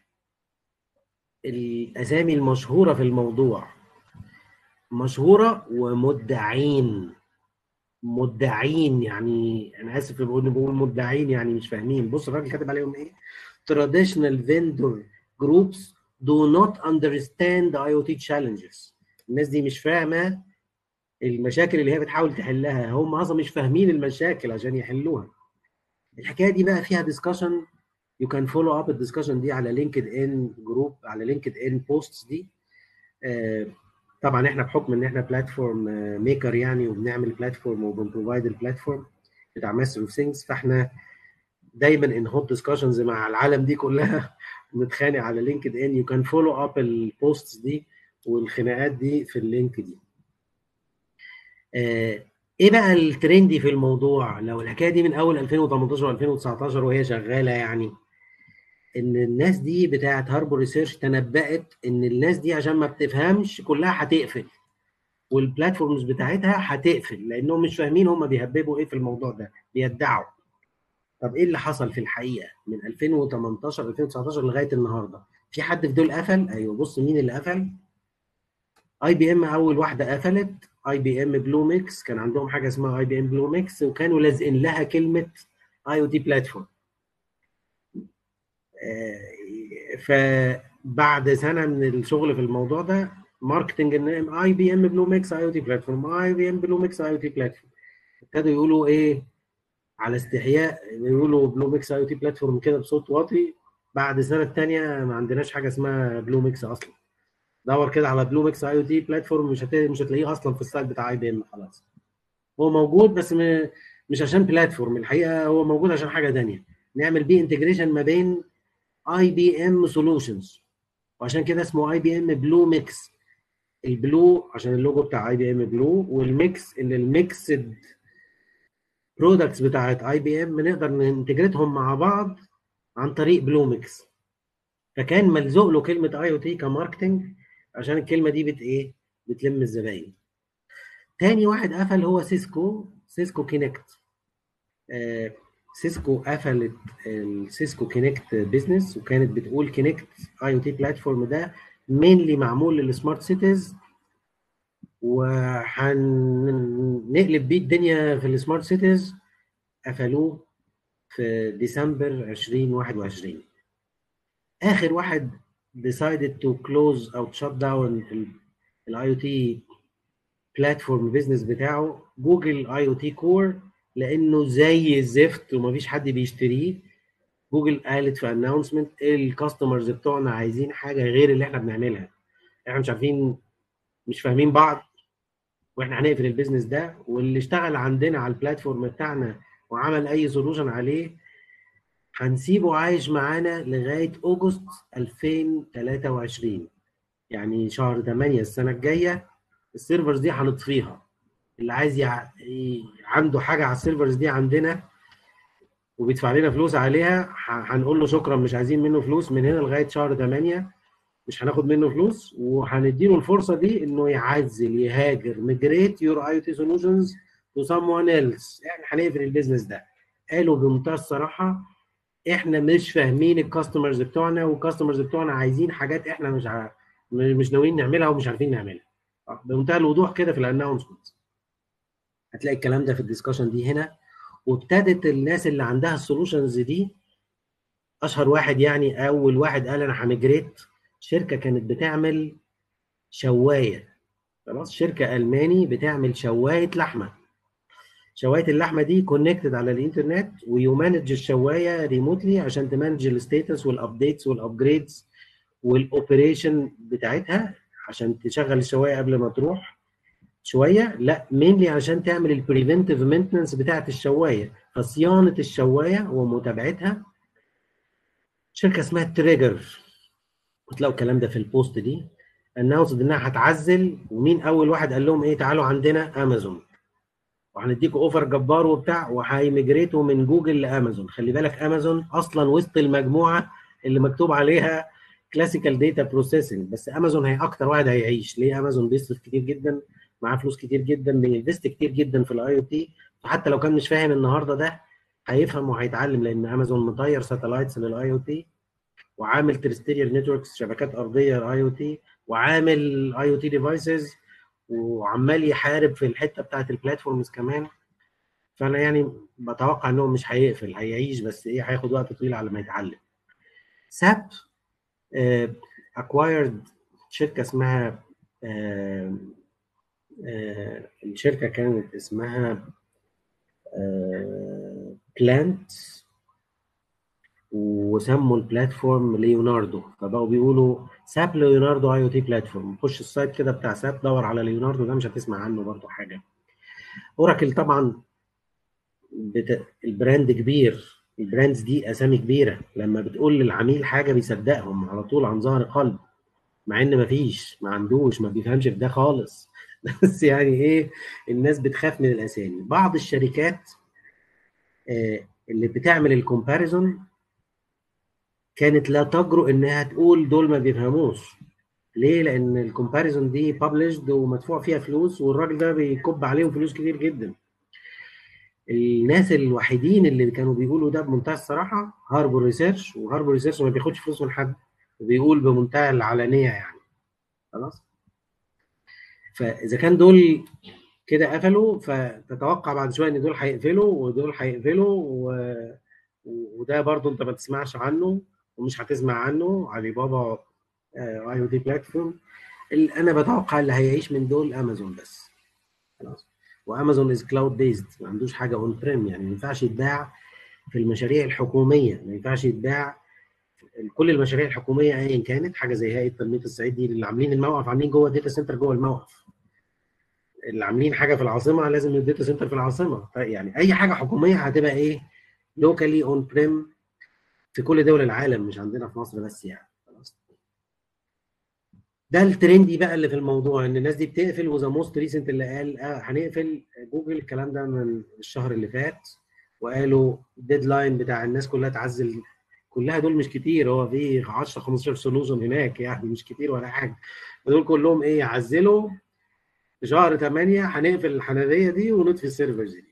الاسامي المشهوره في الموضوع مشهوره ومدعين مدعين يعني انا اسف بقول بقول مدعين يعني مش فاهمين بص الراجل كاتب عليهم ايه traditional vendor groups do not understand IoT challenges الناس دي مش فاهمه المشاكل اللي هي بتحاول تحلها هم اصلا مش فاهمين المشاكل عشان يحلوها الحكايه دي بقى فيها ديسكشن يو كان فولو اب الديسكشن دي على لينكد ان جروب على لينكد ان بوستس دي آه طبعا احنا بحكم ان احنا بلاتفورم ميكر يعني وبنعمل بلاتفورم وبنبروفايد البلاتفورم بتاع ماستر اوف ثينجز فاحنا دايما ان هوت ديسكشنز مع العالم دي كلها بنتخانق على لينكد ان يو كان فولو اب البوستس دي والخناقات دي في اللينك دي آه ايه بقى الترندي في الموضوع لو الحكايه دي من اول 2018 و2019 وهي شغاله يعني ان الناس دي بتاعت هاربور ريسيرش تنبأت ان الناس دي عشان ما بتفهمش كلها هتقفل والبلاتفورمز بتاعتها هتقفل لانهم مش فاهمين هم بيهببوا ايه في الموضوع ده بيدعوا طب ايه اللي حصل في الحقيقه من 2018 2019 لغايه النهارده في حد في دول قفل ايوه بص مين اللي قفل اي بي ام اول واحده قفلت اي بي ام بلو ميكس كان عندهم حاجه اسمها اي بي ام بلو ميكس وكانوا لازقين لها كلمه اي او تي بلاتفورم فبعد سنه من الشغل في الموضوع ده ماركتنج ان اي بي ام بلو ميكس اي او تي بلاتفورم اي بي ام بلو ميكس اي او تي بلاتفورم ابتدوا يقولوا ايه على استحياء يقولوا بلو ميكس اي او تي بلاتفورم كده بصوت واطي بعد سنه ثانيه ما عندناش حاجه اسمها بلو ميكس اصلا دور كده على بلو ميكس اي او تي بلاتفورم مش هت... مش هتلاقيه اصلا في السايت بتاع اي بي ام خلاص هو موجود بس م... مش عشان بلاتفورم الحقيقه هو موجود عشان حاجه ثانيه نعمل بيه انتجريشن ما بين اي بي ام سولوشنز وعشان كده اسمه اي بي ام بلو ميكس البلو عشان اللوجو بتاع اي بي ام بلو والميكس اللي الميكسد برودكتس بتاعت اي بي ام نقدر ننتجريتهم مع بعض عن طريق بلو ميكس فكان ملزوق له كلمه اي او تي كماركتنج عشان الكلمه دي بت ايه بتلم الزباين تاني واحد قفل هو سيسكو سيسكو كينكت آه سيسكو قفلت السيسكو كينكت بزنس وكانت بتقول كينكت اي او تي بلاتفورم ده مينلي معمول للسمارت سيتيز وهنقلب بيه الدنيا في السمارت سيتيز قفلوه في ديسمبر 2021 اخر واحد decided to close او shut down الاي او تي بلاتفورم بزنس بتاعه جوجل اي او تي كور لانه زي الزفت ومفيش حد بيشتريه جوجل قالت في اناونسمنت الكاستمرز بتوعنا عايزين حاجه غير اللي احنا بنعملها احنا مش عارفين مش فاهمين بعض واحنا هنقفل البيزنس ده واللي اشتغل عندنا على البلاتفورم بتاعنا وعمل اي سولوشن عليه هنسيبه عايش معانا لغايه اوجست 2023 يعني شهر 8 السنه الجايه السيرفرز دي هنطفيها اللي عايز يع... عنده حاجه على السيرفرز دي عندنا وبيدفع لنا فلوس عليها هنقول له شكرا مش عايزين منه فلوس من هنا لغايه شهر 8 مش هناخد منه فلوس وهنديله الفرصه دي انه يعزل يهاجر ميجريت يور اي تي سولوشنز تو سام ون ايلس احنا هنقفل البيزنس ده قالوا بمنتهى الصراحه احنا مش فاهمين الكاستمرز بتوعنا والكاستمرز بتوعنا عايزين حاجات احنا مش ع... مش ناويين نعملها ومش عارفين نعملها بمنتهى الوضوح كده في الاناونسمنت هتلاقي الكلام ده في الديسكشن دي هنا وابتدت الناس اللي عندها السولوشنز دي اشهر واحد يعني اول واحد قال انا هنجريت شركه كانت بتعمل شوايه خلاص شركه الماني بتعمل شوايه لحمه شوايه اللحمه دي كونكتد على الانترنت ويمانج الشوايه ريموتلي عشان تمانج الستيتس والابديتس والابجريدز والاوبريشن بتاعتها عشان تشغل الشوايه قبل ما تروح شويه لا مينلي عشان تعمل البريفنتيف مينتنس بتاعت الشوايه فصيانه الشوايه ومتابعتها شركه اسمها تريجر وتلاقوا الكلام ده في البوست دي اناونسد انها هتعزل ومين اول واحد قال لهم ايه تعالوا عندنا امازون وهنديكوا اوفر جبار وبتاع وهيميجريتوا من جوجل لامازون خلي بالك امازون اصلا وسط المجموعه اللي مكتوب عليها كلاسيكال داتا بروسيسنج بس امازون هي اكتر واحد هيعيش ليه امازون بيصرف كتير جدا معاه فلوس كتير جدا بينفست كتير جدا في الاي او تي فحتى لو كان مش فاهم النهارده ده هيفهم وهيتعلم لان امازون مطير ساتلايتس للاي او تي وعامل ترستيريال نتوركس شبكات ارضيه اي او تي وعامل اي او تي ديفايسز وعمال يحارب في الحته بتاعت البلاتفورمز كمان فانا يعني بتوقع انه مش هيقفل هيعيش بس ايه هياخد وقت طويل على ما يتعلم ساب اكوايرد شركه اسمها آه، آه، الشركه كانت اسمها بلانت وسموا البلاتفورم ليوناردو فبقوا بيقولوا ساب ليوناردو اي او تي بلاتفورم خش السايت كده بتاع ساب دور على ليوناردو ده مش هتسمع عنه برضو حاجه اوراكل طبعا بت... البراند كبير البراندز دي اسامي كبيره لما بتقول للعميل حاجه بيصدقهم على طول عن ظهر قلب مع ان مفيش ما عندوش ما بيفهمش في ده خالص بس يعني ايه الناس بتخاف من الاسامي بعض الشركات آه، اللي بتعمل الكومباريزون كانت لا تجرؤ انها تقول دول ما بيفهموش ليه لان الكومباريزون دي بابلشد ومدفوع فيها فلوس والراجل ده بيكب عليهم فلوس كتير جدا الناس الوحيدين اللي كانوا بيقولوا ده بمنتهى الصراحه هاربور ريسيرش وهاربور ريسيرش ما بياخدش فلوس من حد وبيقول بمنتهى العلانيه يعني خلاص فاذا كان دول كده قفلوا فتتوقع بعد شويه ان دول هيقفلوا ودول هيقفلوا و... وده برضو انت ما تسمعش عنه ومش هتسمع عنه علي بابا اي او دي بلاتفورم انا بتوقع اللي هيعيش من دول امازون بس خلاص وامازون از كلاود بيزد ما عندوش حاجه اون بريم يعني ما ينفعش يتباع في المشاريع الحكوميه ما ينفعش يتباع كل المشاريع الحكوميه ايا كانت حاجه زي هيئه تنميه الصعيد دي اللي عاملين الموقف عاملين جوه داتا سنتر جوه الموقف اللي عاملين حاجه في العاصمه لازم الداتا سنتر في العاصمه يعني اي حاجه حكوميه هتبقى ايه لوكالي اون بريم في كل دول العالم مش عندنا في مصر بس يعني خلاص ده الترندي بقى اللي في الموضوع ان الناس دي بتقفل وذا موست ريسنت اللي قال آه هنقفل جوجل الكلام ده من الشهر اللي فات وقالوا الديدلاين بتاع الناس كلها تعزل كلها دول مش كتير هو في 10 15 سولوشن هناك يعني مش كتير ولا حاجه دول كلهم ايه عزلوا في شهر 8 هنقفل الحنفيه دي ونطفي السيرفرز دي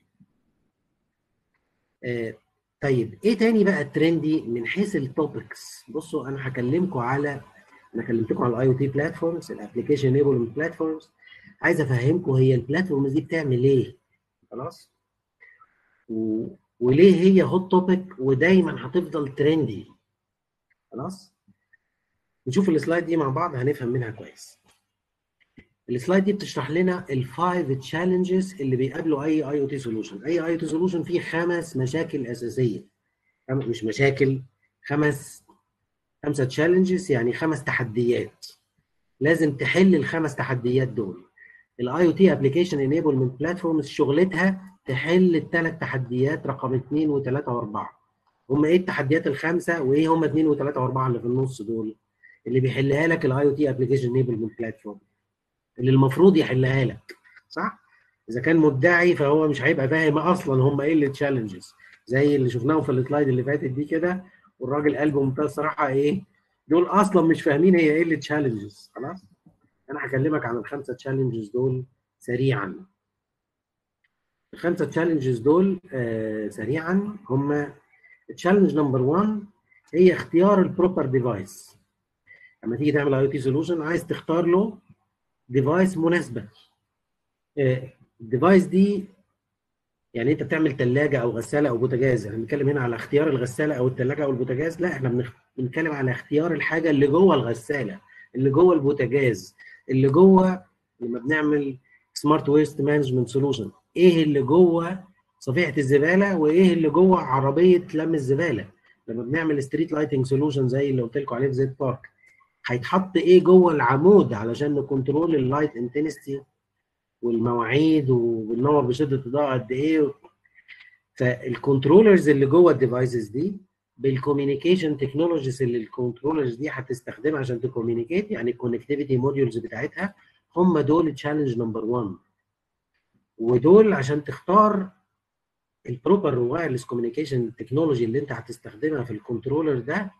آه طيب ايه تاني بقى الترندي من حيث التوبكس بصوا انا هكلمكم على انا كلمتكم على الاي او تي بلاتفورمز الابلكيشن انيبلمنت بلاتفورمز عايز افهمكم هي البلاتفورمز دي بتعمل ايه خلاص و... وليه هي هوت توبيك ودايما هتفضل ترندي خلاص نشوف السلايد دي مع بعض هنفهم منها كويس السلايد دي بتشرح لنا الفايف تشالنجز اللي بيقابلوا اي اي او تي سولوشن اي اي او تي سولوشن فيه خمس مشاكل اساسيه مش مشاكل خمس خمسه تشالنجز يعني خمس تحديات لازم تحل الخمس تحديات دول الاي او تي ابلكيشن انيبلمنت بلاتفورم شغلتها تحل الثلاث تحديات رقم اثنين وثلاثه واربعه هم ايه التحديات الخمسه وايه هم اثنين وثلاثه واربعه اللي في النص دول اللي بيحلها لك الاي او تي ابلكيشن انيبلمنت بلاتفورم اللي المفروض يحلها لك صح؟ اذا كان مدعي فهو مش هيبقى فاهم اصلا هم ايه التشالنجز زي اللي شفناهم في السلايد اللي فاتت دي كده والراجل قال بمنتهى الصراحه ايه دول اصلا مش فاهمين هي ايه التشالنجز خلاص؟ انا هكلمك عن الخمسه تشالنجز دول سريعا الخمسه تشالنجز دول آه سريعا هم تشالنج نمبر 1 هي اختيار البروبر ديفايس لما تيجي تعمل اي او تي سولوشن عايز تختار له ديفايس مناسبه الديفايس دي يعني انت بتعمل ثلاجه او غساله او بوتاجاز احنا بنتكلم هنا على اختيار الغساله او الثلاجه او البوتاجاز لا احنا بنخ- بنتكلم على اختيار الحاجه اللي جوه الغساله اللي جوه البوتاجاز اللي جوه لما بنعمل سمارت ويست مانجمنت سولوشن ايه اللي جوه صفيحه الزباله وايه اللي جوه عربيه لم الزباله لما بنعمل ستريت لايتنج سولوشن زي اللي قلت لكم عليه في زيت بارك هيتحط ايه جوه العمود علشان نكنترول اللايت انتنستي والمواعيد وبننور بشده اضاءه قد ايه فالكنترولرز اللي جوه الديفايسز دي بالكوميونيكيشن تكنولوجيز اللي الكنترولرز دي هتستخدمها عشان تكوميونيكيت يعني الكونكتيفيتي موديولز بتاعتها هم دول تشالنج نمبر 1 ودول عشان تختار البروبر وايرلس كوميونيكيشن تكنولوجي اللي انت هتستخدمها في الكنترولر ده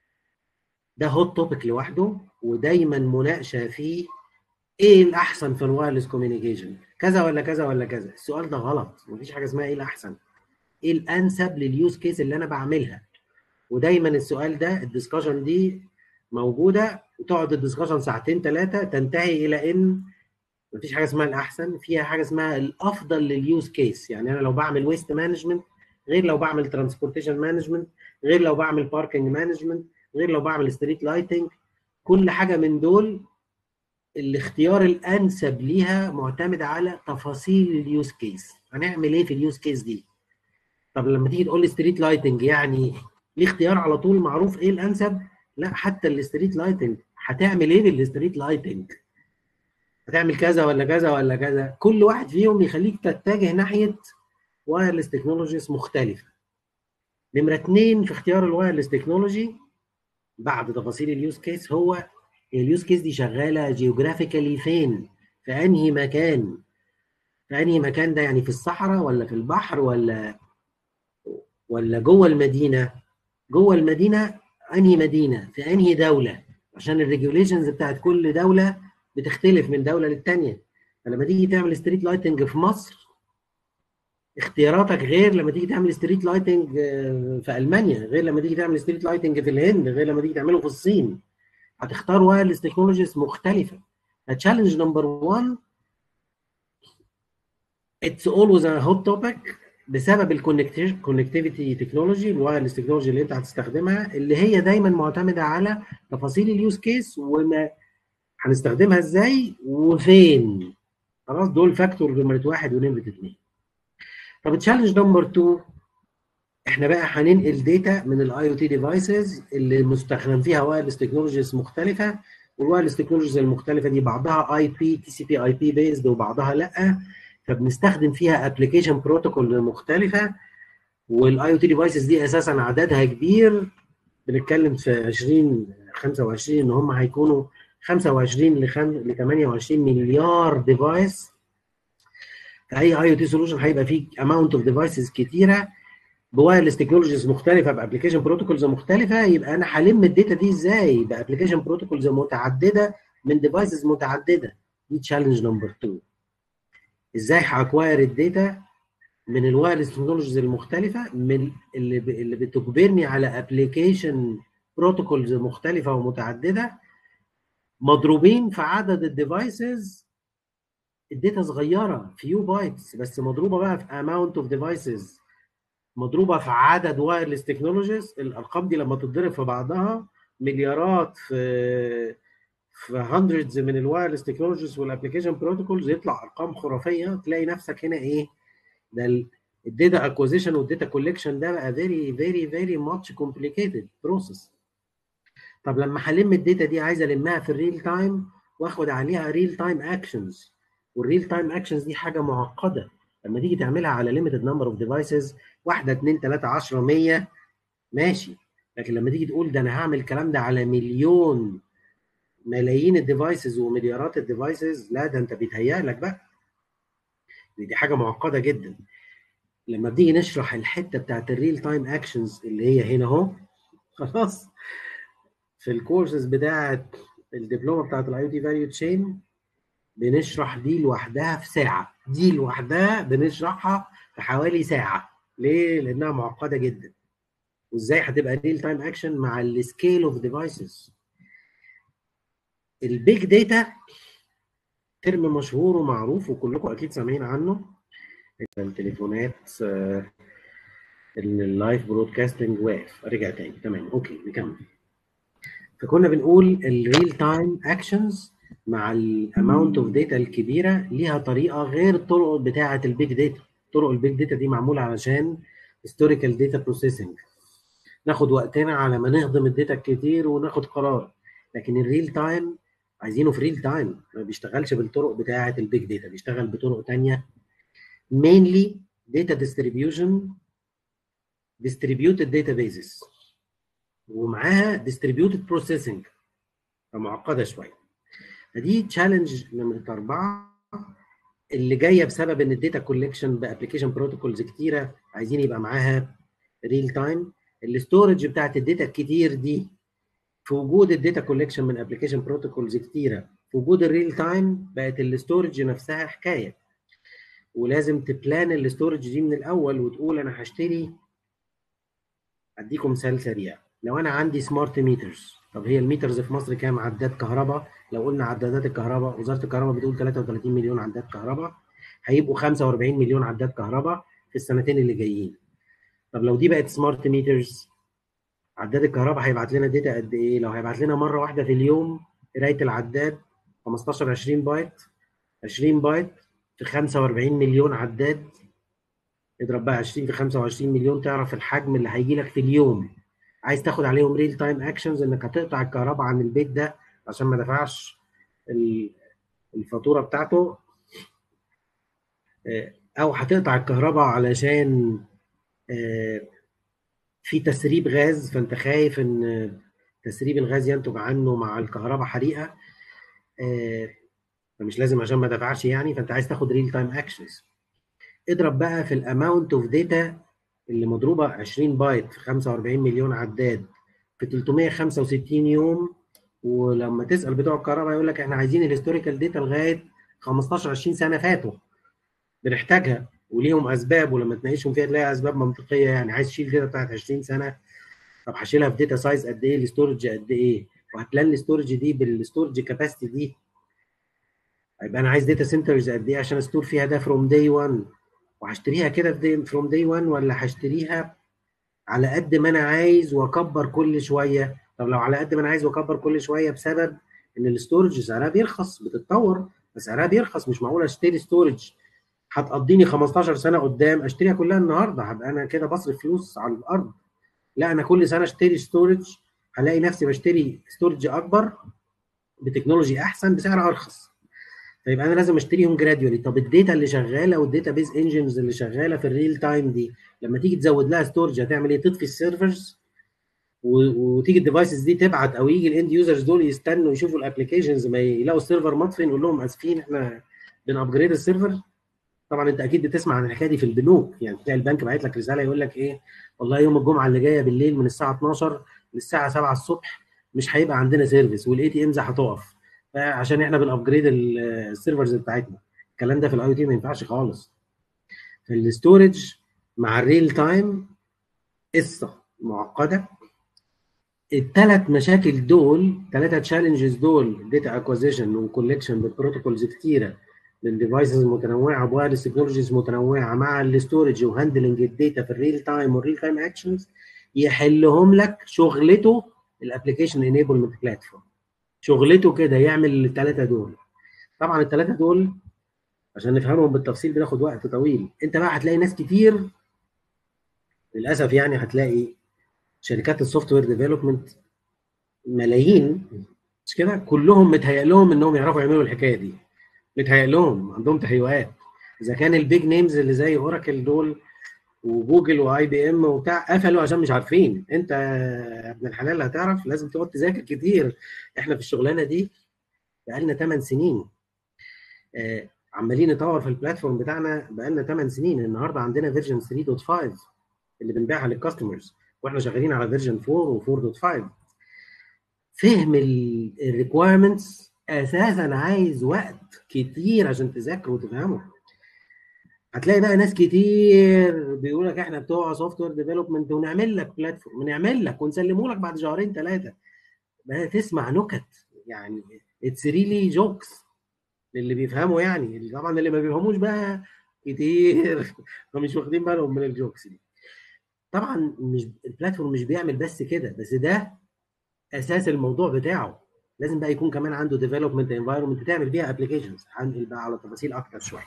ده هوت توبيك لوحده ودايما مناقشه فيه ايه الاحسن في الوايرلس كوميونيكيشن كذا ولا كذا ولا كذا السؤال ده غلط مفيش حاجه اسمها ايه الاحسن ايه الانسب لليوز كيس اللي انا بعملها ودايما السؤال ده الدسكشن دي موجوده وتقعد الدسكشن ساعتين ثلاثه تنتهي الى ان مفيش حاجه اسمها الاحسن فيها حاجه اسمها الافضل لليوز كيس يعني انا لو بعمل ويست مانجمنت غير لو بعمل ترانسبورتيشن مانجمنت غير لو بعمل باركنج مانجمنت غير لو بعمل ستريت لايتنج كل حاجه من دول الاختيار الانسب ليها معتمد على تفاصيل اليوز كيس هنعمل ايه في اليوز كيس دي طب لما تيجي تقول لي ستريت لايتنج يعني ليه اختيار على طول معروف ايه الانسب لا حتى الستريت لايتنج هتعمل ايه بالستريت لايتنج هتعمل كذا ولا كذا ولا كذا كل واحد فيهم يخليك تتجه ناحيه وايرلس تكنولوجيز مختلفه نمره اتنين في اختيار الوايرلس تكنولوجي بعد تفاصيل اليوز كيس هو اليوز كيس دي شغاله جيوغرافيكالي فين في انهي مكان في انهي مكان ده يعني في الصحراء ولا في البحر ولا ولا جوه المدينه جوه المدينه انهي مدينه في انهي دوله عشان الريجوليشنز بتاعت كل دوله بتختلف من دوله للتانيه فلما تيجي تعمل ستريت لايتنج في مصر اختياراتك غير لما تيجي تعمل ستريت لايتنج في المانيا غير لما تيجي تعمل ستريت لايتنج في الهند غير لما تيجي تعمله في الصين هتختار وايرلس تكنولوجيز مختلفه تشالنج نمبر 1 اتس اولويز ا هوت توبيك بسبب الكونكتيفيتي تكنولوجي الوايرلس تكنولوجي اللي انت هتستخدمها اللي هي دايما معتمده على تفاصيل اليوز كيس وما هنستخدمها ازاي وفين خلاص دول فاكتور نمره واحد ونمره اثنين طب تشالنج نمبر 2 احنا بقى هننقل داتا من الاي او تي ديفايسز اللي مستخدم فيها وايرلس تكنولوجيز مختلفه والوايرلس تكنولوجيز المختلفه دي بعضها اي بي تي سي بي اي بي بيزد وبعضها لا فبنستخدم فيها ابلكيشن بروتوكول مختلفه والاي او تي ديفايسز دي اساسا عددها كبير بنتكلم في 20 25 ان هم هيكونوا 25 ل 28 مليار ديفايس اي اي او تي سولوشن هيبقى فيه اماونت اوف ديفايسز كتيره بوايرلس تكنولوجيز مختلفه بابلكيشن بروتوكولز مختلفه يبقى انا هلم الداتا دي ازاي بابلكيشن بروتوكولز متعدده من ديفايسز متعدده دي تشالنج نمبر 2 ازاي هاكواير الداتا من الوايرلس تكنولوجيز المختلفه من اللي ب... اللي بتجبرني على ابلكيشن بروتوكولز مختلفه ومتعدده مضروبين في عدد الديفايسز الداتا صغيره فيو بايتس بس مضروبه بقى في اماونت اوف ديفايسز مضروبه في عدد وايرلس تكنولوجيز الارقام دي لما تتضرب في بعضها مليارات في في هندردز من الوايرلس تكنولوجيز والابلكيشن بروتوكولز يطلع ارقام خرافيه تلاقي نفسك هنا ايه ده الداتا اكوزيشن والداتا كولكشن ده بقى فيري فيري فيري ماتش كومبليكيتد بروسيس طب لما هلم الداتا دي عايز المها في الريل تايم واخد عليها ريل تايم اكشنز والريل تايم اكشنز دي حاجه معقده لما تيجي تعملها على ليميتد نمبر اوف ديفايسز واحده 2 3 10 100 ماشي لكن لما تيجي تقول ده انا هعمل الكلام ده على مليون ملايين الديفايسز ومليارات الديفايسز لا ده انت بيتهيأ لك بقى دي حاجه معقده جدا لما بنيجي نشرح الحته بتاعت الريل تايم اكشنز اللي هي هنا اهو خلاص في الكورسز بتاعت الدبلومه بتاعت الاي او تي فاليو تشين بنشرح دي لوحدها في ساعه دي لوحدها بنشرحها في حوالي ساعه ليه لانها معقده جدا وازاي هتبقى ريل تايم اكشن مع السكيل اوف ديفايسز البيج داتا ترم مشهور ومعروف وكلكم اكيد سامعين عنه التليفونات آه، اللايف برودكاستنج واقف رجع تاني تمام اوكي نكمل فكنا بنقول الريل تايم اكشنز مع الاماونت اوف داتا الكبيره ليها طريقه غير الطرق بتاعه البيج داتا طرق البيج داتا دي معموله علشان هيستوريكال داتا بروسيسنج ناخد وقتنا على ما نهضم الداتا الكتير وناخد قرار لكن الريل تايم عايزينه في ريل تايم ما بيشتغلش بالطرق بتاعه البيج داتا بيشتغل بطرق تانية mainly data distribution distributed databases ومعاها distributed processing فمعقده شويه فدي تشالنج نمره اربعه اللي جايه بسبب ان الداتا كولكشن بابلكيشن بروتوكولز كتيره عايزين يبقى معاها ريل تايم الاستورج بتاعت الداتا الكتير دي في وجود الداتا كولكشن من ابلكيشن بروتوكولز كتيره في وجود الريل تايم بقت الاستورج نفسها حكايه ولازم تبلان الاستورج دي من الاول وتقول انا هشتري اديكم مثال سريع لو انا عندي سمارت ميترز طب هي الميترز في مصر كام عداد كهرباء لو قلنا عدادات الكهرباء وزاره الكهرباء بتقول 33 مليون عداد كهرباء هيبقوا 45 مليون عداد كهرباء في السنتين اللي جايين طب لو دي بقت سمارت ميترز عداد الكهرباء هيبعت لنا داتا قد ايه لو هيبعت لنا مره واحده في اليوم قرايه العداد 15 20 بايت 20 بايت في 45 مليون عداد اضرب بقى 20 في 25 مليون تعرف الحجم اللي هيجي لك في اليوم عايز تاخد عليهم ريل تايم اكشنز انك هتقطع الكهرباء عن البيت ده عشان ما دفعش ال- الفاتوره بتاعته آه، او هتقطع الكهرباء علشان آه، في تسريب غاز فانت خايف ان تسريب الغاز ينتج عنه مع الكهرباء حريقه آه، فمش لازم عشان ما دفعش يعني فانت عايز تاخد ريل تايم اكشنز اضرب بقى في الاماونت اوف داتا اللي مضروبه 20 بايت في 45 مليون عداد في 365 يوم ولما تسال بتوع الكهرباء يقول لك احنا عايزين الهيستوريكال داتا لغايه 15 20 سنه فاتوا بنحتاجها وليهم اسباب ولما تناقشهم فيها تلاقي اسباب منطقيه يعني عايز تشيل داتا بتاعت 20 سنه طب هشيلها في داتا سايز قد ايه الاستورج قد ايه وهتبلان الاستورج دي بالاستورج كاباسيتي دي يبقى انا عايز داتا سنترز قد ايه عشان استور فيها ده فروم داي 1 وهشتريها كده فروم داي 1 ولا هشتريها على قد ما انا عايز واكبر كل شويه طب لو على قد ما انا عايز واكبر كل شويه بسبب ان الاستورج سعرها بيرخص بتتطور فسعرها بيرخص مش معقول اشتري ستورج هتقضيني 15 سنه قدام اشتريها كلها النهارده هبقى انا كده بصرف فلوس على الارض لا انا كل سنه اشتري ستورج هلاقي نفسي بشتري ستورج اكبر بتكنولوجي احسن بسعر ارخص فيبقى انا لازم اشتريهم جراديولي طب الداتا اللي شغاله والداتا بيز انجنز اللي شغاله في الريل تايم دي لما تيجي تزود لها ستورج هتعمل ايه تطفي السيرفرز وتيجي الديفايسز دي تبعت او يجي الاند يوزرز دول يستنوا يشوفوا الابلكيشنز ما يلاقوا السيرفر مطفي نقول لهم اسفين احنا بنابجريد السيرفر طبعا انت اكيد بتسمع عن الحكايه دي في البنوك يعني تلاقي البنك باعت لك رساله يقول لك ايه والله يوم الجمعه اللي جايه بالليل من الساعه 12 للساعه 7 الصبح مش هيبقى عندنا سيرفيس والاي تي امز هتقف عشان احنا بنابجريد السيرفرز بتاعتنا الكلام ده في الاي تي ما ينفعش خالص فالستورج مع الريل تايم قصه معقده الثلاث مشاكل دول ثلاثه تشالنجز دول داتا اكوزيشن وكولكشن ببروتوكولز كتيره من ديفايسز متنوعه بوايرلس تكنولوجيز متنوعه مع الاستورج وهاندلنج الداتا في الريل تايم والريل تايم اكشنز يحلهم لك شغلته الابلكيشن انيبلمنت بلاتفورم شغلته كده يعمل الثلاثه دول طبعا الثلاثه دول عشان نفهمهم بالتفصيل بناخد وقت طويل انت بقى هتلاقي ناس كتير للاسف يعني هتلاقي شركات السوفت وير ديفلوبمنت ملايين مش كده كلهم متهيأ لهم انهم يعرفوا يعملوا الحكايه دي متهيأ لهم عندهم تهيؤات اذا كان البيج نيمز اللي زي اوراكل دول وجوجل واي بي ام وبتاع قفلوا عشان مش عارفين انت يا ابن الحلال هتعرف لازم تقعد تذاكر كتير احنا في الشغلانه دي بقالنا 8 سنين آه عمالين نطور في البلاتفورم بتاعنا بقالنا 8 سنين النهارده عندنا فيرجن 3.5 اللي بنبيعها للكاستمرز واحنا شغالين على فيرجن 4 و4.5 فهم الريكوايرمنتس اساسا عايز وقت كتير عشان تذاكره وتفهمه هتلاقي بقى ناس كتير بيقول لك احنا بتوع سوفت وير ديفلوبمنت ونعمل لك بلاتفورم ونعمل لك ونسلمه لك بعد شهرين ثلاثه بقى تسمع نكت يعني اتس ريلي جوكس للي بيفهموا يعني طبعا اللي ما بيفهموش بقى كتير فمش واخدين بالهم من الجوكس دي طبعا مش البلاتفورم مش بيعمل بس كده بس ده اساس الموضوع بتاعه لازم بقى يكون كمان عنده ديفلوبمنت انفايرمنت تعمل بيها ابلكيشنز هنقل بقى على تفاصيل اكتر شويه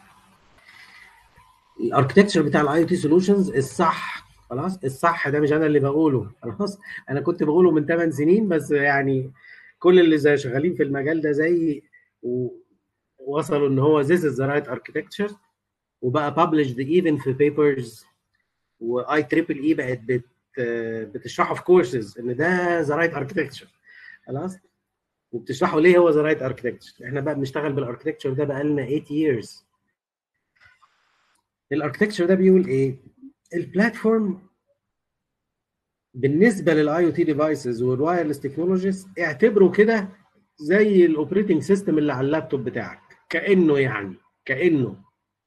الاركتكتشر بتاع الاي او تي سولوشنز الصح خلاص الصح ده مش انا اللي بقوله خلاص انا كنت بقوله من 8 سنين بس يعني كل اللي زي شغالين في المجال ده زي وصلوا ان هو this is the right architecture وبقى published even في papers واي تريبل اي بقت بت بتشرحه في كورسز ان ده ذا رايت اركتكتشر خلاص وبتشرحه ليه هو ذا رايت اركتكتشر احنا بقى بنشتغل بالاركتكتشر ده بقى لنا 8 years الاركتكتشر ده بيقول ايه البلاتفورم بالنسبه للاي او تي ديفايسز والوايرلس تكنولوجيز اعتبره كده زي الاوبريتنج سيستم اللي على اللابتوب بتاعك كانه يعني كانه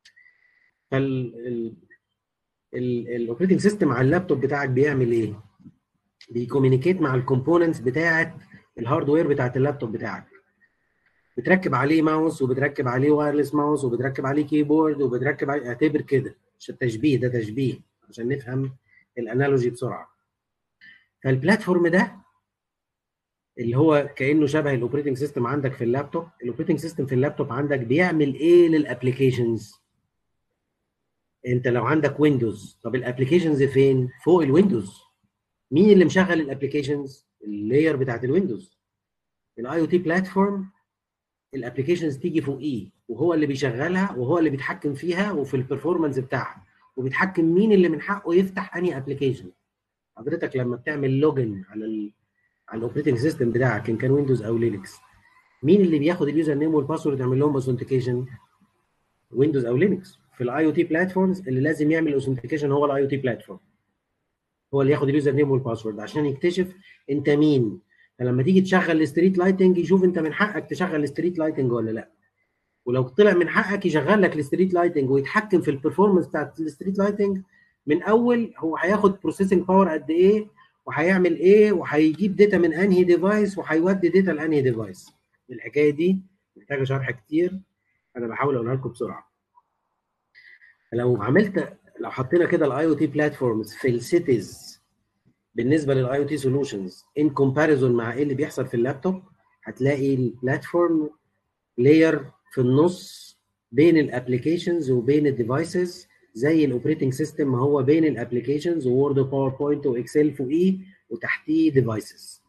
فال الاوبريتنج سيستم على اللابتوب بتاعك بيعمل ايه؟ بيكومينيكيت مع الكومبوننتس بتاعه الهاردوير بتاعه اللابتوب بتاعك بتركب عليه ماوس وبتركب عليه وايرلس ماوس وبتركب عليه كيبورد وبتركب عليه اعتبر كده مش التشبيه ده تشبيه عشان نفهم الانالوجي بسرعه فالبلاتفورم ده اللي هو كانه شبه الاوبريتنج سيستم عندك في اللابتوب الاوبريتنج سيستم في اللابتوب عندك بيعمل ايه للابلكيشنز انت لو عندك ويندوز طب الابلكيشنز فين فوق الويندوز مين اللي مشغل الابلكيشنز اللاير بتاعت الويندوز الاي او تي بلاتفورم الابلكيشنز تيجي فوقيه وهو اللي بيشغلها وهو اللي بيتحكم فيها وفي البرفورمانس بتاعها وبيتحكم مين اللي من حقه يفتح انهي ابلكيشن حضرتك لما بتعمل لوجن على ال على الاوبريتنج سيستم بتاعك ان كان ويندوز او لينكس مين اللي بياخد اليوزر نيم والباسورد يعمل لهم اوثنتيكيشن ويندوز او لينكس في الاي او تي بلاتفورمز اللي لازم يعمل اوثنتيكيشن هو الاي او تي بلاتفورم هو اللي ياخد اليوزر نيم والباسورد عشان يكتشف انت مين فلما تيجي تشغل الستريت لايتنج يشوف انت من حقك تشغل الستريت لايتنج ولا لا ولو طلع من حقك يشغل لك الستريت لايتنج ويتحكم في البرفورمانس بتاعت الستريت لايتنج من اول هو هياخد بروسيسنج باور قد ايه وهيعمل ايه وهيجيب داتا من انهي ديفايس وهيودي داتا لانهي ديفايس الحكايه دي محتاجه شرح كتير انا بحاول اقولها لكم بسرعه لو عملت لو حطينا كده الاي او تي بلاتفورمز في السيتيز بالنسبه للاي او تي سولوشنز ان كومباريزون مع ايه اللي بيحصل في اللابتوب هتلاقي البلاتفورم لاير في النص بين الابلكيشنز وبين الديفايسز زي الاوبريتنج سيستم ما هو بين الابلكيشنز وورد وباوربوينت واكسل فوقيه وتحتيه ديفايسز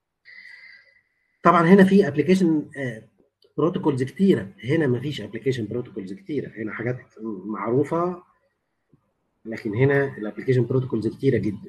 طبعا هنا في ابلكيشن بروتوكولز كتيره هنا ما فيش ابلكيشن بروتوكولز كتيره هنا حاجات معروفه لكن هنا الابلكيشن بروتوكولز كتيره جدا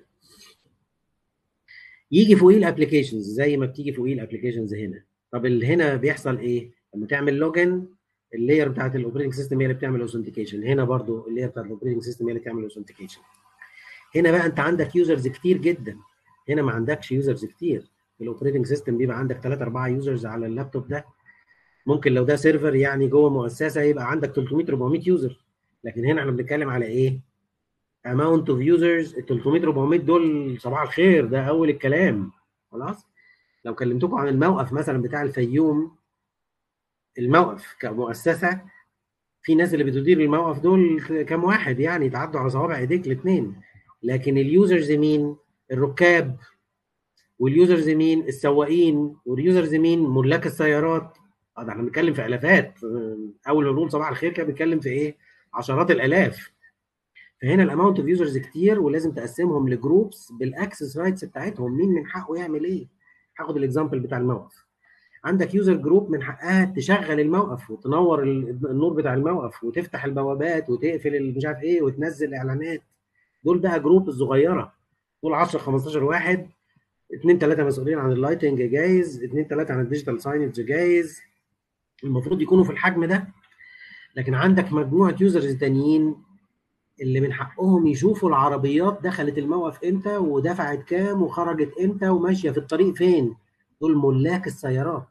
يجي فوقيه الابلكيشنز زي ما بتيجي فوقيه الابلكيشنز هنا طب اللي هنا بيحصل ايه لما تعمل لوجن اللاير بتاعت الاوبريتنج سيستم هي اللي بتعمل اوثنتيكيشن هنا برضو اللاير بتاعت الاوبريتنج سيستم هي اللي بتعمل اوثنتيكيشن هنا بقى انت عندك يوزرز كتير جدا هنا ما عندكش يوزرز كتير الاوبريتنج سيستم بيبقى عندك 3 4 يوزرز على اللابتوب ده ممكن لو ده سيرفر يعني جوه مؤسسه يبقى عندك 300 400 يوزر لكن هنا احنا بنتكلم على ايه اماونت اوف يوزرز ال 300 400 دول صباح الخير ده اول الكلام خلاص لو كلمتكم عن الموقف مثلا بتاع الفيوم الموقف كمؤسسه في ناس اللي بتدير الموقف دول كام واحد يعني يتعدوا على صوابع ايديك الاثنين لكن اليوزرز مين الركاب واليوزرز مين السواقين واليوزرز مين ملاك السيارات اه ده احنا بنتكلم في الافات اول ما بنقول صباح الخير كده بنتكلم في ايه عشرات الالاف فهنا الاماونت اوف يوزرز كتير ولازم تقسمهم لجروبس بالاكسس رايتس بتاعتهم مين من حقه يعمل ايه هاخد الاكزامبل بتاع الموقف عندك يوزر جروب من حقها تشغل الموقف وتنور النور بتاع الموقف وتفتح البوابات وتقفل مش عارف ايه وتنزل اعلانات دول بقى جروب الصغيره دول 10 15 واحد اثنين ثلاثه مسؤولين عن اللايتنج جايز اثنين ثلاثه عن الديجيتال ساينج جايز المفروض يكونوا في الحجم ده لكن عندك مجموعه يوزرز تانيين اللي من حقهم يشوفوا العربيات دخلت الموقف امتى ودفعت كام وخرجت امتى وماشيه في الطريق فين دول ملاك السيارات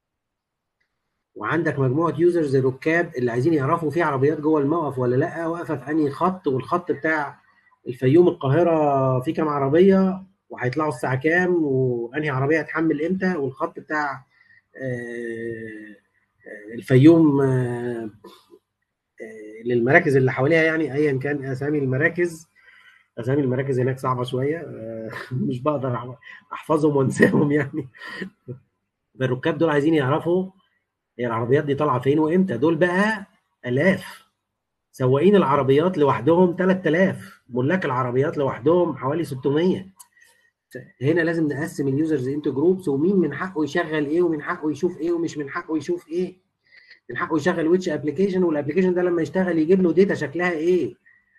وعندك مجموعه يوزرز ركاب اللي عايزين يعرفوا في عربيات جوه الموقف ولا لا واقفه في انهي خط والخط بتاع الفيوم القاهره في كام عربيه وهيطلعوا الساعه كام وانهي عربيه هتحمل امتى والخط بتاع الفيوم آه، للمراكز اللي حواليها يعني ايا كان اسامي المراكز اسامي المراكز هناك صعبه شويه آه، مش بقدر أح- احفظهم وانساهم يعني الركاب دول عايزين يعرفوا هي العربيات دي طالعه فين وامتى دول بقى الاف سواقين العربيات لوحدهم 3000 ملاك العربيات لوحدهم حوالي 600 هنا لازم نقسم اليوزرز انتو جروبس ومين من حقه يشغل ايه ومن حقه يشوف ايه ومش من حقه يشوف ايه من حقه يشغل ويتش ابلكيشن والابلكيشن ده لما يشتغل يجيب له داتا شكلها ايه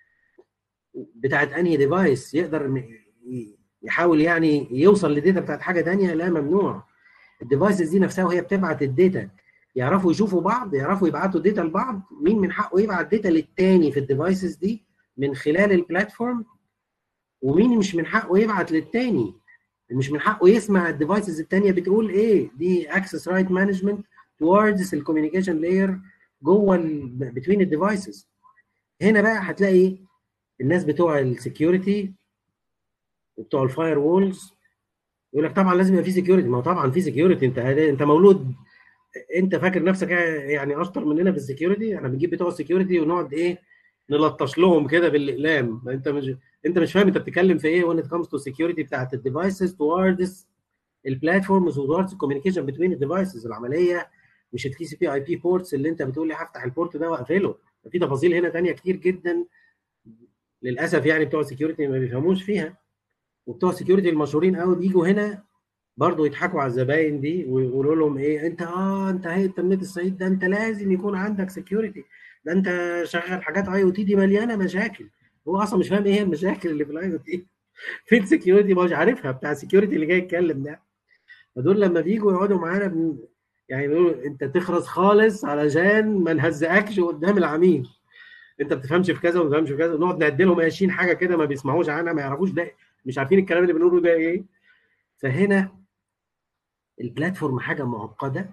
بتاعت انهي ديفايس يقدر م- ي- يحاول يعني يوصل لداتا بتاعت حاجه تانية لا ممنوع الديفايسز دي نفسها وهي بتبعت الداتا يعرفوا يشوفوا بعض يعرفوا يبعتوا داتا لبعض مين من حقه يبعت داتا للتاني في الديفايسز دي من خلال البلاتفورم ومين مش من حقه يبعت للتاني مش من حقه يسمع الديفايسز التانية بتقول ايه دي اكسس رايت مانجمنت towards الكوميونيكيشن لاير جوه بتوين الديفايسز هنا بقى هتلاقي الناس بتوع السكيورتي وبتوع الفاير وولز يقول لك طبعا لازم يبقى في سكيورتي ما هو طبعا في سكيورتي انت انت مولود انت فاكر نفسك يعني اشطر مننا في السكيورتي احنا بنجيب بتوع السكيورتي ونقعد ايه نلطش لهم كده بالاقلام انت مش انت مش فاهم انت بتتكلم في ايه when it comes to security بتاعت الديفايسز towards البلاتفورمز towards الكوميونيكيشن بتوين الديفايسز العمليه مش التي سي بي اي بي بورتس اللي انت بتقول لي هفتح البورت ده واقفله في تفاصيل هنا تانية كتير جدا للاسف يعني بتوع السكيورتي ما بيفهموش فيها وبتوع السكيورتي المشهورين قوي بيجوا هنا برضه يضحكوا على الزباين دي ويقولوا لهم ايه انت اه انت هيئه تنميه الصعيد ده انت لازم يكون عندك سكيورتي ده انت شغال حاجات اي او تي دي مليانه مشاكل هو اصلا مش فاهم ايه هي المشاكل اللي في الاي او تي فين سكيورتي مش عارفها بتاع السكيورتي اللي جاي يتكلم ده فدول لما بيجوا يقعدوا معانا بن... يعني بيقولوا انت تخرس خالص علشان ما نهزقكش قدام العميل انت ما بتفهمش في كذا وما بتفهمش في كذا ونقعد نعد لهم 20 حاجه كده ما بيسمعوش عنها ما يعرفوش ده مش عارفين الكلام اللي بنقوله ده ايه فهنا البلاتفورم حاجه معقده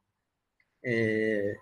آه،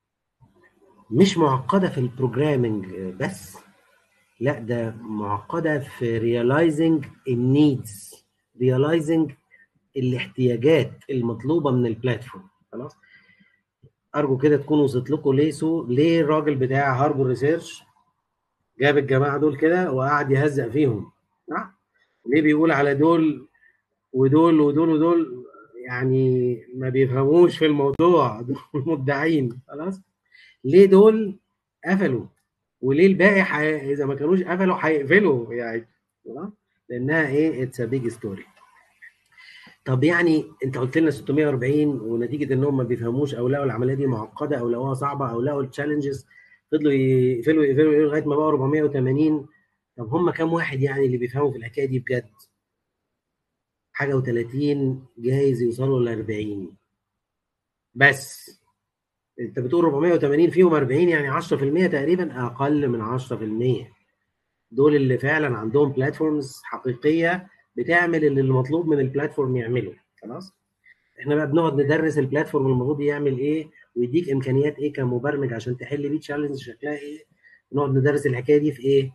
مش معقده في البروجرامنج بس لا ده معقده في realizing النيدز realizing الاحتياجات المطلوبه من البلاتفورم خلاص ارجو كده تكون وصلت لكم ليه سو ليه الراجل بتاع هاربور ريسيرش جاب الجماعه دول كده وقعد يهزق فيهم صح ليه بيقول على دول ودول ودول ودول يعني ما بيفهموش في الموضوع دول مدعين خلاص ليه دول قفلوا وليه الباقي حي... اذا ما كانوش قفلوا هيقفلوا يعني خلاص لانها ايه اتس ا بيج ستوري طب يعني انت قلت لنا 640 ونتيجه انهم ما بيفهموش او لقوا العمليه دي معقده او لقوها صعبه او لقوا التشالنجز فضلوا يقفلوا يقفلوا يقفلوا لغايه ما بقوا 480 طب هم كام واحد يعني اللي بيفهموا في الحكايه دي بجد؟ حاجه و30 جايز يوصلوا ل 40 بس انت بتقول 480 فيهم 40 يعني 10% تقريبا اقل من 10% دول اللي فعلا عندهم بلاتفورمز حقيقيه بتعمل اللي المطلوب من البلاتفورم يعمله خلاص احنا بقى بنقعد ندرس البلاتفورم المفروض يعمل ايه ويديك امكانيات ايه كمبرمج عشان تحل بيه تشالنج شكلها ايه نقعد ندرس الحكايه دي في ايه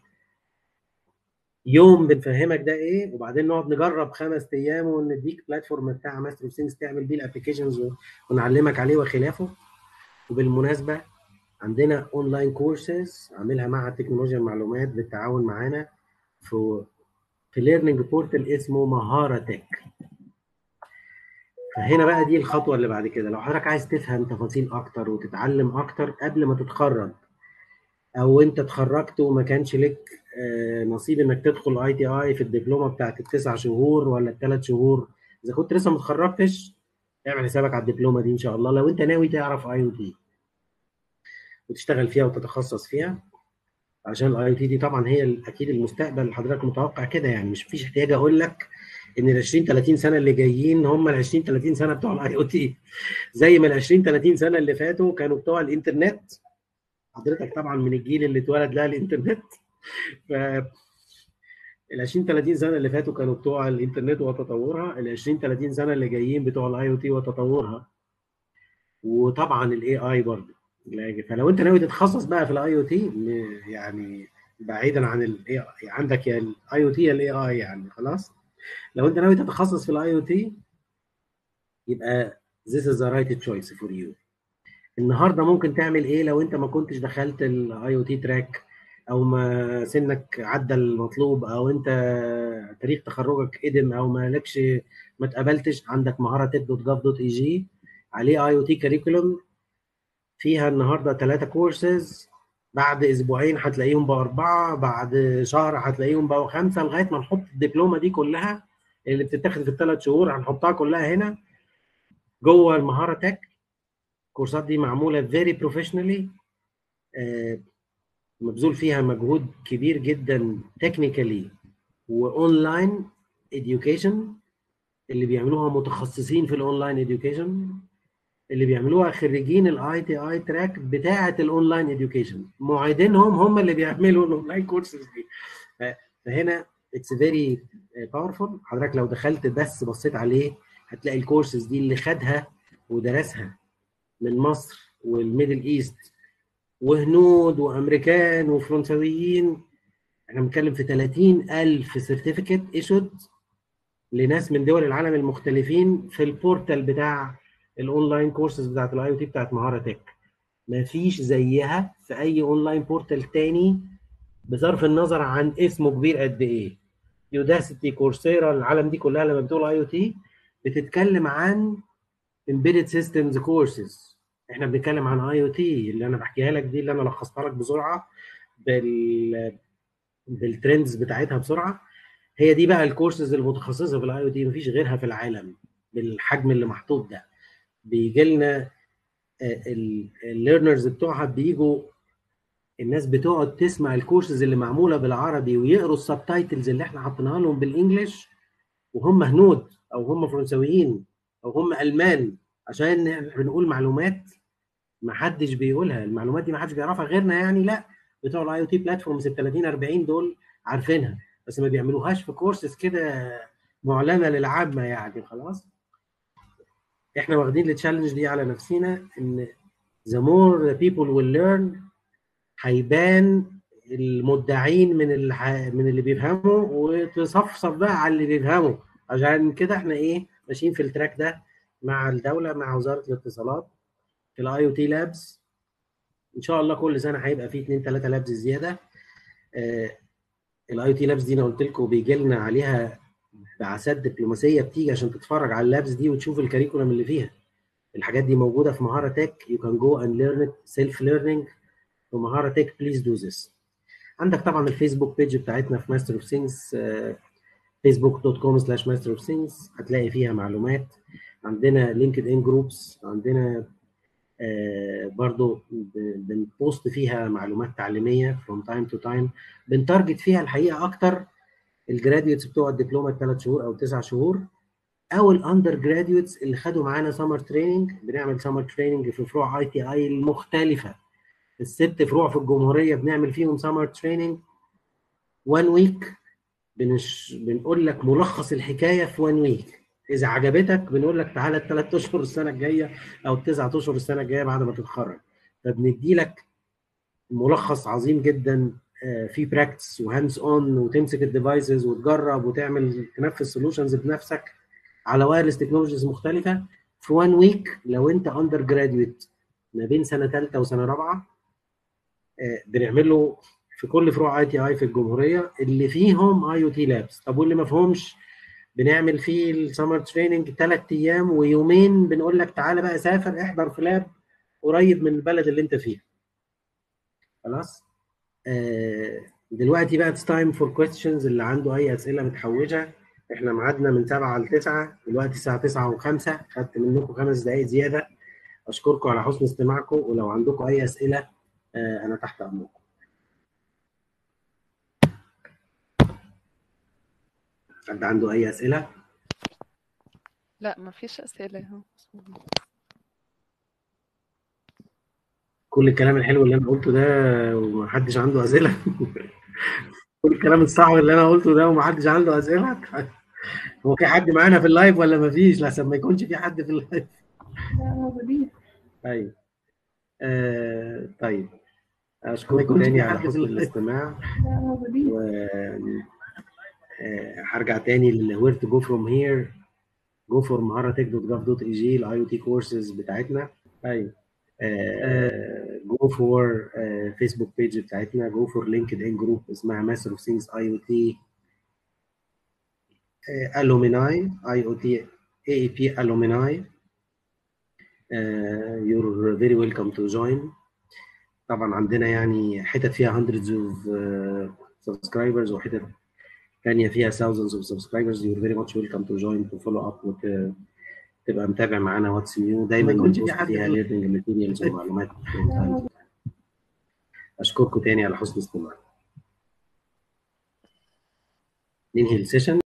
يوم بنفهمك ده ايه وبعدين نقعد نجرب خمس ايام ونديك بلاتفورم بتاع ماستر اوف سينجز تعمل بيه الابلكيشنز ونعلمك عليه وخلافه وبالمناسبه عندنا اونلاين كورسز عاملها مع تكنولوجيا المعلومات بالتعاون معانا في في ليرنينج بورتال اسمه مهاره تك فهنا بقى دي الخطوه اللي بعد كده لو حضرتك عايز تفهم تفاصيل اكتر وتتعلم اكتر قبل ما تتخرج او انت اتخرجت وما كانش لك آه، نصيب انك تدخل اي تي اي في الدبلومه بتاعت التسع شهور ولا الثلاث شهور اذا كنت لسه ما اتخرجتش اعمل حسابك على الدبلومه دي ان شاء الله لو انت ناوي تعرف اي او تي وتشتغل فيها وتتخصص فيها عشان الاي تي دي طبعا هي ال- اكيد المستقبل حضرتك متوقع كده يعني مش فيش احتياج اقول لك ان ال 20 30 سنه اللي جايين هم ال 20 30 سنه بتوع الاي او تي زي ما ال 20 30 سنه اللي فاتوا كانوا بتوع الانترنت حضرتك طبعا من الجيل اللي اتولد لها الانترنت ف ال 20 30 سنه اللي فاتوا كانوا بتوع الانترنت وتطورها ال 20 30 سنه اللي جايين بتوع الاي او تي وتطورها وطبعا الاي اي برضه فلو انت ناوي تتخصص بقى في الاي او تي يعني بعيدا عن الاي عندك يا الاي او تي يا الاي اي يعني خلاص لو انت ناوي تتخصص في الاي او تي يبقى this is the right choice for you النهارده ممكن تعمل ايه لو انت ما كنتش دخلت الاي او تي تراك او ما سنك عدى المطلوب او انت تاريخ تخرجك قدم او ما لكش ما اتقبلتش عندك مهاره تك دوت جاف دوت اي جي عليه اي او تي كاريكولوم فيها النهارده ثلاثه كورسز بعد اسبوعين هتلاقيهم بقى اربعه بعد شهر هتلاقيهم بقوا خمسه لغايه ما نحط الدبلومه دي كلها اللي بتتاخد في الثلاث شهور هنحطها كلها هنا جوه المهاره تك الكورسات دي معموله فيري بروفيشنالي مبذول فيها مجهود كبير جدا تكنيكالي واونلاين education اللي بيعملوها متخصصين في الاونلاين education اللي بيعملوها خريجين الاي تي اي تراك بتاعه الاونلاين education معيدينهم هم اللي بيعملوا الاونلاين كورسز دي ف- فهنا اتس فيري باورفول حضرتك لو دخلت بس بصيت عليه هتلاقي الكورسز دي اللي خدها ودرسها من مصر والميدل ايست وهنود وامريكان وفرنساويين احنا بنتكلم في 30 الف سيرتيفيكت ايشود لناس من دول العالم المختلفين في البورتال بتاع الاونلاين كورسز بتاعت الاي او تي بتاعت مهاره تك مفيش زيها في اي اونلاين بورتال تاني بصرف النظر عن اسمه كبير قد ايه يوداسيتي كورسيرا العالم دي كلها لما بتقول اي او تي بتتكلم عن embedded systems courses احنا بنتكلم عن اي او تي اللي انا بحكيها لك دي اللي انا لخصتها لك بسرعه بال بالترندز بتاعتها بسرعه هي دي بقى الكورسز المتخصصه في الاي او تي مفيش غيرها في العالم بالحجم اللي محطوط ده بيجي لنا الليرنرز بتوعها بيجوا الناس بتقعد تسمع الكورسز اللي معموله بالعربي ويقروا السبتايتلز اللي احنا حاطينها لهم بالانجلش وهم هنود او هم فرنساويين او هم المان عشان احنا بنقول معلومات ما حدش بيقولها المعلومات دي ما حدش بيعرفها غيرنا يعني لا بتوع الاي او تي بلاتفورمز ال 30 40 دول عارفينها بس ما بيعملوهاش في كورسز كده معلنه للعامه يعني خلاص احنا واخدين التشالنج دي على نفسنا ان the more the people will learn هيبان المدعين من اللي من اللي بيفهموا وتصفصف بقى على اللي بيفهموا عشان كده احنا ايه ماشيين في التراك ده مع الدوله مع وزاره الاتصالات في الاي او تي لابس ان شاء الله كل سنه هيبقى في اثنين ثلاثه لابس زياده الاي او تي لابس دي انا قلت لكم بيجي لنا عليها بعثات دبلوماسيه بتيجي عشان تتفرج على اللابس دي وتشوف الكاريكولم اللي فيها الحاجات دي موجوده في مهاره تك يو كان جو اند ليرن ات سيلف ليرنينج في مهاره تك بليز دو ذس عندك طبعا الفيسبوك بيج بتاعتنا في ماستر اوف سينجز فيسبوك دوت كوم سلاش ماستر اوف سينجز هتلاقي فيها معلومات عندنا لينكد ان جروبس عندنا آه برضو بنبوست فيها معلومات تعليميه فروم تايم تو تايم بنتارجت فيها الحقيقه اكتر الجراديوتس بتوع الدبلومه الثلاث شهور او تسع شهور او الاندر جراديوتس اللي خدوا معانا سمر تريننج بنعمل سمر تريننج في فروع اي تي اي المختلفه الست فروع في الجمهوريه بنعمل فيهم سمر تريننج وان ويك بنش... بنقول لك ملخص الحكايه في وان ويك اذا عجبتك بنقول لك تعالى الثلاث اشهر السنه الجايه او التسعة اشهر السنه الجايه بعد ما تتخرج فبندي لك ملخص عظيم جدا في براكتس وهاندز اون وتمسك الديفايسز وتجرب وتعمل تنفذ سولوشنز بنفسك على وايرلس تكنولوجيز مختلفه في وان ويك لو انت اندر جراديويت ما بين سنه ثالثه وسنه رابعه بنعمل له في كل فروع اي تي اي في الجمهوريه اللي فيهم اي او تي لابس طب واللي ما فيهمش بنعمل فيه السمر تريننج ثلاث ايام ويومين بنقول لك تعالى بقى سافر احضر في لاب قريب من البلد اللي انت فيه خلاص آه دلوقتي بقى اتس تايم فور كويستشنز اللي عنده اي اسئله متحوجه احنا ميعادنا من 7 ل 9 دلوقتي الساعه 9 و5 خدت منكم خمس دقائق زياده اشكركم على حسن استماعكم ولو عندكم اي اسئله آه انا تحت امركم حد عنده اي اسئله لا ما فيش اسئله اهو كل الكلام الحلو اللي انا قلته ده ومحدش عنده اسئله كل الكلام الصعب اللي انا قلته ده ومحدش عنده اسئله هو في حد معانا في اللايف ولا مفيش لحسن ما يكونش في حد في اللايف لا موجودين ايوه آه طيب اشكركم تاني على حسن الاستماع لا موجودين و هرجع تاني لل where to go from here go for مهارة دوت جاف دوت اي جي الاي او تي كورسز بتاعتنا ايوه جو فور فيسبوك بيج بتاعتنا جو فور لينكد ان جروب اسمها ماستر اوف ثينجز اي او تي الوميناي اي او تي اي اي بي الوميناي you're very welcome to join طبعا عندنا يعني حتت فيها hundreds of uh, subscribers وحتت تانية فيها thousands of subscribers you're very much welcome to join to follow up وت... تبقى متابع معانا واتس نيو دايما ما يكونش في بنبوست حد فيها في- learning materials ومعلومات اشكركم تاني على حسن استماعكم ننهي السيشن